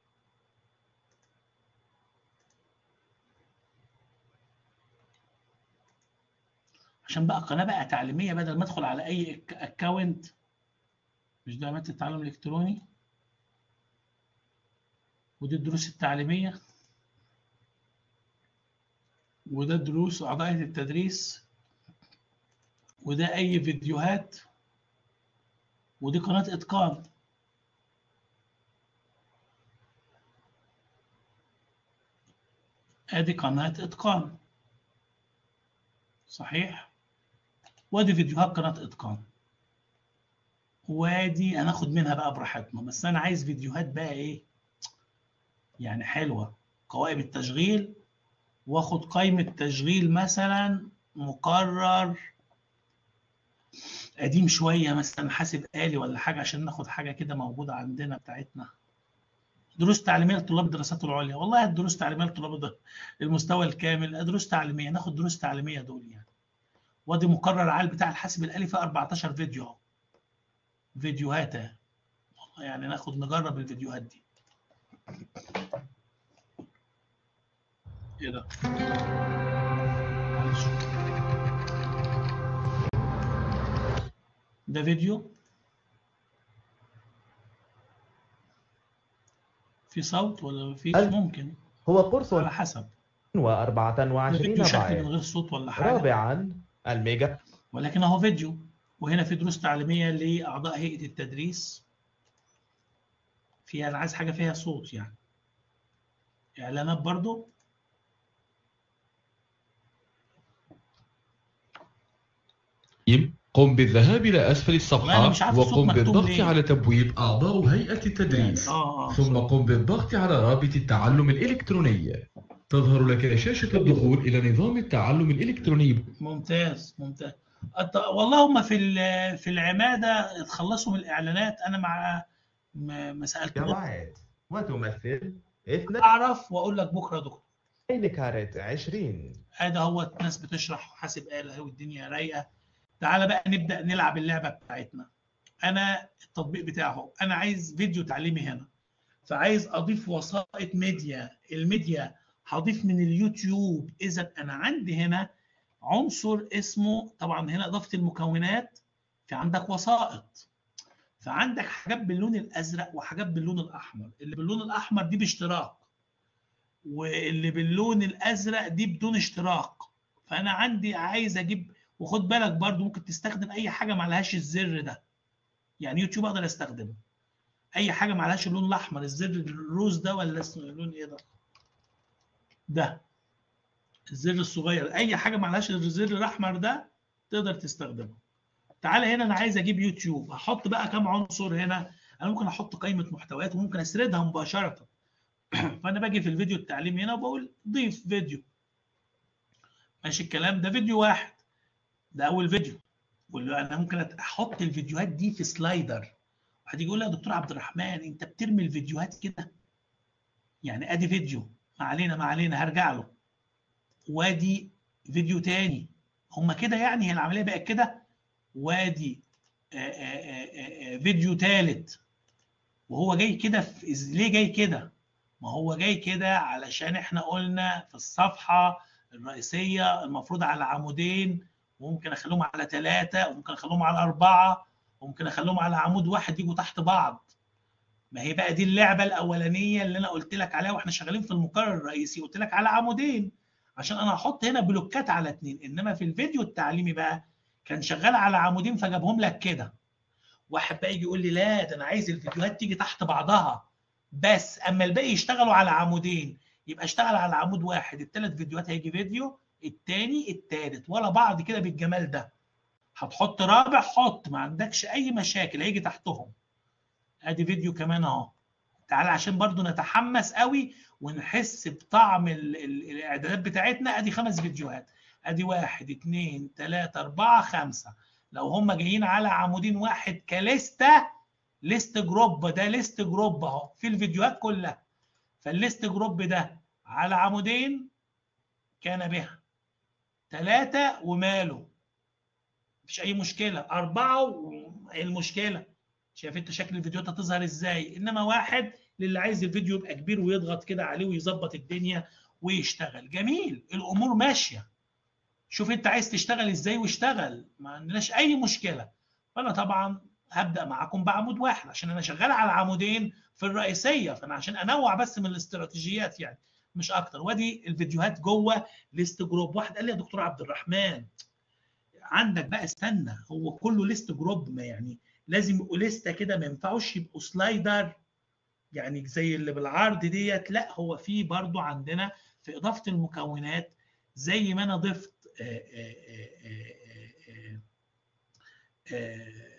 عشان بقى قناه بقى تعليميه بدل ما ادخل على اي اكونت مش ده عماده التعلم الالكتروني ودي الدروس التعليميه وده دروس اعضاء التدريس وده اي فيديوهات ودي قناه اتقان ادي قناه اتقان صحيح وادي فيديوهات قناه اتقان وادي هناخد منها بقى براحتنا بس انا عايز فيديوهات بقى ايه يعني حلوه قوائم التشغيل واخد قائمه تشغيل مثلا مقرر قديم شويه مثلا حاسب آلي ولا حاجه عشان ناخد حاجه كده موجوده عندنا بتاعتنا دروس تعليميه لطلاب الدراسات العليا والله الدروس تعليميه لطلاب المستوى الكامل دروس تعليميه ناخد دروس تعليميه دول يعني وادي مقرر عال بتاع الحاسب الآلي فيه 14 فيديو اهو فيديوهات والله يعني ناخد نجرب الفيديوهات دي ايه ده معلش ده فيديو في صوت ولا في ممكن هو قرص على حسب و24 فيديو شكل من غير صوت ولا حاجه رابعا الميجا ولكن اهو فيديو وهنا في دروس تعليميه لاعضاء هيئه التدريس فيها انا عايز حاجه فيها صوت يعني اعلانات برضو قم بالذهاب إلى أسفل والله أنا مش الصفحة عارف الصوت وقم مكتوب بالضغط ليه. على تبويب أعضاء هيئة التدريس اه اه ثم قم بالضغط على رابط التعلم الإلكتروني تظهر لك شاشة الدخول إلى نظام التعلم الإلكتروني ممتاز ممتاز أت- والله هم في ال- في العماده اتخلصوا من الاعلانات انا مع ما ما سالت جماعات وتمثل اثنين اعرف واقول لك بكره يا دكتور كارت 20 ادي هو ناس بتشرح حاسب آلة اهي والدنيا رايقه تعالى بقى نبدا نلعب اللعبه بتاعتنا انا التطبيق بتاعه انا عايز فيديو تعليمي هنا فعايز اضيف وسائط ميديا الميديا هضيف من اليوتيوب اذا انا عندي هنا عنصر اسمه طبعا هنا اضافه المكونات في عندك وسائط فعندك حاجات باللون الازرق وحاجات باللون الاحمر اللي باللون الاحمر دي باشتراك واللي باللون الازرق دي بدون اشتراك فانا عندي عايز اجيب وخد بالك برضو ممكن تستخدم اي حاجه ما لهاش الزر ده يعني يوتيوب اقدر استخدمه اي حاجه ما لهاش اللون الاحمر الزر الروز ده ولا اسمه اللون ايه ده ده الزر الصغير اي حاجه ما لهاش الزر الاحمر ده تقدر تستخدمه تعالى هنا انا عايز اجيب يوتيوب هحط بقى كام عنصر هنا انا ممكن احط قائمه محتويات وممكن اسردها مباشره فانا باجي في الفيديو التعليمي هنا وبقول ضيف فيديو ماشي الكلام ده فيديو واحد ده اول فيديو واللي انا ممكن احط الفيديوهات دي في سلايدر واحد يقول لي يا دكتور عبد الرحمن انت بترمي الفيديوهات كده يعني ادي فيديو ما علينا ما علينا هرجع له وادي فيديو تاني هما كده يعني هي العمليه بقت كده وادي آه، آه، آه، آه، فيديو تالت وهو جاي كده في إز- ليه جاي كده ما هو جاي كده علشان احنا قلنا في الصفحه الرئيسيه المفروض على عمودين وممكن اخليهم على ثلاثه وممكن اخليهم على اربعه وممكن اخليهم على عمود واحد يجوا تحت بعض ما هي بقى دي اللعبه الاولانيه اللي انا قلت لك عليها واحنا شغالين في المقرر الرئيسي قلت لك على عمودين عشان انا هحط هنا بلوكات على اتنين انما في الفيديو التعليمي بقى كان شغال على عمودين فجابهم لك كده واحد بقى يجي يقول لي لا ده انا عايز الفيديوهات تيجي تحت بعضها بس اما الباقي يشتغلوا على عمودين يبقى اشتغل على عمود واحد الثلاث فيديوهات هيجي فيديو التاني التالت ولا بعض كده بالجمال ده هتحط رابع حط ما عندكش اي مشاكل هيجي تحتهم ادي فيديو كمان اهو تعالى عشان برضو نتحمس قوي ونحس بطعم ال ال الاعدادات بتاعتنا ادي خمس فيديوهات ادي واحد اتنين تلاتة اربعة خمسة لو هم جايين على عمودين واحد كليستة ليست جروب ده ليست جروب اهو في الفيديوهات كلها فالليست جروب ده على عمودين كان بها ثلاثة وماله مفيش أي مشكلة أربعة وإيه المشكلة شايف أنت شكل الفيديوهات هتظهر إزاي إنما واحد للي عايز الفيديو يبقى كبير ويضغط كده عليه ويظبط الدنيا ويشتغل جميل الأمور ماشية شوف أنت عايز تشتغل إزاي واشتغل ما عندناش أي مشكلة فأنا طبعا هبدأ معاكم بعمود واحد عشان أنا شغال على عمودين في الرئيسية فأنا عشان أنوع بس من الاستراتيجيات يعني مش أكتر وادي الفيديوهات جوه ليست جروب واحد قال لي يا دكتور عبد الرحمن عندك بقى استنى هو كله ليست جروب ما يعني لازم يبقوا لسته كده ما ينفعوش يبقوا سلايدر يعني زي اللي بالعرض ديت لا هو في برضو عندنا في اضافه المكونات زي ما انا ضفت آه، آه، آه، آه، آه،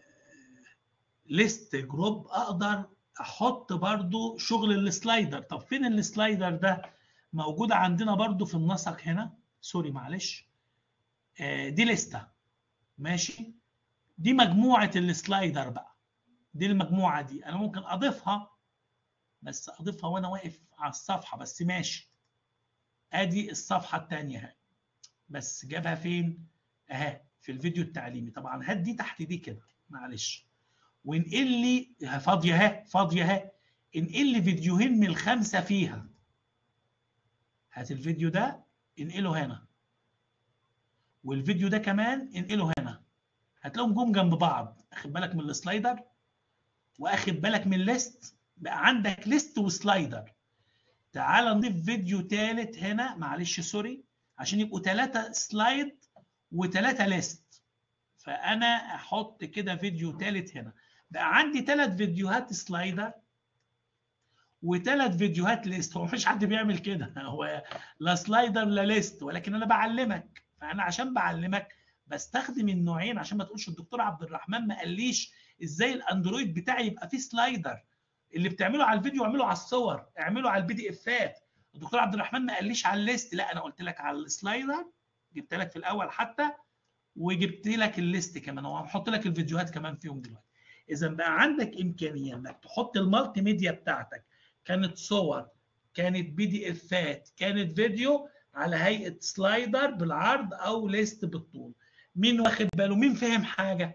ليست جروب اقدر احط برضو شغل السلايدر طب فين السلايدر ده موجود عندنا برضو في النسق هنا سوري معلش آه، دي لستة ماشي دي مجموعة السلايدر بقى دي المجموعة دي أنا ممكن أضيفها بس أضيفها وأنا واقف على الصفحة بس ماشي أدي الصفحة التانية اهي بس جابها فين؟ أهي في الفيديو التعليمي طبعا هات دي تحت دي كده معلش وانقل لي فاضية اهي فاضية اهي انقل لي فيديوهين من الخمسة فيها هات الفيديو ده انقله هنا والفيديو ده كمان انقله هنا هتلاقيهم جم جنب بعض اخد بالك من السلايدر واخد بالك من الليست بقى عندك ليست وسلايدر تعال نضيف فيديو ثالث هنا معلش سوري عشان يبقوا ثلاثة سلايد وثلاثة ليست فانا احط كده فيديو ثالث هنا بقى عندي ثلاث فيديوهات سلايدر وثلاث فيديوهات ليست هو مفيش حد بيعمل كده هو لا سلايدر لا ليست ولكن انا بعلمك فانا عشان بعلمك بستخدم النوعين عشان ما تقولش الدكتور عبد الرحمن ما قاليش ازاي الاندرويد بتاعي يبقى فيه سلايدر اللي بتعمله على الفيديو اعمله على الصور اعمله على البي دي افات الدكتور عبد الرحمن ما قاليش على الليست لا انا قلت لك على السلايدر جبت لك في الاول حتى وجبت لك الليست كمان وهحط لك الفيديوهات كمان فيهم دلوقتي اذا بقى عندك امكانيه انك تحط المالتي ميديا بتاعتك كانت صور كانت بي دي افات كانت فيديو على هيئه سلايدر بالعرض او ليست بالطول مين واخد باله مين فاهم حاجه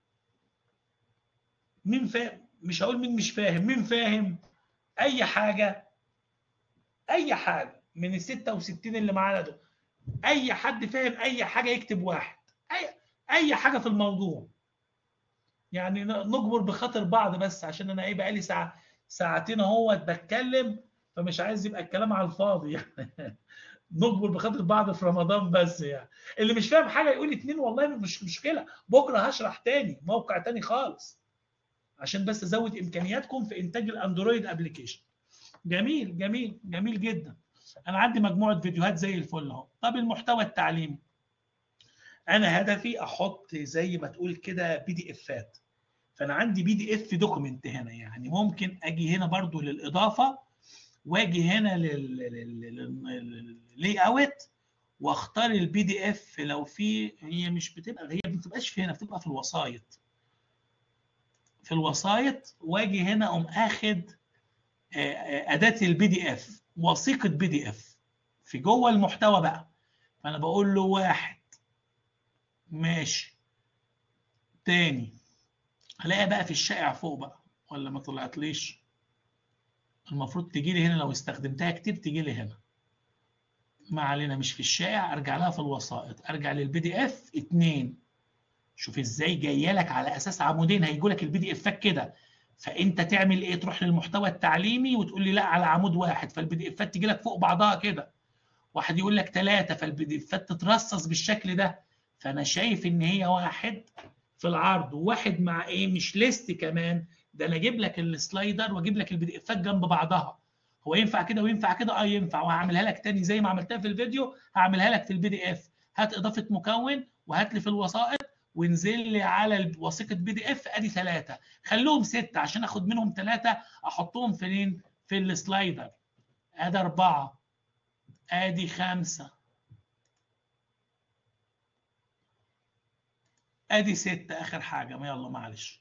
مين فاهم مش هقول مين مش فاهم مين فاهم اي حاجه اي حاجه من ال 66 اللي معانا دول اي حد فاهم اي حاجه يكتب واحد اي اي حاجه في الموضوع يعني نجبر بخاطر بعض بس عشان انا ايه بقالي ساعه ساعتين اهو بتكلم فمش عايز يبقى الكلام على الفاضي يعني نجبر بخاطر بعض في رمضان بس يعني اللي مش فاهم حاجه يقول اتنين والله مش مشكله بكره هشرح تاني موقع تاني خالص عشان بس ازود امكانياتكم في انتاج الاندرويد ابلكيشن جميل جميل جميل جدا انا عندي مجموعه فيديوهات زي الفل اهو طب المحتوى التعليمي انا هدفي احط زي ما تقول كده بي دي افات فانا عندي بي دي اف دوكيمنت هنا يعني ممكن اجي هنا برضو للاضافه واجي هنا لللاي اوت واختار البي دي اف لو في هي مش بتبقى هي ما بتبقاش في هنا بتبقى في الوسايط في الوسايط واجي هنا اقوم اخد آه، آه، اداه البي دي اف وثيقه بي دي اف في جوه المحتوى بقى فانا بقول له واحد ماشي تاني هلاقيها بقى في الشائع فوق بقى ولا ما طلعتليش المفروض تجي لي هنا لو استخدمتها كتير تجي لي هنا ما علينا مش في الشائع ارجع لها في الوسائط ارجع للبي دي اف اتنين شوف ازاي جايه لك على اساس عمودين هيجوا لك البي دي افات كده فانت تعمل ايه تروح للمحتوى التعليمي وتقول لي لا على عمود واحد فالبي دي افات تجي لك فوق بعضها كده واحد يقول لك ثلاثه فالبي دي افات تترصص بالشكل ده فانا شايف ان هي واحد في العرض وواحد مع ايه مش ليست كمان ده انا اجيب لك السلايدر واجيب لك البي دي افات جنب بعضها هو ينفع كده وينفع كده اه ينفع وهعملها لك تاني زي ما عملتها في الفيديو هعملها لك في البي دي اف هات اضافه مكون وهات لي في الوسائط وانزل لي على وثيقه بي دي اف ادي ثلاثه خلوهم سته عشان اخد منهم ثلاثه احطهم فين في السلايدر ادي اربعه ادي خمسه ادي ستة اخر حاجة ما يلا معلش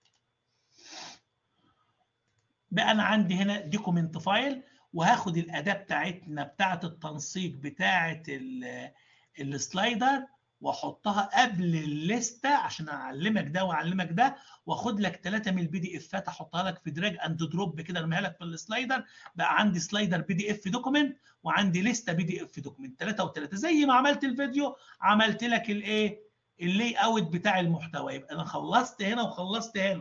بقى انا عندي هنا دوكيمنت فايل وهاخد الاداة بتاعتنا بتاعت التنسيق بتاعت ال- السلايدر واحطها قبل الليستة عشان اعلمك ده واعلمك ده واخد لك ثلاثة من البي دي افات احطها لك في دراج اند دروب كده ارميها لك في السلايدر بقى عندي سلايدر بي دي اف دوكيمنت وعندي ليستة بي دي اف دوكيمنت ثلاثة وثلاثة زي ما عملت الفيديو عملت لك الايه اللي اوت بتاع المحتوى يبقى انا خلصت هنا وخلصت هنا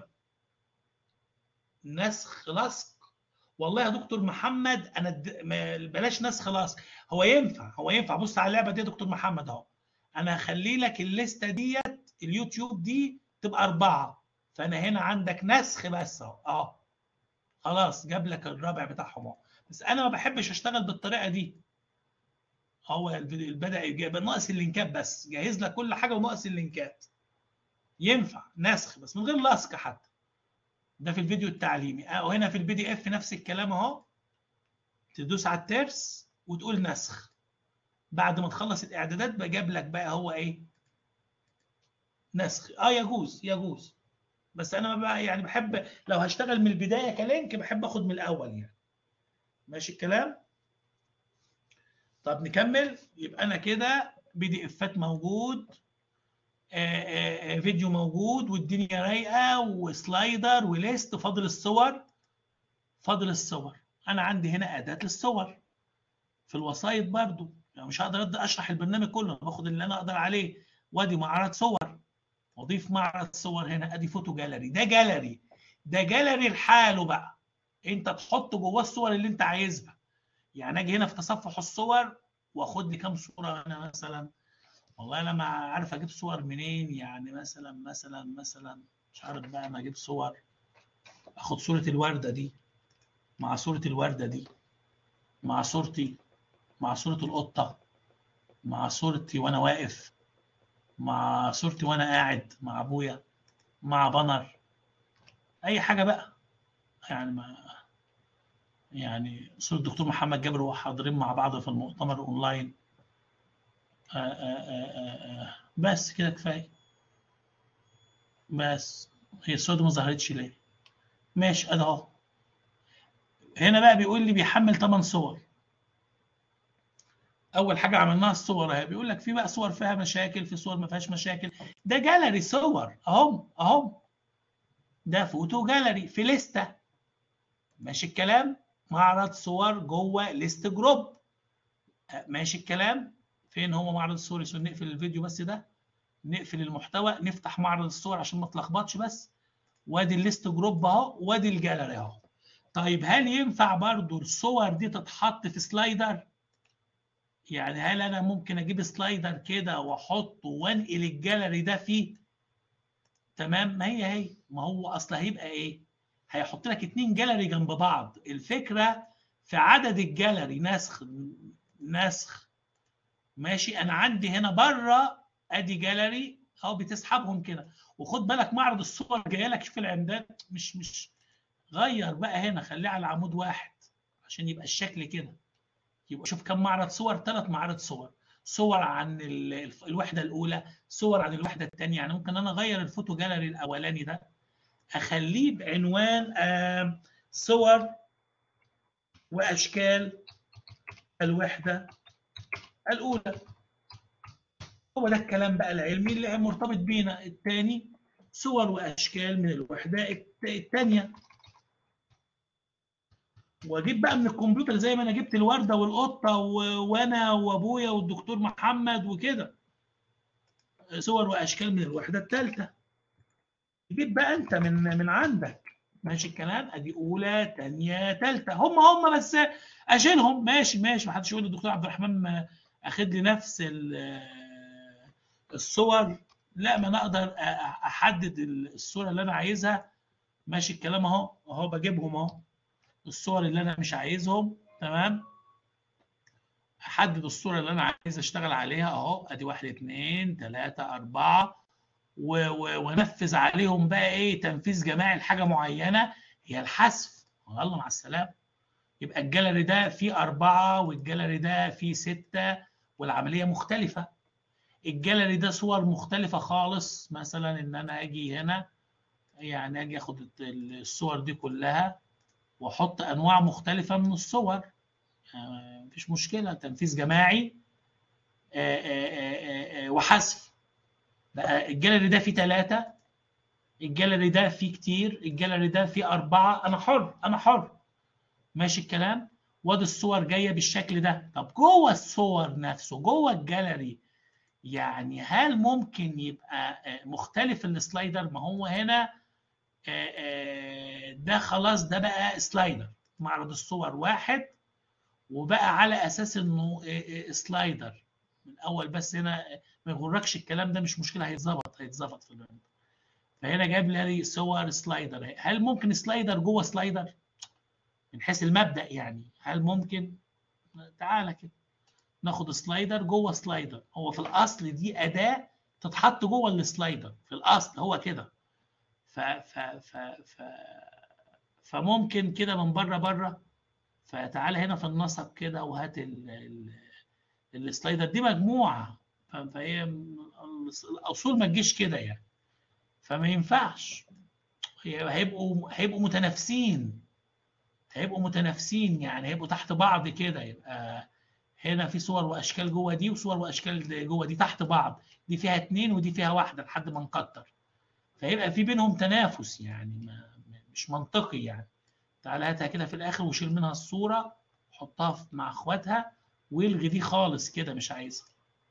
نسخ لصق والله يا دكتور محمد انا د... ما- بلاش نسخ لصق هو ينفع هو ينفع بص على اللعبه دي يا دكتور محمد اهو انا هخلي لك الليسته ديت اليوتيوب دي تبقى اربعه فانا هنا عندك نسخ بس اهو اه خلاص جاب لك الرابع بتاعهم اهو بس انا ما بحبش اشتغل بالطريقه دي هو الفيديو بدا يجيب ناقص اللينكات بس جهز لك كل حاجه وناقص اللينكات ينفع نسخ بس من غير لصق حتى ده في الفيديو التعليمي اه وهنا في البي دي اف نفس الكلام اهو تدوس على الترس وتقول نسخ بعد ما تخلص الاعدادات بقى جاب لك بقى هو ايه نسخ اه يجوز يجوز بس انا بقى يعني بحب لو هشتغل من البدايه كلينك بحب اخد من الاول يعني ماشي الكلام طب نكمل يبقى انا كده بي دي افات موجود آه، آه، آه، فيديو موجود والدنيا رايقه وسلايدر وليست فاضل الصور فاضل الصور انا عندي هنا اداه الصور في الوسائط برضو يعني مش هقدر أد- اشرح البرنامج كله انا باخد اللي انا اقدر عليه وادي معرض صور واضيف معرض صور هنا ادي فوتو جاليري ده جاليري ده جاليري لحاله بقى انت تحط جواه الصور اللي انت عايزها يعني اجي هنا في تصفح الصور واخد لي كام صوره هنا مثلا والله انا ما عارف اجيب صور منين يعني مثلا مثلا مثلا مش عارف بقى انا اجيب صور اخد صوره الورده دي مع صوره الورده دي مع صورتي مع صوره القطه مع صورتي وانا واقف مع صورتي وانا قاعد مع ابويا مع بنر اي حاجه بقى يعني ما يعني صورة الدكتور محمد جابر وهو حاضرين مع بعض في المؤتمر اونلاين آآ آآ آآ بس كده كفايه بس هي الصورة دي ما ظهرتش ليه ماشي ادي اهو هنا بقى بيقول لي بيحمل 8 صور اول حاجه عملناها الصور اهي بيقول لك في بقى صور فيها مشاكل في صور ما فيهاش مشاكل ده جاليري صور اهم اهم ده فوتو جاليري في لسته ماشي الكلام معرض صور جوه ليست جروب ماشي الكلام فين هو معرض الصور عشان نقفل الفيديو بس ده نقفل المحتوى نفتح معرض الصور عشان ما تلخبطش بس وادي الليست جروب اهو وادي الجاليري اهو طيب هل ينفع برضو الصور دي تتحط في سلايدر يعني هل انا ممكن اجيب سلايدر كده واحطه وانقل الجاليري ده فيه تمام ما هي هي ما هو اصل هيبقى ايه هيحط لك اتنين جاليري جنب بعض الفكره في عدد الجاليري نسخ نسخ ماشي انا عندي هنا بره ادي جاليري اهو بتسحبهم كده وخد بالك معرض الصور جاي لك شوف العمدان مش مش غير بقى هنا خليه على عمود واحد عشان يبقى الشكل كده يبقى شوف كم معرض صور ثلاث معارض صور صور عن ال- الوحده الاولى صور عن الوحده الثانيه يعني ممكن انا اغير الفوتو جاليري الاولاني ده اخليه بعنوان آه، صور واشكال الوحده الاولى هو ده الكلام بقى العلمي اللي مرتبط بينا الثاني صور واشكال من الوحده الت- الثانيه واجيب بقى من الكمبيوتر زي ما انا جبت الورده والقطه و- وانا وابويا والدكتور محمد وكده صور واشكال من الوحده الثالثه جيب بقى انت من من عندك ماشي الكلام ادي اولى ثانيه ثالثه هم هم بس اشيلهم ماشي ماشي ما حدش يقول الدكتور عبد الرحمن اخد لي نفس ال- الصور لا ما انا اقدر أ- احدد الصوره اللي انا عايزها ماشي الكلام اهو اهو بجيبهم اهو الصور اللي انا مش عايزهم تمام احدد الصوره اللي انا عايز اشتغل عليها اهو ادي واحد اتنين تلاته اربعه و- و- وانفذ عليهم بقى ايه تنفيذ جماعي لحاجه معينه هي الحذف يلا مع السلامه يبقى الجاليري ده فيه أربعة والجاليري ده فيه ستة والعملية مختلفة الجاليري ده صور مختلفة خالص مثلا إن أنا أجي هنا يعني أجي أخد الصور دي كلها وأحط أنواع مختلفة من الصور يعني مفيش مشكلة تنفيذ جماعي آه، آه، آه، آه، وحذف بقى الجاليري ده فيه ثلاثة الجاليري ده فيه كتير الجاليري ده فيه أربعة أنا حر أنا حر ماشي الكلام وادي الصور جايه بالشكل ده طب جوه الصور نفسه جوه الجاليري يعني هل ممكن يبقى آه، مختلف السلايدر ما هو هنا آه، آه، ده خلاص ده بقى سلايدر معرض الصور واحد وبقى على اساس انه آه، آه، سلايدر من اول بس هنا آه، ما يغركش الكلام ده مش مشكله هيتظبط هيتظبط في الرندر فهنا جاب لي صور سلايدر هل ممكن سلايدر جوه سلايدر من حيث المبدأ يعني هل ممكن تعالى كده ناخد سلايدر جوه سلايدر هو في الاصل دي اداة تتحط جوه السلايدر في الاصل هو كده ف ف ف ف فممكن كده من بره بره فتعالى هنا في النسق كده وهات ال... ال... السلايدر دي مجموعة ف- فهي الاصول ما تجيش كده يعني فما ينفعش هي- هيبقوا هيبقوا متنافسين هيبقوا متنافسين يعني هيبقوا تحت بعض كده يبقى هنا في صور واشكال جوه دي وصور واشكال جوه دي تحت بعض دي فيها اتنين ودي فيها واحده لحد ما نكتر فيبقى في بينهم تنافس يعني ما مش منطقي يعني تعالى هاتها كده في الاخر وشيل منها الصوره حطها في- مع اخواتها والغي دي خالص كده مش عايزها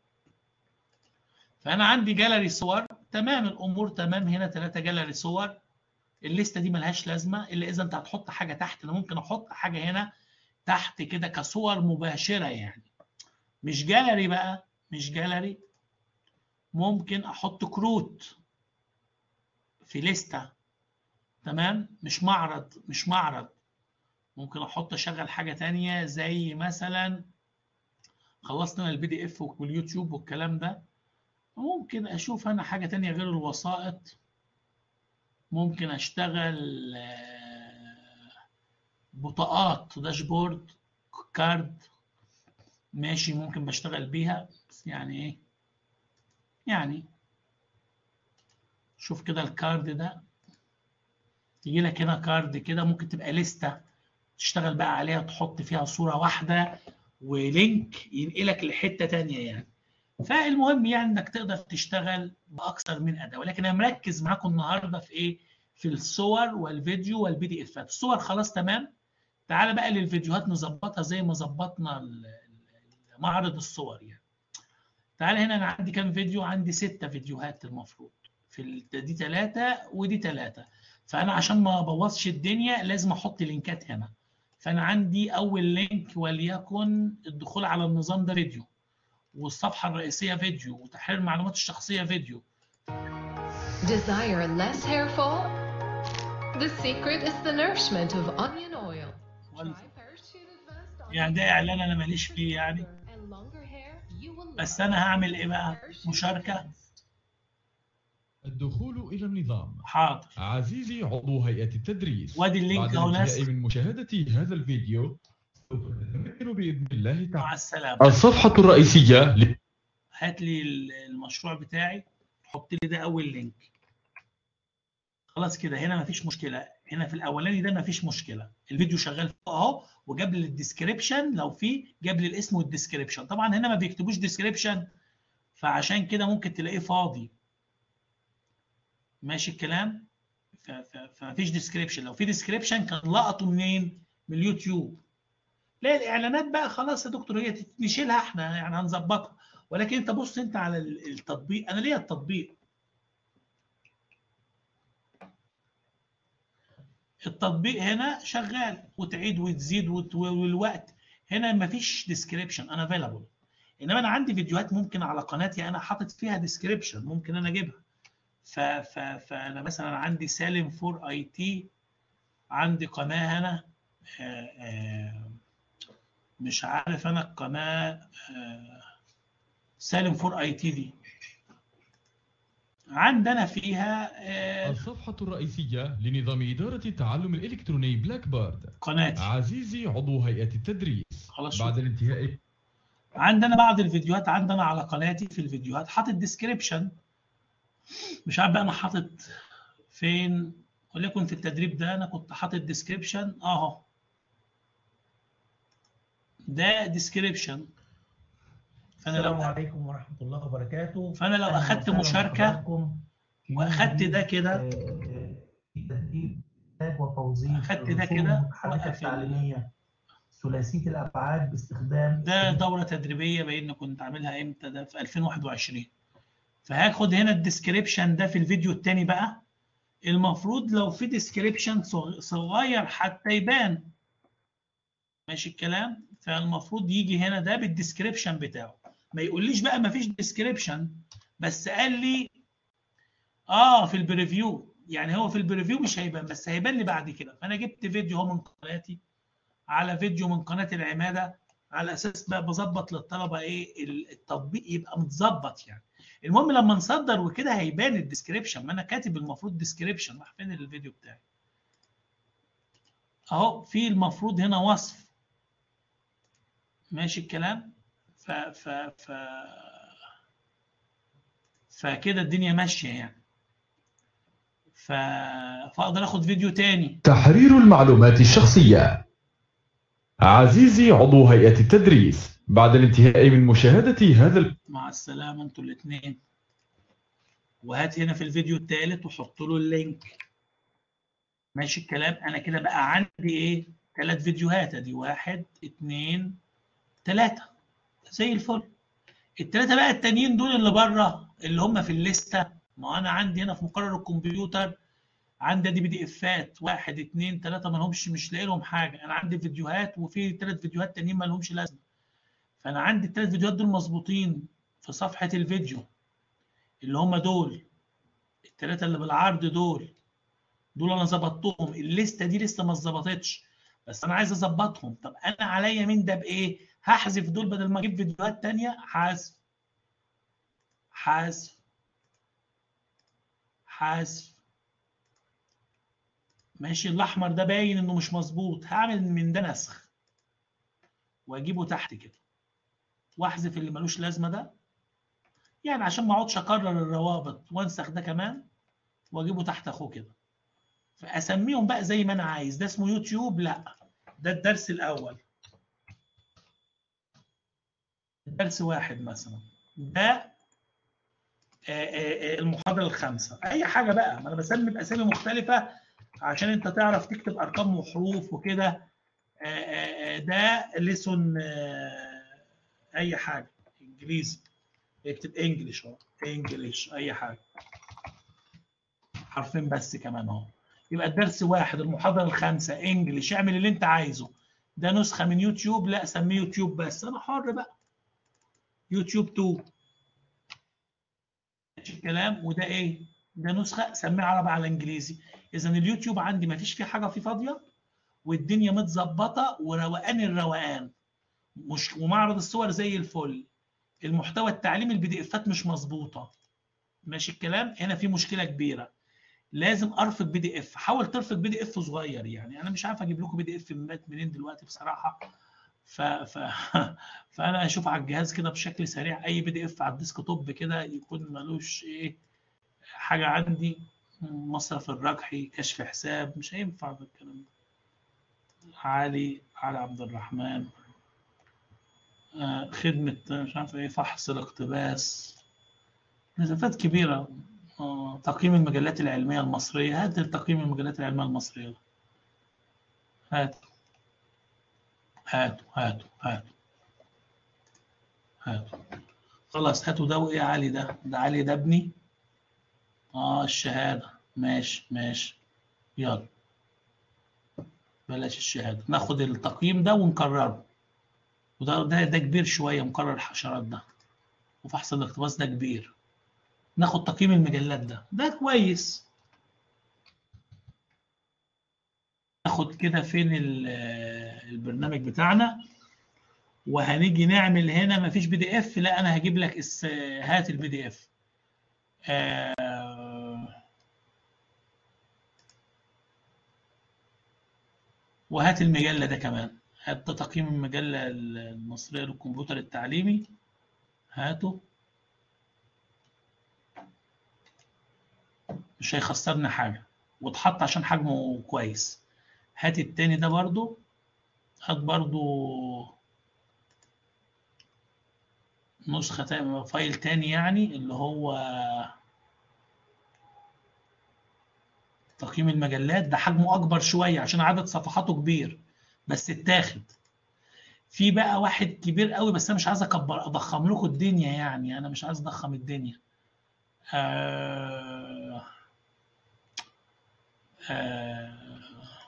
فانا عندي جاليري صور تمام الامور تمام هنا ثلاثه جاليري صور الليسته دي ملهاش لازمه الا اذا انت هتحط حاجه تحت انا ممكن احط حاجه هنا تحت كده كصور مباشره يعني مش جاليري بقى مش جاليري ممكن احط كروت في ليسته تمام مش معرض مش معرض ممكن احط اشغل حاجه تانية زي مثلا خلصنا البي دي اف واليوتيوب والكلام ده ممكن اشوف انا حاجه تانية غير الوسائط ممكن اشتغل آه، بطاقات داشبورد كارد ماشي ممكن بشتغل بيها بس يعني ايه يعني شوف كده الكارد ده تيجي لك هنا كارد كده ممكن تبقى لستة تشتغل بقى عليها تحط فيها صورة واحدة ولينك ينقلك لحتة تانية يعني فالمهم يعني انك تقدر تشتغل باكثر من اداه ولكن انا مركز معاكم النهارده في ايه في الصور والفيديو والبي دي افات الصور خلاص تمام تعالى بقى للفيديوهات نظبطها زي ما ظبطنا ال- ال- معرض الصور يعني تعالى هنا انا عندي كام فيديو عندي ستة فيديوهات المفروض في ال- دي ثلاثة ودي ثلاثة فانا عشان ما ابوظش الدنيا لازم احط لينكات هنا فانا عندي اول لينك وليكن الدخول على النظام ده فيديو والصفحة الرئيسية فيديو وتحرير المعلومات الشخصية فيديو Desire less hair fall? The secret is the nourishment of onion oil. وال- Try Parachute Advanced Onion يعني ده إعلان أنا ماليش فيه يعني and longer hair you will بس love. أنا هعمل إيه بقى Parachute مشاركة Advanced. الدخول إلى النظام حاضر عزيزي عضو هيئة التدريس وادي اللينك بعد أهو الانتهاء ناس من مشاهدة هذا الفيديو سوف تتمكن بإذن الله مع تعالى السلامة الصفحة الرئيسية ل- هات لي ال- المشروع بتاعي حط لي ده أول لينك خلاص كده هنا مفيش مشكلة هنا في الاولاني ده مفيش مشكله الفيديو شغال فوق اهو وجاب لي الديسكريبشن لو في جاب لي الاسم والديسكريبشن طبعا هنا ما بيكتبوش ديسكريبشن فعشان كده ممكن تلاقيه فاضي ماشي الكلام ف- ف- فمفيش ديسكريبشن لو في ديسكريبشن كان لقطه منين من اليوتيوب لا الاعلانات بقى خلاص يا دكتور هي تت- نشيلها احنا يعني هنظبطها ولكن انت بص انت على ال- التطبيق انا ليا التطبيق التطبيق هنا شغال وتعيد وتزيد وت- والوقت هنا مفيش ديسكريبشن انا افيلابل انما انا عندي فيديوهات ممكن على قناتي انا حاطط فيها ديسكريبشن ممكن انا اجيبها ف ف فانا مثلا عندي سالم فور اي تي عندي قناه هنا آه، آه، مش عارف انا القناه آه، سالم فور اي تي دي عندنا فيها آه، الصفحة الرئيسية لنظام إدارة التعلم الإلكتروني بلاك بارد قناتي عزيزي عضو هيئة التدريس خلاص بعد شكرا. الانتهاء عندنا بعض الفيديوهات عندنا على قناتي في الفيديوهات حاطط ديسكريبشن مش عارف بقى انا حاطط فين وليكن في التدريب ده انا كنت حاطط ديسكريبشن اهو ده ديسكريبشن فانا السلام لو عليكم ورحمة الله وبركاته فانا لو أهلاً اخدت وسهلاً مشاركه بحضراتكم في يوم واخدت جديد، ده كده آه، آه، في تدريب إنتاج وتوظيف أخدت ده الرسوم كده، المتحركة وقف ال- التعليمية ثلاثية الأبعاد باستخدام ده دورة تدريبية باين كنت عاملها امتى ده في 2021 فهاخد هنا الديسكريبشن ده في الفيديو التاني بقى المفروض لو في ديسكريبشن صغير حتى يبان ماشي الكلام فالمفروض يجي هنا ده بالديسكريبشن بتاعه ما يقوليش بقى ما فيش ديسكريبشن بس قال لي اه في البريفيو يعني هو في البريفيو مش هيبان بس هيبان لي بعد كده فانا جبت فيديو اهو من قناتي على فيديو من قناه العماده على اساس بقى بظبط للطلبه ايه التطبيق يبقى متظبط يعني المهم لما نصدر وكده هيبان الديسكريبشن ما انا كاتب المفروض ديسكريبشن راح فين الفيديو بتاعي اهو في المفروض هنا وصف ماشي الكلام ف ف ف فكده الدنيا ماشيه يعني ف... فاقدر اخد فيديو تاني تحرير المعلومات الشخصية عزيزي عضو هيئة التدريس بعد الانتهاء من مشاهدة هذا ال... مع السلامه انتوا الاثنين وهات هنا في الفيديو الثالث وحط له اللينك ماشي الكلام انا كده بقى عندي ايه ثلاث فيديوهات ادي واحد اثنين ثلاثه زي الفل الثلاثه بقى التانيين دول اللي بره اللي هم في الليسته ما انا عندي هنا في مقرر الكمبيوتر عندي دي بي دي افات واحد اثنين ثلاثه ما لهمش مش لاقي لهم حاجه انا عندي فيديوهات وفي ثلاث فيديوهات تانيين ما لهمش لازمه فانا عندي الثلاث فيديوهات دول مظبوطين في صفحه الفيديو اللي هم دول الثلاثه اللي بالعرض دول دول انا ظبطتهم الليسته دي لسه ما اتظبطتش بس انا عايز اظبطهم طب انا عليا من ده بايه هحذف دول بدل ما اجيب فيديوهات تانية حذف حذف حذف ماشي الاحمر ده باين انه مش مظبوط هعمل من ده نسخ واجيبه تحت كده واحذف اللي ملوش لازمه ده يعني عشان ما اقعدش اكرر الروابط وانسخ ده كمان واجيبه تحت اخوه كده فاسميهم بقى زي ما انا عايز ده اسمه يوتيوب لا ده الدرس الاول درس واحد مثلا ده المحاضره الخامسه اي حاجه بقى ما انا بسمي باسامي مختلفه عشان انت تعرف تكتب ارقام وحروف وكده ده ليسون اي حاجه انجليزي اكتب انجلش اهو انجلش اي حاجه حرفين بس كمان اهو يبقى الدرس واحد المحاضره الخامسه انجلش اعمل اللي انت عايزه ده نسخه من يوتيوب لا سميه يوتيوب بس انا حر بقى يوتيوب 2 الكلام وده ايه ده نسخه سميه عربي على انجليزي اذا اليوتيوب عندي ما فيش فيه حاجه فيه فاضيه والدنيا متظبطه وروقان الروقان مش ومعرض الصور زي الفل المحتوى التعليمي البي دي افات مش مظبوطه ماشي الكلام هنا في مشكله كبيره لازم ارفق بي دي اف حاول ترفق بي دي اف صغير يعني انا مش عارف اجيب لكم بي دي اف منين دلوقتي بصراحه ف... ف... فانا اشوف على الجهاز كده بشكل سريع اي بي دي اف على الديسك توب كده يكون ملوش ايه حاجه عندي مصرف الرجحي كشف حساب مش هينفع بالكلام ده علي علي عبد الرحمن آه، خدمة مش عارف ايه فحص الاقتباس مسافات كبيرة آه، تقييم المجلات العلمية المصرية هات تقييم المجلات العلمية المصرية ده. هاتوا هاتوا هاتوا هاتوا هاتوا خلاص هاتوا ده وايه علي ده ده علي ده ابني اه الشهادة ماشي ماشي يلا بلاش الشهادة ناخد التقييم ده ونكرره وده ده ده كبير شوية مقرر الحشرات ده وفحص الاقتباس ده كبير ناخد تقييم المجلات ده ده كويس ناخد كده فين ال- البرنامج بتاعنا وهنيجي نعمل هنا مفيش بي دي اف لا انا هجيب لك اس هات البي دي اف وهات المجلة ده كمان هات ده تقييم المجلة المصرية للكمبيوتر التعليمي هاته مش هيخسرنا حاجة واتحط عشان حجمه كويس هات التاني ده برضو هات برضو نسخة تاني فايل تاني يعني اللي هو تقييم المجلات ده حجمه أكبر شوية عشان عدد صفحاته كبير بس اتاخد في بقى واحد كبير قوي بس انا مش عايز اكبر اضخم لكم الدنيا يعني انا مش عايز اضخم الدنيا آه آه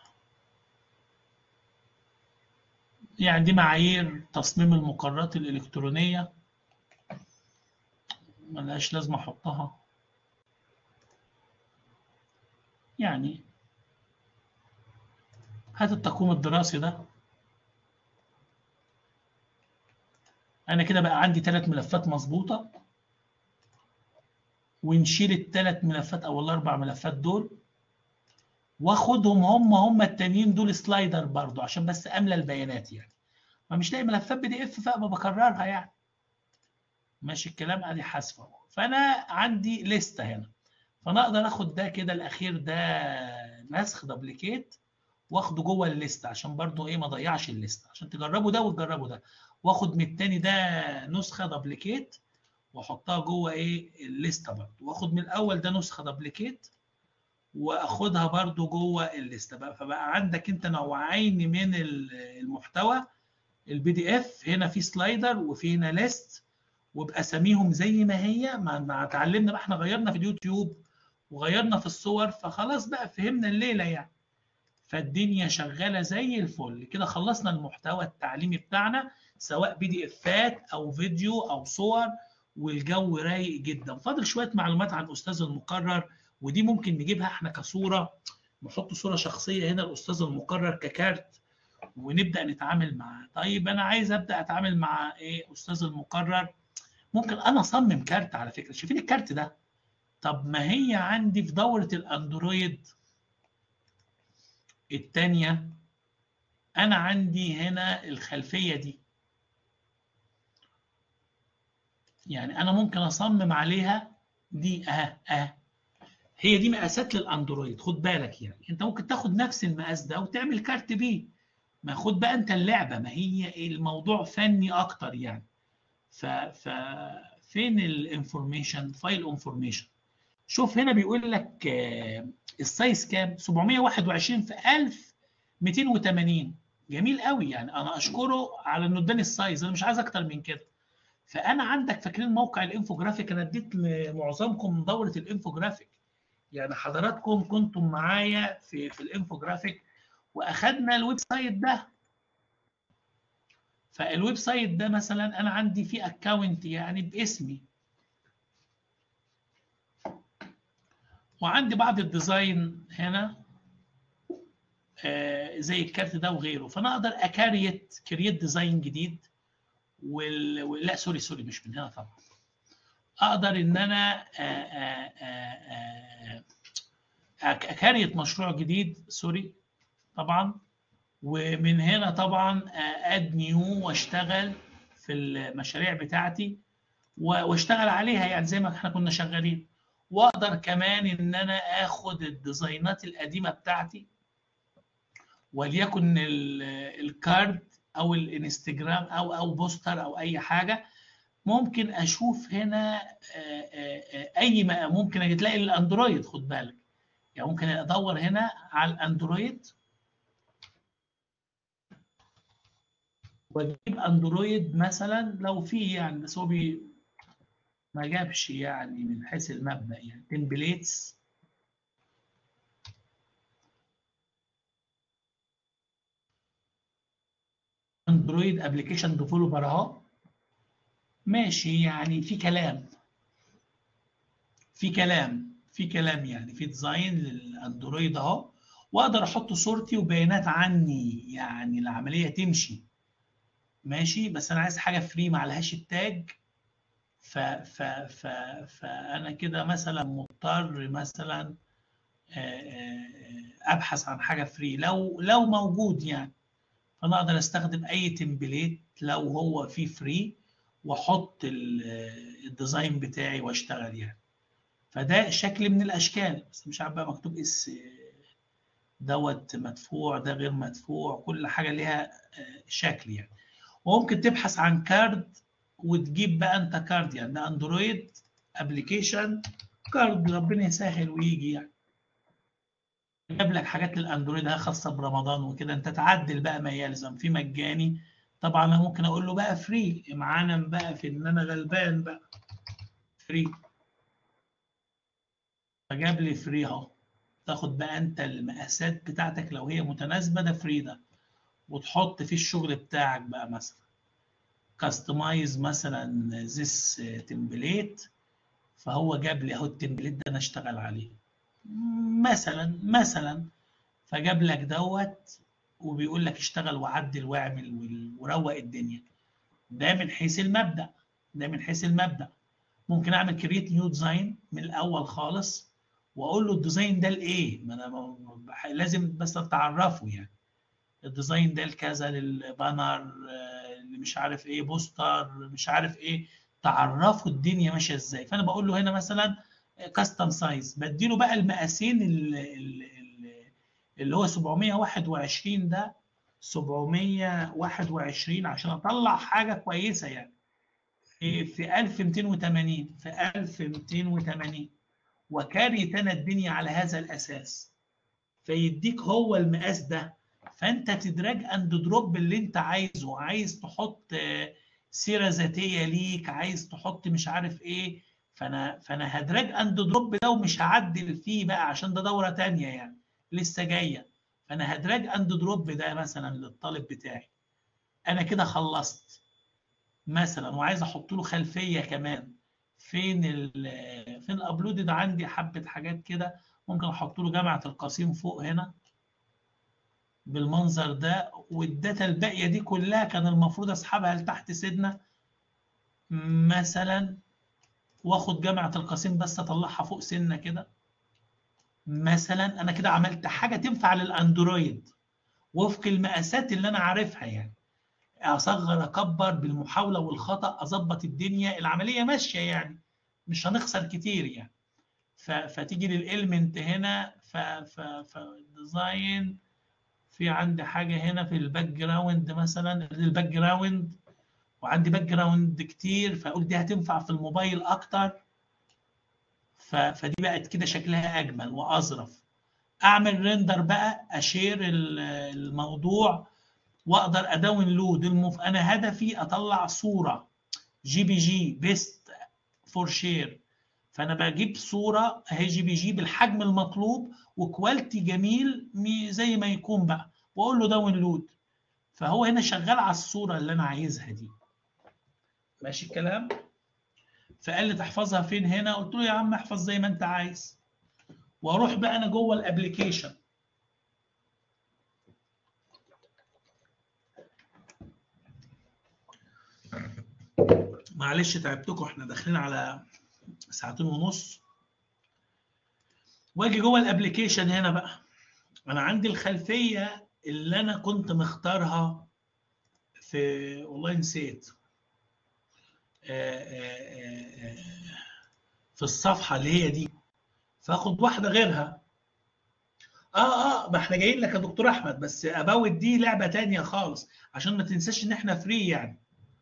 يعني دي معايير تصميم المقررات الإلكترونية ملهاش لازمة أحطها يعني هات التقويم الدراسي ده أنا كده بقى عندي ثلاث ملفات مظبوطة ونشيل الثلاث ملفات أو الأربع ملفات دول واخدهم هم هم التانيين دول سلايدر برضو عشان بس املى البيانات يعني ما مش لاقي ملفات بي دي اف فما بكررها يعني ماشي الكلام ادي حذف اهو فانا عندي لسته هنا فانا اقدر اخد ده كده الاخير ده نسخ دبليكيت واخده جوه الليسته عشان برضو ايه ما اضيعش الليسته عشان تجربوا ده وتجربوا ده واخد من التاني ده نسخه دبليكيت واحطها جوه ايه الليسته برضو واخد من الاول ده نسخه دبليكيت واخدها برضو جوه الليسته بقى فبقى عندك انت نوعين من المحتوى البي دي اف هنا في سلايدر وفي هنا ليست وباساميهم زي ما هي ما ما اتعلمنا بقى احنا غيرنا في اليوتيوب وغيرنا في الصور فخلاص بقى فهمنا الليله يعني فالدنيا شغاله زي الفل كده خلصنا المحتوى التعليمي بتاعنا سواء بي دي افات او فيديو او صور والجو رايق جدا فاضل شويه معلومات عن استاذ المقرر ودي ممكن نجيبها احنا كصوره نحط صوره شخصيه هنا الاستاذ المقرر ككارت ونبدا نتعامل معاه طيب انا عايز ابدا اتعامل مع ايه استاذ المقرر ممكن انا اصمم كارت على فكره شايفين الكارت ده طب ما هي عندي في دوره الاندرويد الثانيه انا عندي هنا الخلفيه دي يعني انا ممكن اصمم عليها دي اه اه هي دي مقاسات للاندرويد خد بالك يعني انت ممكن تاخد نفس المقاس ده وتعمل كارت بيه ما خد بقى انت اللعبه ما هي الموضوع فني اكتر يعني ف ف فين الانفورميشن فايل انفورميشن شوف هنا بيقول لك السايز كام 721 في 1280 جميل قوي يعني انا اشكره على انه اداني السايز انا مش عايز اكتر من كده فانا عندك فاكرين موقع الانفوجرافيك انا اديت لمعظمكم دوره الانفوجرافيك يعني حضراتكم كنتم معايا في في الانفوجرافيك واخدنا الويب سايت ده فالويب سايت ده مثلا انا عندي فيه اكونت يعني باسمي وعندي بعض الديزاين هنا آه زي الكارت ده وغيره فانا اقدر اكريت كريت ديزاين جديد وال... لا سوري سوري مش من هنا طبعا اقدر ان انا اكريت مشروع جديد سوري طبعا ومن هنا طبعا اد نيو واشتغل في المشاريع بتاعتي واشتغل عليها يعني زي ما احنا كنا شغالين واقدر كمان ان انا اخد الديزاينات القديمه بتاعتي وليكن ال- الكارد او الانستجرام او او بوستر او اي حاجه ممكن اشوف هنا آه، آه، آه، اي ما ممكن تلاقي الاندرويد خد بالك يعني ممكن ادور هنا على الاندرويد واجيب اندرويد مثلا لو في يعني بس هو بي ما جابش يعني من حيث المبدأ يعني تمبليتس اندرويد ابلكيشن ديفلوبر اهو ماشي يعني في كلام في كلام في كلام يعني في ديزاين للاندرويد اهو واقدر احط صورتي وبيانات عني يعني العمليه تمشي ماشي بس انا عايز حاجه فري ما عليهاش التاج ف ف ف فانا كده مثلا مضطر مثلا آه، آه، ابحث عن حاجه فري لو لو موجود يعني فانا اقدر استخدم اي تمبليت لو هو فيه فري واحط ال- الديزاين بتاعي واشتغل يعني فده شكل من الاشكال بس مش عارف بقى مكتوب اس دوت مدفوع ده غير مدفوع كل حاجه ليها آه، شكل يعني وممكن تبحث عن كارد وتجيب بقى انت كارد يعني ده اندرويد ابلكيشن كارد ربنا يسهل ويجي يعني جاب لك حاجات للاندرويد ها خاصه برمضان وكده انت تعدل بقى ما يلزم في مجاني طبعا انا ممكن اقول له بقى فري معانا بقى في ان انا غلبان بقى فري فجاب لي فري اهو تاخد بقى انت المقاسات بتاعتك لو هي متناسبه ده فري ده وتحط فيه الشغل بتاعك بقى مثلا كاستمايز مثلا ذس تمبليت فهو جاب لي اهو التمبليت ده انا اشتغل عليه مثلا مثلا فجاب لك دوت وبيقول لك اشتغل وعدل واعمل وال- وروق الدنيا ده من حيث المبدأ ده من حيث المبدأ ممكن اعمل كريت نيو ديزاين من الاول خالص واقول له الديزاين ده لايه ما انا ما- ما- لازم بس تعرفه يعني الديزاين ده لكذا للبانر آه، اللي مش عارف ايه بوستر مش عارف ايه تعرفوا الدنيا ماشيه ازاي فانا بقول له هنا مثلا كاستم سايز بديله بقى المقاسين ال- ال- ال- اللي هو 721 ده 721 عشان اطلع حاجه كويسه يعني في في 1280 في 1280 وكاريت انا الدنيا على هذا الاساس فيديك هو المقاس ده فانت تدراج اند دروب اللي انت عايزه عايز تحط آه، سيره ذاتيه ليك عايز تحط مش عارف ايه فانا فانا هدراج اند دروب ده ومش هعدل فيه بقى عشان ده دوره تانية يعني لسه جايه فانا هدراج اند دروب ده مثلا للطالب بتاعي انا كده خلصت مثلا وعايز احط له خلفيه كمان فين ال فين الابلودد عندي حبه حاجات كده ممكن احط له جامعه القصيم فوق هنا بالمنظر ده والداتا الباقيه دي كلها كان المفروض اسحبها لتحت سيدنا مثلا واخد جامعه القصيم بس اطلعها فوق سنه كده مثلا انا كده عملت حاجه تنفع للاندرويد وفق المقاسات اللي انا عارفها يعني اصغر اكبر بالمحاوله والخطا اظبط الدنيا العمليه ماشيه يعني مش هنخسر كتير يعني ف- فتيجي للالمنت هنا ف ف فديزاين في عندي حاجه هنا في الباك جراوند مثلا الباك جراوند وعندي باك جراوند كتير فاقول دي هتنفع في الموبايل اكتر ف- فدي بقت كده شكلها اجمل واظرف اعمل ريندر بقى اشير ال- الموضوع واقدر اداونلود المف... انا هدفي اطلع صوره جي بي جي بيست فور شير فانا بجيب صوره اهي جي بي جي بالحجم المطلوب وكواليتي جميل مي- زي ما يكون بقى واقول له داونلود فهو هنا شغال على الصوره اللي انا عايزها دي ماشي الكلام فقال لي تحفظها فين هنا قلت له يا عم احفظ زي ما انت عايز واروح بقى انا جوه الابلكيشن معلش تعبتكم احنا داخلين على ساعتين ونص واجي جوه الابلكيشن هنا بقى انا عندي الخلفيه اللي انا كنت مختارها في والله نسيت آه، آه، آه، في الصفحه اللي هي دي فاخد واحده غيرها اه اه ما احنا جايين لك يا دكتور احمد بس ابوت دي لعبه تانية خالص عشان ما تنساش ان احنا فري يعني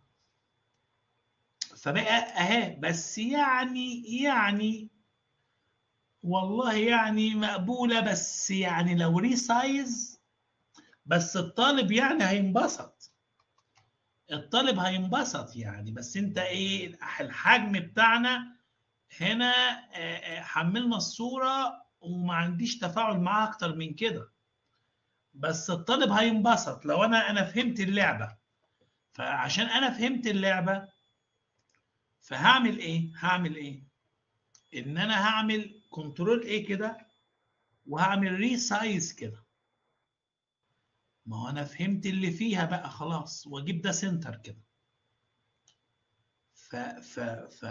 فبقى اهي بس يعني يعني والله يعني مقبوله بس يعني لو ريسايز بس الطالب يعني هينبسط الطالب هينبسط يعني بس انت ايه الحجم بتاعنا هنا آه، آه، حملنا الصوره وما عنديش تفاعل معاها اكتر من كده بس الطالب هينبسط لو انا انا فهمت اللعبه فعشان انا فهمت اللعبه فهعمل ايه هعمل ايه ان انا هعمل كنترول ايه كده وهعمل ريسايز كده ما هو انا فهمت اللي فيها بقى خلاص واجيب ده سنتر كده ف ف ف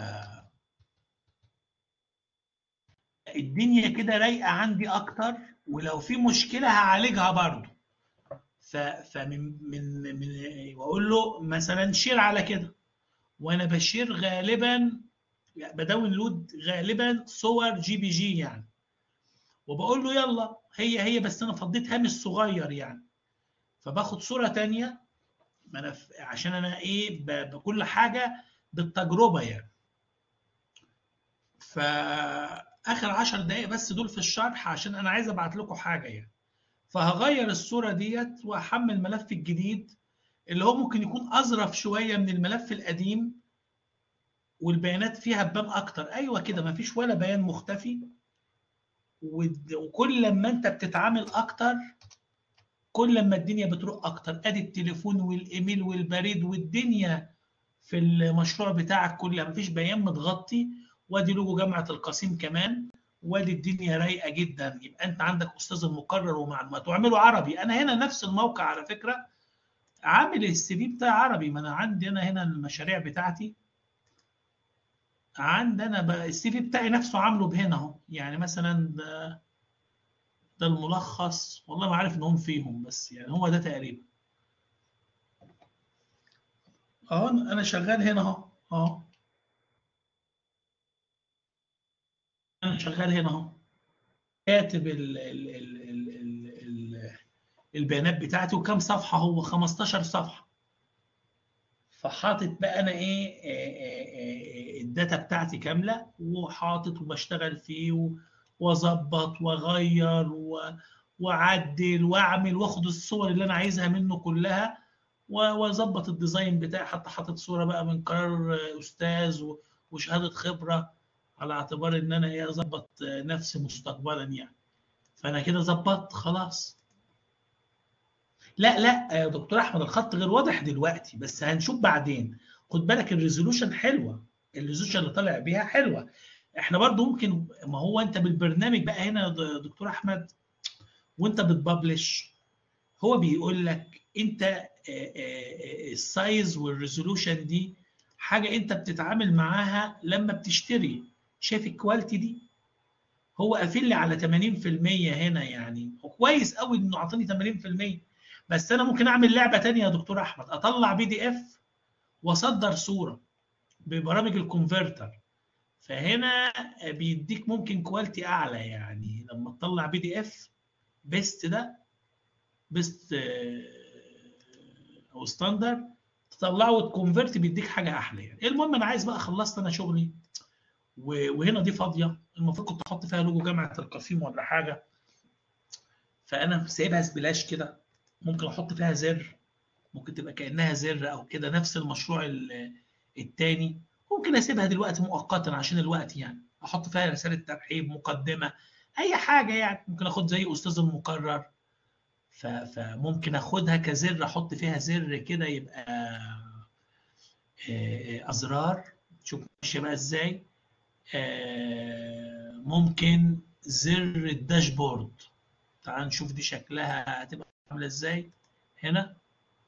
الدنيا كده رايقه عندي اكتر ولو في مشكله هعالجها برضو ف فمن من من واقول له مثلا شير على كده وانا بشير غالبا بداونلود غالبا صور جي بي جي يعني وبقول له يلا هي هي بس انا فضيت هامش صغير يعني فباخد صوره تانية ما انا ف- عشان انا ايه ب- بكل حاجه بالتجربه يعني فاخر عشر دقائق بس دول في الشرح عشان انا عايز ابعت لكم حاجه يعني فهغير الصوره ديت واحمل الملف الجديد اللي هو ممكن يكون اظرف شويه من الملف القديم والبيانات فيها تبان اكتر ايوه كده مفيش ولا بيان مختفي ود- وكل لما انت بتتعامل اكتر كل لما الدنيا بتروح اكتر ادي التليفون والايميل والبريد والدنيا في المشروع بتاعك كلها مفيش بيان متغطي وادي لوجو جامعه القصيم كمان وادي الدنيا رايقه جدا يبقى انت عندك استاذ المقرر ومعلومات واعمله عربي انا هنا نفس الموقع على فكره عامل السي في بتاعي عربي ما انا عندي انا هنا المشاريع بتاعتي عندي انا بقى السي في بتاعي نفسه عامله بهنا اهو يعني مثلا ده ده الملخص والله ما عارف انهم فيهم بس يعني هو ده تقريبا اهو انا شغال هنا اهو اهو انا شغال هنا اهو كاتب ال ال ال ال ال ال البيانات بتاعتي وكم صفحه هو 15 صفحه فحاطط بقى انا ايه آه، آه، آه، الداتا بتاعتي كامله وحاطط وبشتغل فيه و- واظبط واغير و- واعدل واعمل واخد الصور اللي انا عايزها منه كلها و- واظبط الديزاين بتاعي حتى حاطط صوره بقى من قرار آه، استاذ و- وشهاده خبره على اعتبار ان انا ايه اظبط آه، نفسي مستقبلا يعني فانا كده ظبطت خلاص لا لا يا دكتور احمد الخط غير واضح دلوقتي بس هنشوف بعدين خد بالك الريزولوشن حلوه الريزولوشن اللي طالع بيها حلوه احنا برضو ممكن ما هو انت بالبرنامج بقى هنا يا د- دكتور احمد وانت بتبلش هو بيقول لك انت آه، آه، آه، السايز والريزولوشن دي حاجه انت بتتعامل معاها لما بتشتري شايف الكواليتي دي هو قافل لي على 80% هنا يعني كويس قوي انه اعطاني 80% بس انا ممكن اعمل لعبه تانية يا دكتور احمد اطلع بي دي اف واصدر صوره ببرامج الكونفرتر فهنا بيديك ممكن كواليتي اعلى يعني لما تطلع بي دي اف بيست ده بيست او ستاندرد تطلعه وتكونفرت بيديك حاجه احلى يعني المهم انا عايز بقى خلصت انا شغلي و- وهنا دي فاضيه المفروض كنت احط فيها لوجو جامعه القصيم ولا حاجه فانا سايبها بلاش كده ممكن احط فيها زر ممكن تبقى كانها زر او كده نفس المشروع ال- التاني ممكن اسيبها دلوقتي مؤقتا عشان الوقت يعني احط فيها رساله ترحيب مقدمه اي حاجه يعني ممكن اخد زي استاذ المقرر ف- فممكن اخدها كزر احط فيها زر كده يبقى آه، آه، ازرار شوف ماشيه بقى ازاي آه، ممكن زر الداشبورد تعال نشوف دي شكلها هتبقى عامله ازاي هنا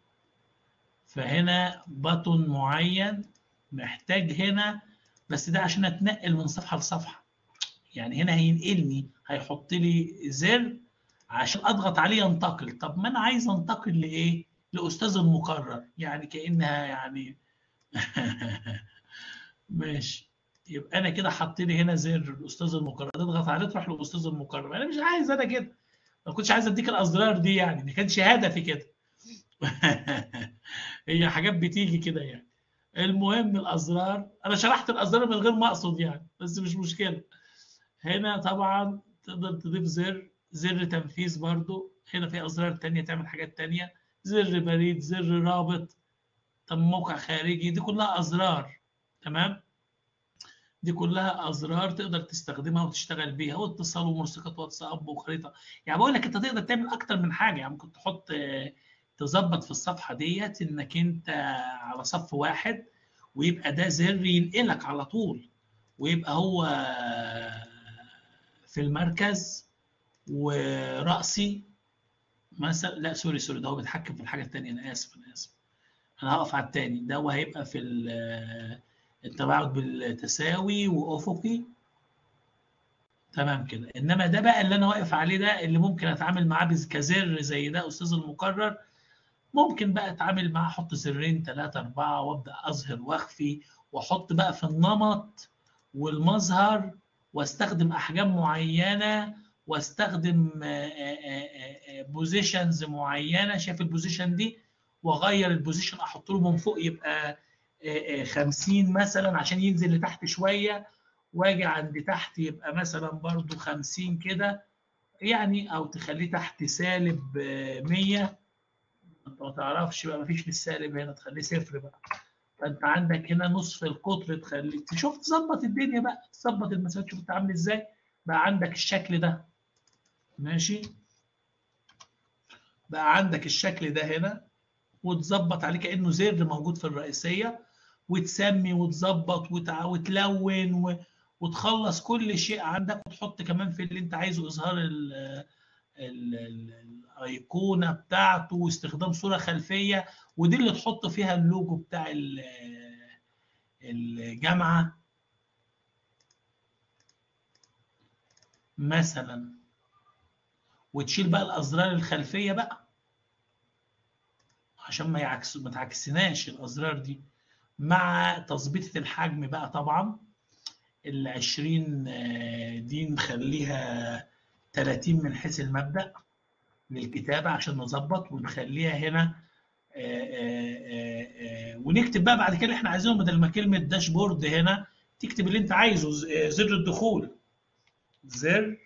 فهنا بطن معين محتاج هنا بس ده عشان اتنقل من صفحه لصفحه يعني هنا هينقلني هيحط لي زر عشان اضغط عليه ينتقل طب ما انا عايز انتقل لايه لاستاذ المقرر يعني كانها يعني ماشي يبقى انا كده حط لي هنا زر الاستاذ المقرر تضغط عليه تروح للاستاذ المقرر انا مش عايز انا كده ما كنتش عايز اديك الازرار دي يعني ما كانش هدفي كده هي حاجات بتيجي كده يعني المهم الازرار انا شرحت الازرار من غير ما اقصد يعني بس مش مشكله هنا طبعا تقدر تضيف زر زر تنفيذ برضو هنا في ازرار تانية تعمل حاجات تانية زر بريد زر رابط طب موقع خارجي دي كلها ازرار تمام دي كلها ازرار تقدر تستخدمها وتشتغل بيها واتصال وملصقات واتساب وخريطه يعني بقول لك انت تقدر تعمل اكتر من حاجه يعني ممكن تحط آه، تظبط في الصفحه ديت انك انت على صف واحد ويبقى ده زر ينقلك على طول ويبقى هو في المركز ورأسي مثلا لا سوري سوري ده هو بيتحكم في الحاجه الثانيه انا اسف انا اسف انا هقف على الثاني ده هو هيبقى في ال- التباعد بالتساوي وافقي تمام كده انما ده بقى اللي انا واقف عليه ده اللي ممكن اتعامل معاه بز- كزر زي ده استاذ المقرر ممكن بقى اتعامل معاه احط زرين ثلاثة أربعة وابدا اظهر واخفي واحط بقى في النمط والمظهر واستخدم احجام معينة واستخدم بوزيشنز معينة شايف البوزيشن دي واغير البوزيشن احط له من فوق يبقى آه، آه، 50 مثلا عشان ينزل لتحت شوية واجي عند تحت يبقى مثلا برضو 50 كده يعني او تخليه تحت سالب آه، 100 انت ما تعرفش بقى مفيش بالسالب هنا تخليه صفر بقى فانت عندك هنا نصف القطر تخليه تشوف تظبط الدنيا بقى تظبط المسافات شوف انت عامل ازاي بقى عندك الشكل ده ماشي بقى عندك الشكل ده هنا وتظبط عليه كانه زر موجود في الرئيسيه وتسمي وتظبط وتع- وتلون و... وتخلص كل شيء عندك وتحط كمان في اللي انت عايزه اظهار ال ال- ال- الايقونه بتاعته واستخدام صوره خلفيه ودي اللي تحط فيها اللوجو بتاع ال- الجامعه مثلا وتشيل بقى الازرار الخلفيه بقى عشان ما يعكس ما تعكسناش الازرار دي مع تظبيطة الحجم بقى طبعا ال 20 آه، دي نخليها 30 من حيث المبدأ للكتابة عشان نظبط ونخليها هنا آه، آه، آه، آه، ونكتب بقى بعد كده اللي احنا عايزينه بدل ما كلمة داشبورد هنا تكتب اللي انت عايزه ز- آه، زر الدخول زر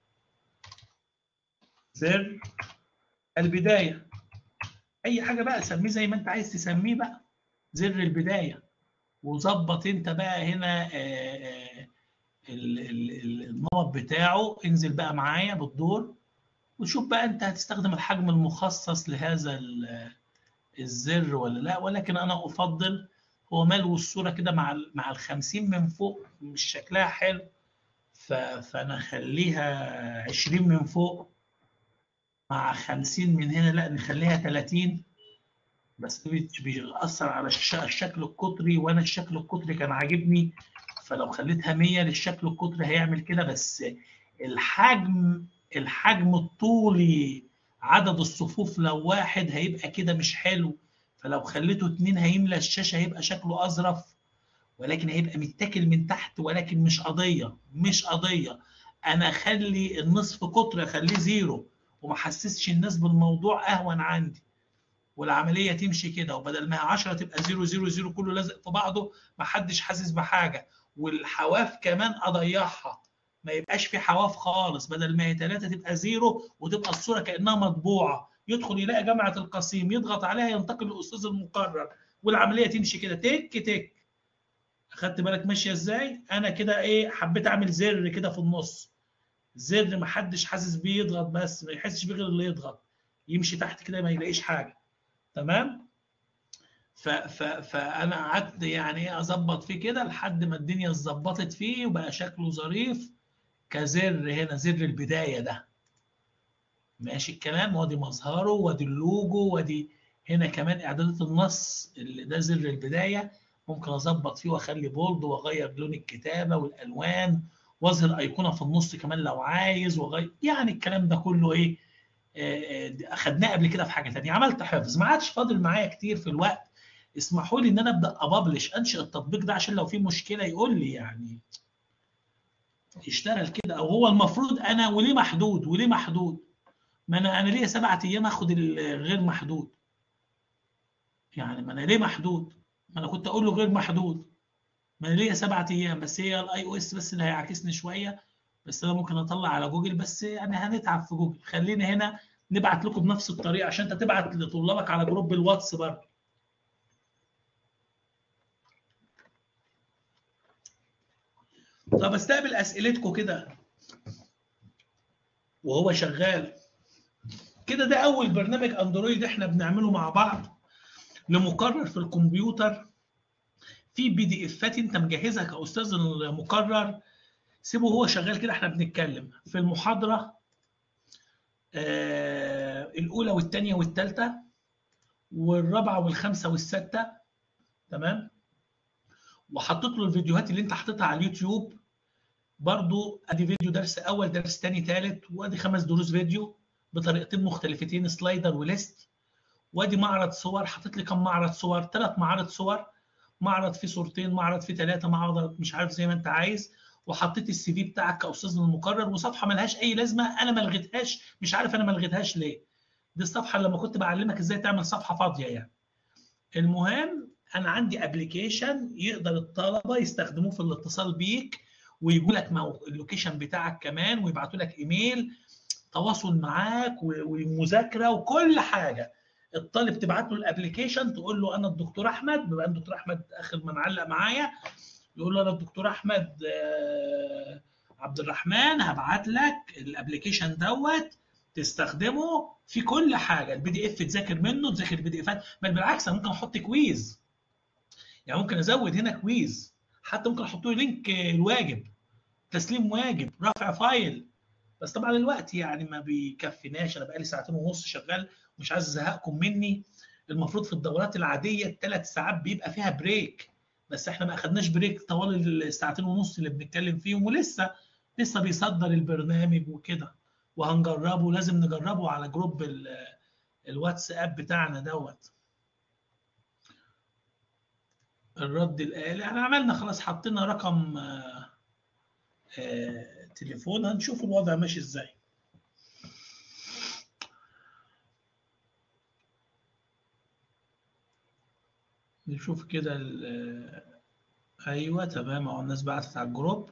زر البداية اي حاجة بقى سميه زي ما انت عايز تسميه بقى زر البداية وظبط انت بقى هنا آه، آه، ال- ال- ال- النمط بتاعه انزل بقى معايا بالدور وشوف بقى انت هتستخدم الحجم المخصص لهذا ال- الزر ولا لا ولكن انا افضل هو ملو الصورة كده مع ال- مع الخمسين من فوق مش شكلها حلو ف- فانا اخليها عشرين من فوق مع خمسين من هنا لا نخليها تلاتين بس دي بت- بيأثر على الش- الشكل القطري وانا الشكل القطري كان عاجبني فلو خليتها 100 للشكل القطري هيعمل كده بس الحجم الحجم الطولي عدد الصفوف لو واحد هيبقى كده مش حلو فلو خليته اتنين هيملى الشاشة هيبقى شكله أظرف ولكن هيبقى متاكل من تحت ولكن مش قضية مش قضية أنا أخلي النصف قطر أخليه زيرو وما حسسش الناس بالموضوع أهون عندي والعمليه تمشي كده وبدل ما هي 10 تبقى 0 0 0 كله لازق في بعضه ما حدش حاسس بحاجه والحواف كمان اضيعها ما يبقاش في حواف خالص بدل ما هي 3 تبقى 0 وتبقى الصوره كانها مطبوعه يدخل يلاقي جامعه القصيم يضغط عليها ينتقل للاستاذ المقرر والعمليه تمشي كده تك تك خدت بالك ماشيه ازاي انا كده ايه حبيت اعمل زر كده في النص زر ما حدش حاسس بيه يضغط بس ما يحسش بيه غير اللي يضغط يمشي تحت كده ما يلاقيش حاجه تمام ف ف فانا قعدت يعني ايه اظبط فيه كده لحد ما الدنيا اتظبطت فيه وبقى شكله ظريف كزر هنا زر البدايه ده ماشي الكلام وادي مظهره وادي اللوجو وادي هنا كمان اعدادات النص اللي ده زر البدايه ممكن اظبط فيه واخلي بولد واغير لون الكتابه والالوان واظهر ايقونه في النص كمان لو عايز واغير يعني الكلام ده كله ايه آه، آه، اخدناه قبل كده في حاجه تانية عملت حفظ ما عادش فاضل معايا كتير في الوقت اسمحوا لي ان انا ابدا ابلش انشئ التطبيق ده عشان لو في مشكله يقول لي يعني يشتغل كده او هو المفروض انا وليه محدود وليه محدود ما انا انا ليا سبعة ايام اخد الغير محدود يعني ما انا ليه محدود ما انا كنت اقول له غير محدود ما انا ليا سبعة ايام بس هي الاي او اس بس اللي هيعاكسني شويه بس انا ممكن اطلع على جوجل بس يعني هنتعب في جوجل خلينا هنا نبعت لكم بنفس الطريقه عشان انت تبعت لطلابك على جروب الواتس برضه طب استقبل اسئلتكم كده وهو شغال كده ده اول برنامج اندرويد احنا بنعمله مع بعض لمقرر في الكمبيوتر في بي دي افات انت مجهزها كاستاذ المقرر سيبه هو شغال كده احنا بنتكلم في المحاضره آه الاولى والثانيه والثالثه والرابعه والخامسه والسادسه تمام وحطيت له الفيديوهات اللي انت حاططها على اليوتيوب برضو ادي فيديو درس اول درس تاني تالت وادي خمس دروس فيديو بطريقتين مختلفتين سلايدر وليست وادي معرض صور حاطط لي كم معرض صور ثلاث معارض صور معرض فيه صورتين معرض فيه ثلاثه معرض مش عارف زي ما انت عايز وحطيت السي في بتاعك كاستاذ المقرر وصفحه ملهاش اي لازمه انا ما لغيتهاش مش عارف انا ما لغيتهاش ليه دي الصفحه لما كنت بعلمك ازاي تعمل صفحه فاضيه يعني المهم انا عندي ابلكيشن يقدر الطلبه يستخدموه في الاتصال بيك ويجوا لك اللوكيشن بتاعك كمان ويبعتوا لك ايميل تواصل معاك ومذاكره وكل حاجه الطالب تبعت له الابلكيشن تقول له انا الدكتور احمد بما ان الدكتور احمد اخر ما معلق معايا يقول له انا الدكتور احمد عبد الرحمن هبعت لك الابلكيشن دوت تستخدمه في كل حاجه البي دي اف تذاكر منه تذاكر البي دي افات بل بالعكس انا ممكن احط كويز يعني ممكن ازود هنا كويز حتى ممكن احط له لينك الواجب تسليم واجب رفع فايل بس طبعا الوقت يعني ما بيكفيناش انا بقالي ساعتين ونص شغال ومش عايز ازهقكم مني المفروض في الدورات العاديه الثلاث ساعات بيبقى فيها بريك بس احنا ما اخدناش بريك طوال الساعتين ونص اللي بنتكلم فيهم ولسه لسه بيصدر البرنامج وكده وهنجربه لازم نجربه على جروب الواتساب بتاعنا دوت الرد الآلي احنا عملنا خلاص حطينا رقم آآ آآ تليفون هنشوف الوضع ماشي ازاي نشوف كده ايوه تمام اهو الناس بعتت على الجروب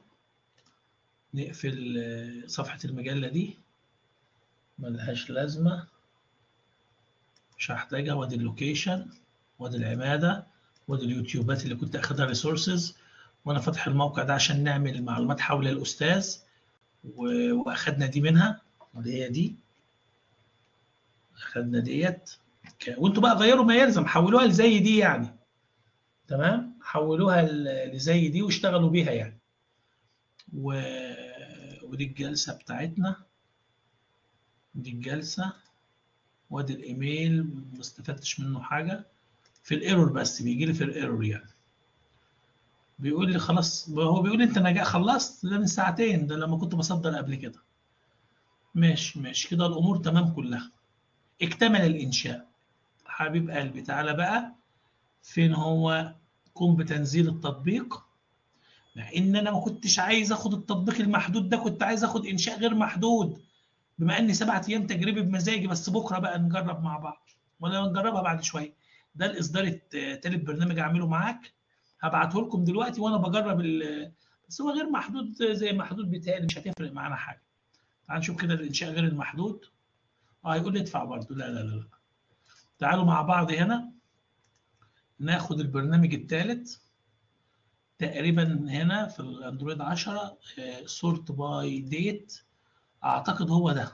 نقفل صفحة المجلة دي ملهاش لازمة مش هحتاجها وادي اللوكيشن وادي العمادة وادي اليوتيوبات اللي كنت اخدها ريسورسز وانا فاتح الموقع ده عشان نعمل معلومات حول الاستاذ واخدنا دي منها اللي هي دي اخدنا ديت وانتوا بقى غيروا ما يلزم حولوها لزي دي يعني تمام حولوها لزي دي واشتغلوا بيها يعني و... ودي الجلسه بتاعتنا دي الجلسه وادي الايميل ما استفدتش منه حاجه في الايرور بس بيجي لي في الايرور يعني بيقول لي خلاص هو بيقول لي انت نجا خلصت ده من ساعتين ده لما كنت بصدر قبل كده ماشي ماشي كده الامور تمام كلها اكتمل الانشاء حبيب قلبي تعالى بقى فين هو قم بتنزيل التطبيق مع ان انا ما كنتش عايز اخد التطبيق المحدود ده كنت عايز اخد انشاء غير محدود بما اني سبعة ايام تجربي بمزاجي بس بكره بقى نجرب مع بعض ولا نجربها بعد شويه ده الاصدار التالت برنامج اعمله معاك هبعته لكم دلوقتي وانا بجرب بس هو غير محدود زي محدود بتاعي مش هتفرق معانا حاجه تعال نشوف كده الانشاء غير المحدود اه هيقول لي ادفع برضه لا لا لا لا تعالوا مع بعض هنا ناخد البرنامج الثالث تقريبا هنا في الاندرويد 10 سورت باي ديت اعتقد هو ده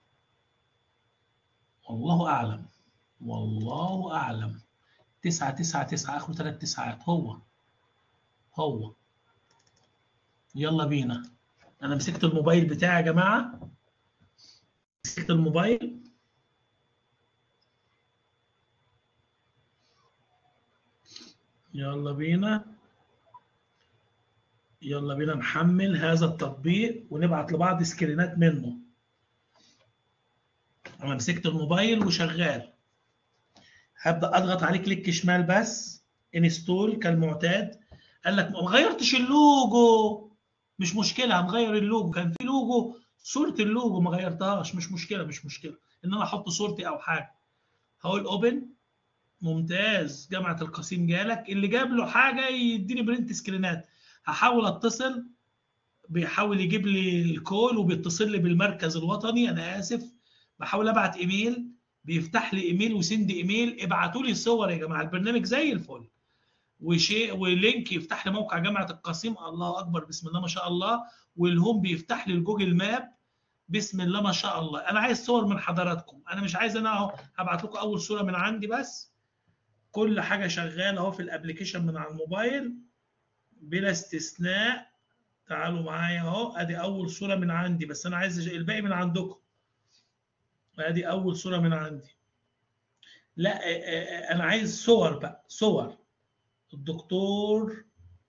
والله اعلم والله اعلم تسعة تسعة تسعة اخره ثلاث تسعات هو هو يلا بينا انا مسكت الموبايل بتاعي يا جماعه مسكت الموبايل يلا بينا يلا بينا نحمل هذا التطبيق ونبعت لبعض سكرينات منه انا مسكت الموبايل وشغال هبدا اضغط عليه كليك شمال بس انستول كالمعتاد قال لك ما غيرتش اللوجو مش مشكله هنغير اللوجو كان في لوجو صوره اللوجو ما غيرتهاش مش مشكله مش مشكله ان انا احط صورتي او حاجه هقول اوبن ممتاز جامعه القصيم جالك اللي جاب له حاجه يديني برنت سكرينات هحاول اتصل بيحاول يجيب لي الكول وبيتصل لي بالمركز الوطني انا اسف بحاول ابعت ايميل بيفتح لي ايميل وسند ايميل ابعتوا لي صور يا جماعه البرنامج زي الفل وشيء ولينك يفتح لي موقع جامعه القصيم الله اكبر بسم الله ما شاء الله والهوم بيفتح لي الجوجل ماب بسم الله ما شاء الله انا عايز صور من حضراتكم انا مش عايز انا اهو هبعت لكم اول صوره من عندي بس كل حاجه شغاله اهو في الابلكيشن من على الموبايل بلا استثناء تعالوا معايا اهو ادي اول صوره من عندي بس انا عايز الباقي من عندكم ادي اول صوره من عندي لا انا عايز صور بقى صور الدكتور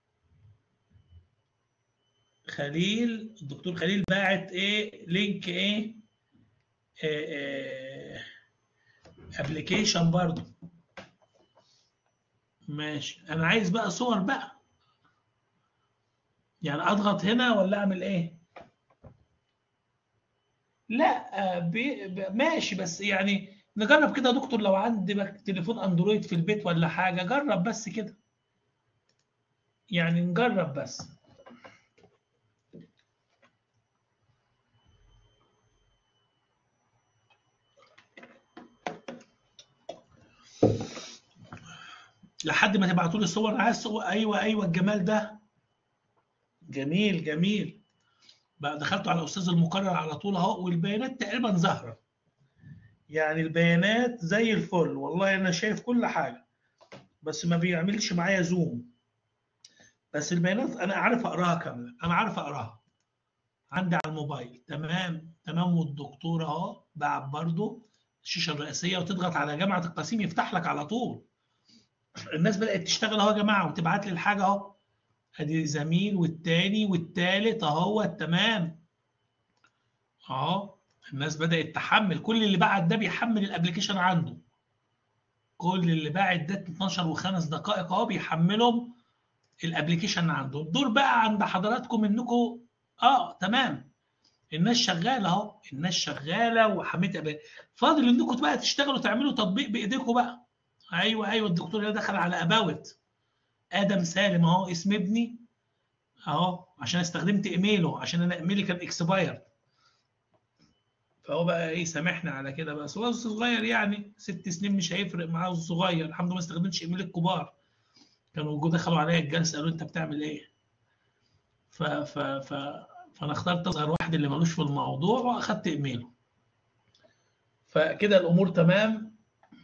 خليل الدكتور خليل باعت ايه لينك ايه ابلكيشن برضو ماشي انا عايز بقى صور بقى يعني اضغط هنا ولا اعمل ايه لا بي... ماشي بس يعني نجرب كده يا دكتور لو عندك تليفون اندرويد في البيت ولا حاجه جرب بس كده يعني نجرب بس لحد ما تبعتوا لي الصور عايز صور ايوه ايوه الجمال ده جميل جميل بقى دخلتوا على الاستاذ المقرر على طول اهو والبيانات تقريبا ظاهره يعني البيانات زي الفل والله انا شايف كل حاجه بس ما بيعملش معايا زوم بس البيانات انا عارف اقراها كامله انا عارف اقراها عندي على الموبايل تمام تمام والدكتور اهو بعت برضه الشاشه الرئيسيه وتضغط على جامعه القصيم يفتح لك على طول الناس بدات تشتغل اهو يا جماعه وتبعت لي الحاجه اهو ادي زميل والتاني والتالت اهو تمام اهو الناس بدات تحمل كل اللي بعت ده بيحمل الابلكيشن عنده كل اللي باعت ده 12 وخمس دقائق اهو بيحملهم الابلكيشن عنده الدور بقى عند حضراتكم انكم اه تمام الناس شغاله اهو الناس شغاله وحميت فاضل انكم بقى تشتغلوا تعملوا تطبيق بايديكم بقى ايوه ايوه الدكتور ده دخل على اباوت ادم سالم اهو اسم ابني اهو عشان استخدمت ايميله عشان انا ايميلي كان اكسباير فهو بقى ايه سامحنا على كده بس هو صغير يعني ست سنين مش هيفرق معاه الصغير الحمد لله ما استخدمتش ايميل الكبار كانوا جو دخلوا عليا الجلسه قالوا انت بتعمل ايه ف ف ف فانا اخترت اصغر واحد اللي ملوش في الموضوع واخدت ايميله فكده الامور تمام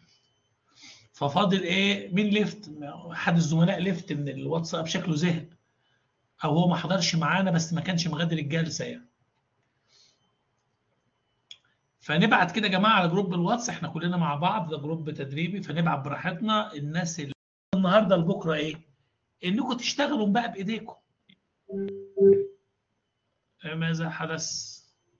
ففاضل ايه مين ليفت احد الزملاء ليفت من الواتساب شكله زهق او هو ما حضرش معانا بس ما كانش مغادر الجلسه يعني فنبعت كده يا جماعه على جروب الواتس احنا كلنا مع بعض ده جروب تدريبي فنبعت براحتنا الناس اللي النهارده لبكره ايه انكم تشتغلوا بقى بايديكم ماذا حدث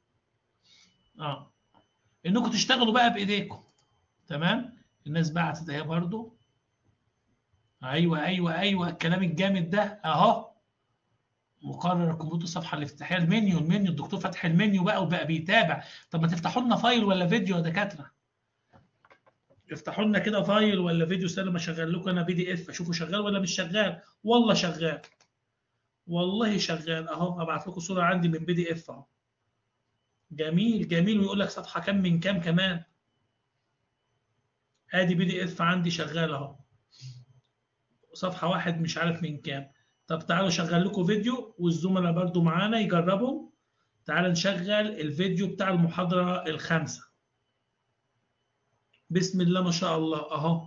اه انكم تشتغلوا بقى بايديكم تمام الناس بعتت اهي برضو ايوه ايوه ايوه الكلام الجامد ده اهو مقرر الكمبيوتر الصفحه الافتتاحيه المنيو المنيو الدكتور فتح المنيو بقى وبقى بيتابع طب ما تفتحوا لنا فايل ولا فيديو يا دكاتره افتحوا لنا كده فايل ولا فيديو استنى ما اشغل لكم انا بي دي اف اشوفه شغال ولا مش شغال والله شغال والله شغال اهو هبعت لكم صوره عندي من بي دي اف اهو جميل جميل ويقول لك صفحه كام من كام كمان ادي بي دي اف عندي شغال اهو صفحه واحد مش عارف من كام طب تعالوا اشغل لكم فيديو والزملاء برضو معانا يجربوا تعالوا نشغل الفيديو بتاع المحاضره الخامسه بسم الله ما شاء الله اهو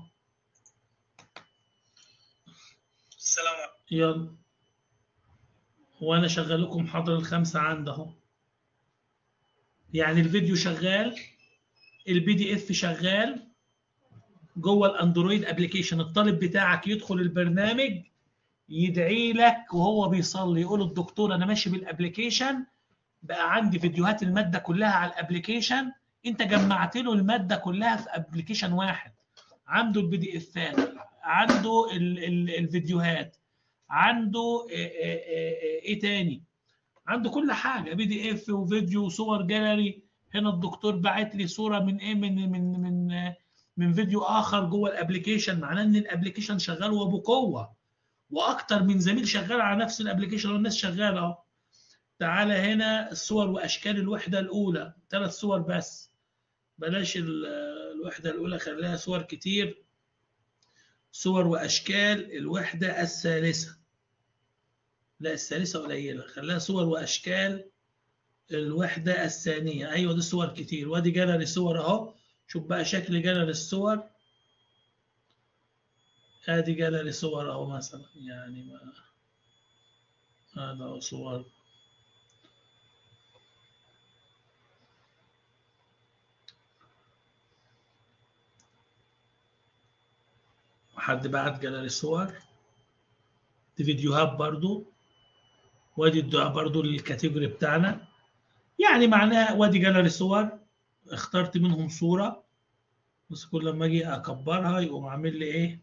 السلام عليكم يلا وانا شغال لكم محاضره الخامسه عند اهو يعني الفيديو شغال البي دي اف شغال جوه الاندرويد ابلكيشن الطالب بتاعك يدخل البرنامج يدعي لك وهو بيصلي يقول الدكتور انا ماشي بالابلكيشن بقى عندي فيديوهات الماده كلها على الابلكيشن انت جمعت له الماده كلها في ابلكيشن واحد عنده البي دي افات عنده ال- ال- الفيديوهات عنده ايه, إيه, إيه, إيه تاني عنده كل حاجه بي دي اف وفيديو وصور جاليري هنا الدكتور باعت لي صوره من ايه من من من من فيديو اخر جوه الابلكيشن معناه ان الابلكيشن شغال وبقوه واكتر من زميل شغال على نفس الابلكيشن والناس شغاله اهو تعالى هنا الصور واشكال الوحده الاولى ثلاث صور بس بلاش ال- الوحده الاولى خليها صور كتير صور واشكال الوحده الثالثه لا الثالثه قليله خليها صور واشكال الوحده الثانيه ايوه دي صور كتير وادي جاليري صور اهو شوف بقى شكل جاليري الصور ادي جاليري صور اهو مثلا يعني ما هذا صور حد بعت جاليري صور دي فيديوهات برضو وادي الدعاء برضو للكاتيجوري بتاعنا يعني معناها وادي جاليري صور اخترت منهم صورة بس كل لما اجي اكبرها يقوم عامل لي ايه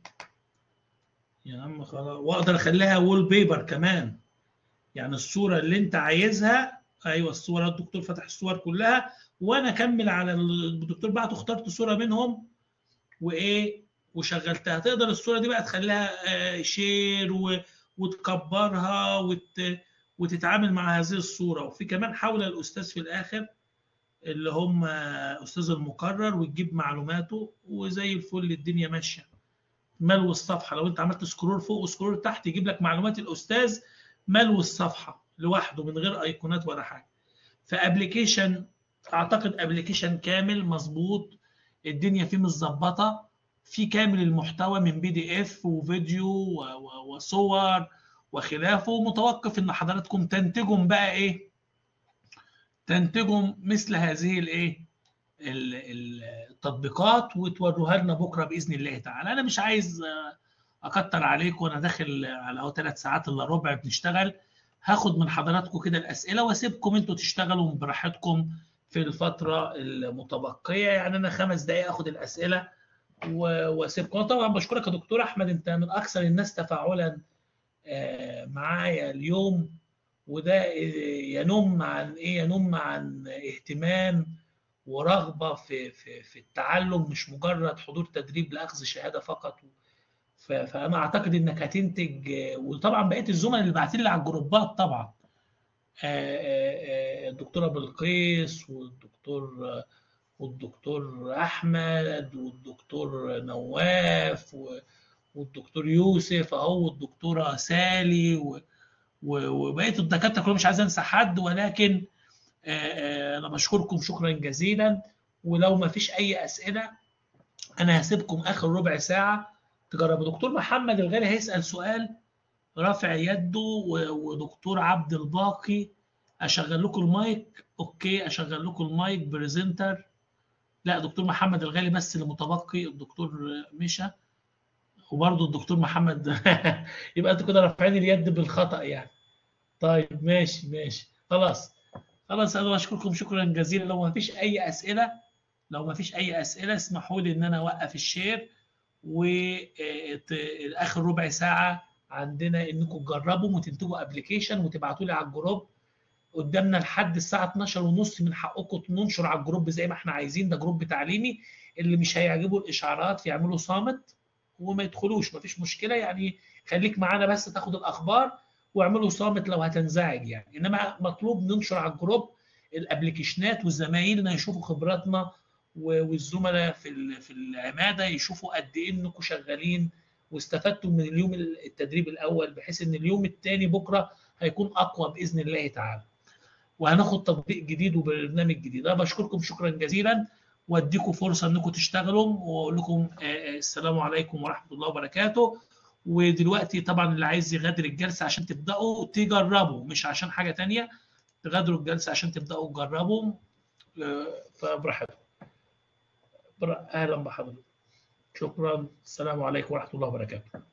يا عم خلاص واقدر اخليها وول بيبر كمان يعني الصورة اللي انت عايزها ايوه الصورة الدكتور فتح الصور كلها وانا اكمل على ال- الدكتور بعته اخترت صورة منهم وايه وشغلتها تقدر الصورة دي بقى تخليها آه، شير و- وتكبرها وت... وتتعامل مع هذه الصورة وفي كمان حول الأستاذ في الآخر اللي هم أستاذ المقرر وتجيب معلوماته وزي الفل الدنيا ماشية ملو الصفحة لو أنت عملت سكرول فوق وسكرول تحت يجيب لك معلومات الأستاذ ملو الصفحة لوحده من غير أيقونات ولا حاجة فأبليكيشن أعتقد أبليكيشن كامل مظبوط الدنيا فيه متظبطة في كامل المحتوى من بي دي اف وفيديو و- و- وصور وخلافه متوقف ان حضراتكم تنتجوا بقى ايه تنتجوا مثل هذه الايه ال- ال- التطبيقات وتوروها لنا بكره باذن الله تعالى انا مش عايز آه، اكتر عليكم وانا داخل على اهو ثلاث ساعات الا ربع بنشتغل هاخد من حضراتكم كده الاسئله واسيبكم انتوا تشتغلوا براحتكم في الفتره المتبقيه يعني انا خمس دقائق اخد الاسئله و- واسيبكم أنا طبعا بشكرك يا دكتور احمد انت من اكثر الناس تفاعلا آه، معايا اليوم وده ينم عن ايه ينم عن اهتمام ورغبه في في في التعلم مش مجرد حضور تدريب لاخذ شهاده فقط ف- فانا اعتقد انك هتنتج آه، وطبعا بقيه الزملاء اللي باعتين لي على الجروبات طبعا آه، آه، آه، الدكتوره بلقيس والدكتور آه، والدكتور احمد والدكتور نواف و- والدكتور يوسف اهو والدكتوره سالي و- و- وبقيه الدكاتره كلهم مش عايز انسى حد ولكن آه، آه، انا بشكركم شكرا جزيلا ولو ما فيش اي اسئله انا هسيبكم اخر ربع ساعه تجربوا دكتور محمد الغالي هيسال سؤال رافع يده و- ودكتور عبد الباقي اشغل لكم المايك اوكي اشغل لكم المايك بريزنتر لا دكتور محمد الغالي بس اللي متبقي الدكتور مشى وبرضه الدكتور محمد يبقى انتوا كده رافعين اليد بالخطأ يعني طيب ماشي ماشي خلاص خلاص انا بشكركم شكرا جزيلا لو ما فيش اي اسئله لو ما فيش اي اسئله اسمحوا لي ان انا اوقف الشير واخر ربع ساعه عندنا انكم تجربوا وتنتجوا ابلكيشن وتبعتوا لي على الجروب قدامنا لحد الساعه 12 ونص من حقكم ننشر على الجروب زي ما احنا عايزين ده جروب تعليمي اللي مش هيعجبه الاشعارات يعملوا صامت وما يدخلوش مفيش مشكله يعني خليك معانا بس تاخد الاخبار واعملوا صامت لو هتنزعج يعني انما مطلوب ننشر على الجروب الابلكيشنات وزمايلنا يشوفوا خبراتنا و- والزملاء في ال- في العماده يشوفوا قد ايه انكم شغالين واستفدتوا من اليوم التدريب الاول بحيث ان اليوم الثاني بكره هيكون اقوى باذن الله تعالى وهناخد تطبيق جديد وبرنامج جديد انا بشكركم شكرا جزيلا واديكم فرصه انكم تشتغلوا واقول لكم آه، آه، السلام عليكم ورحمه الله وبركاته ودلوقتي طبعا اللي عايز يغادر الجلسه عشان تبداوا تجربوا مش عشان حاجه تانية تغادروا الجلسه عشان تبداوا تجربوا آه، فبراحتكم برا- اهلا بحضرتك شكرا السلام عليكم ورحمه الله وبركاته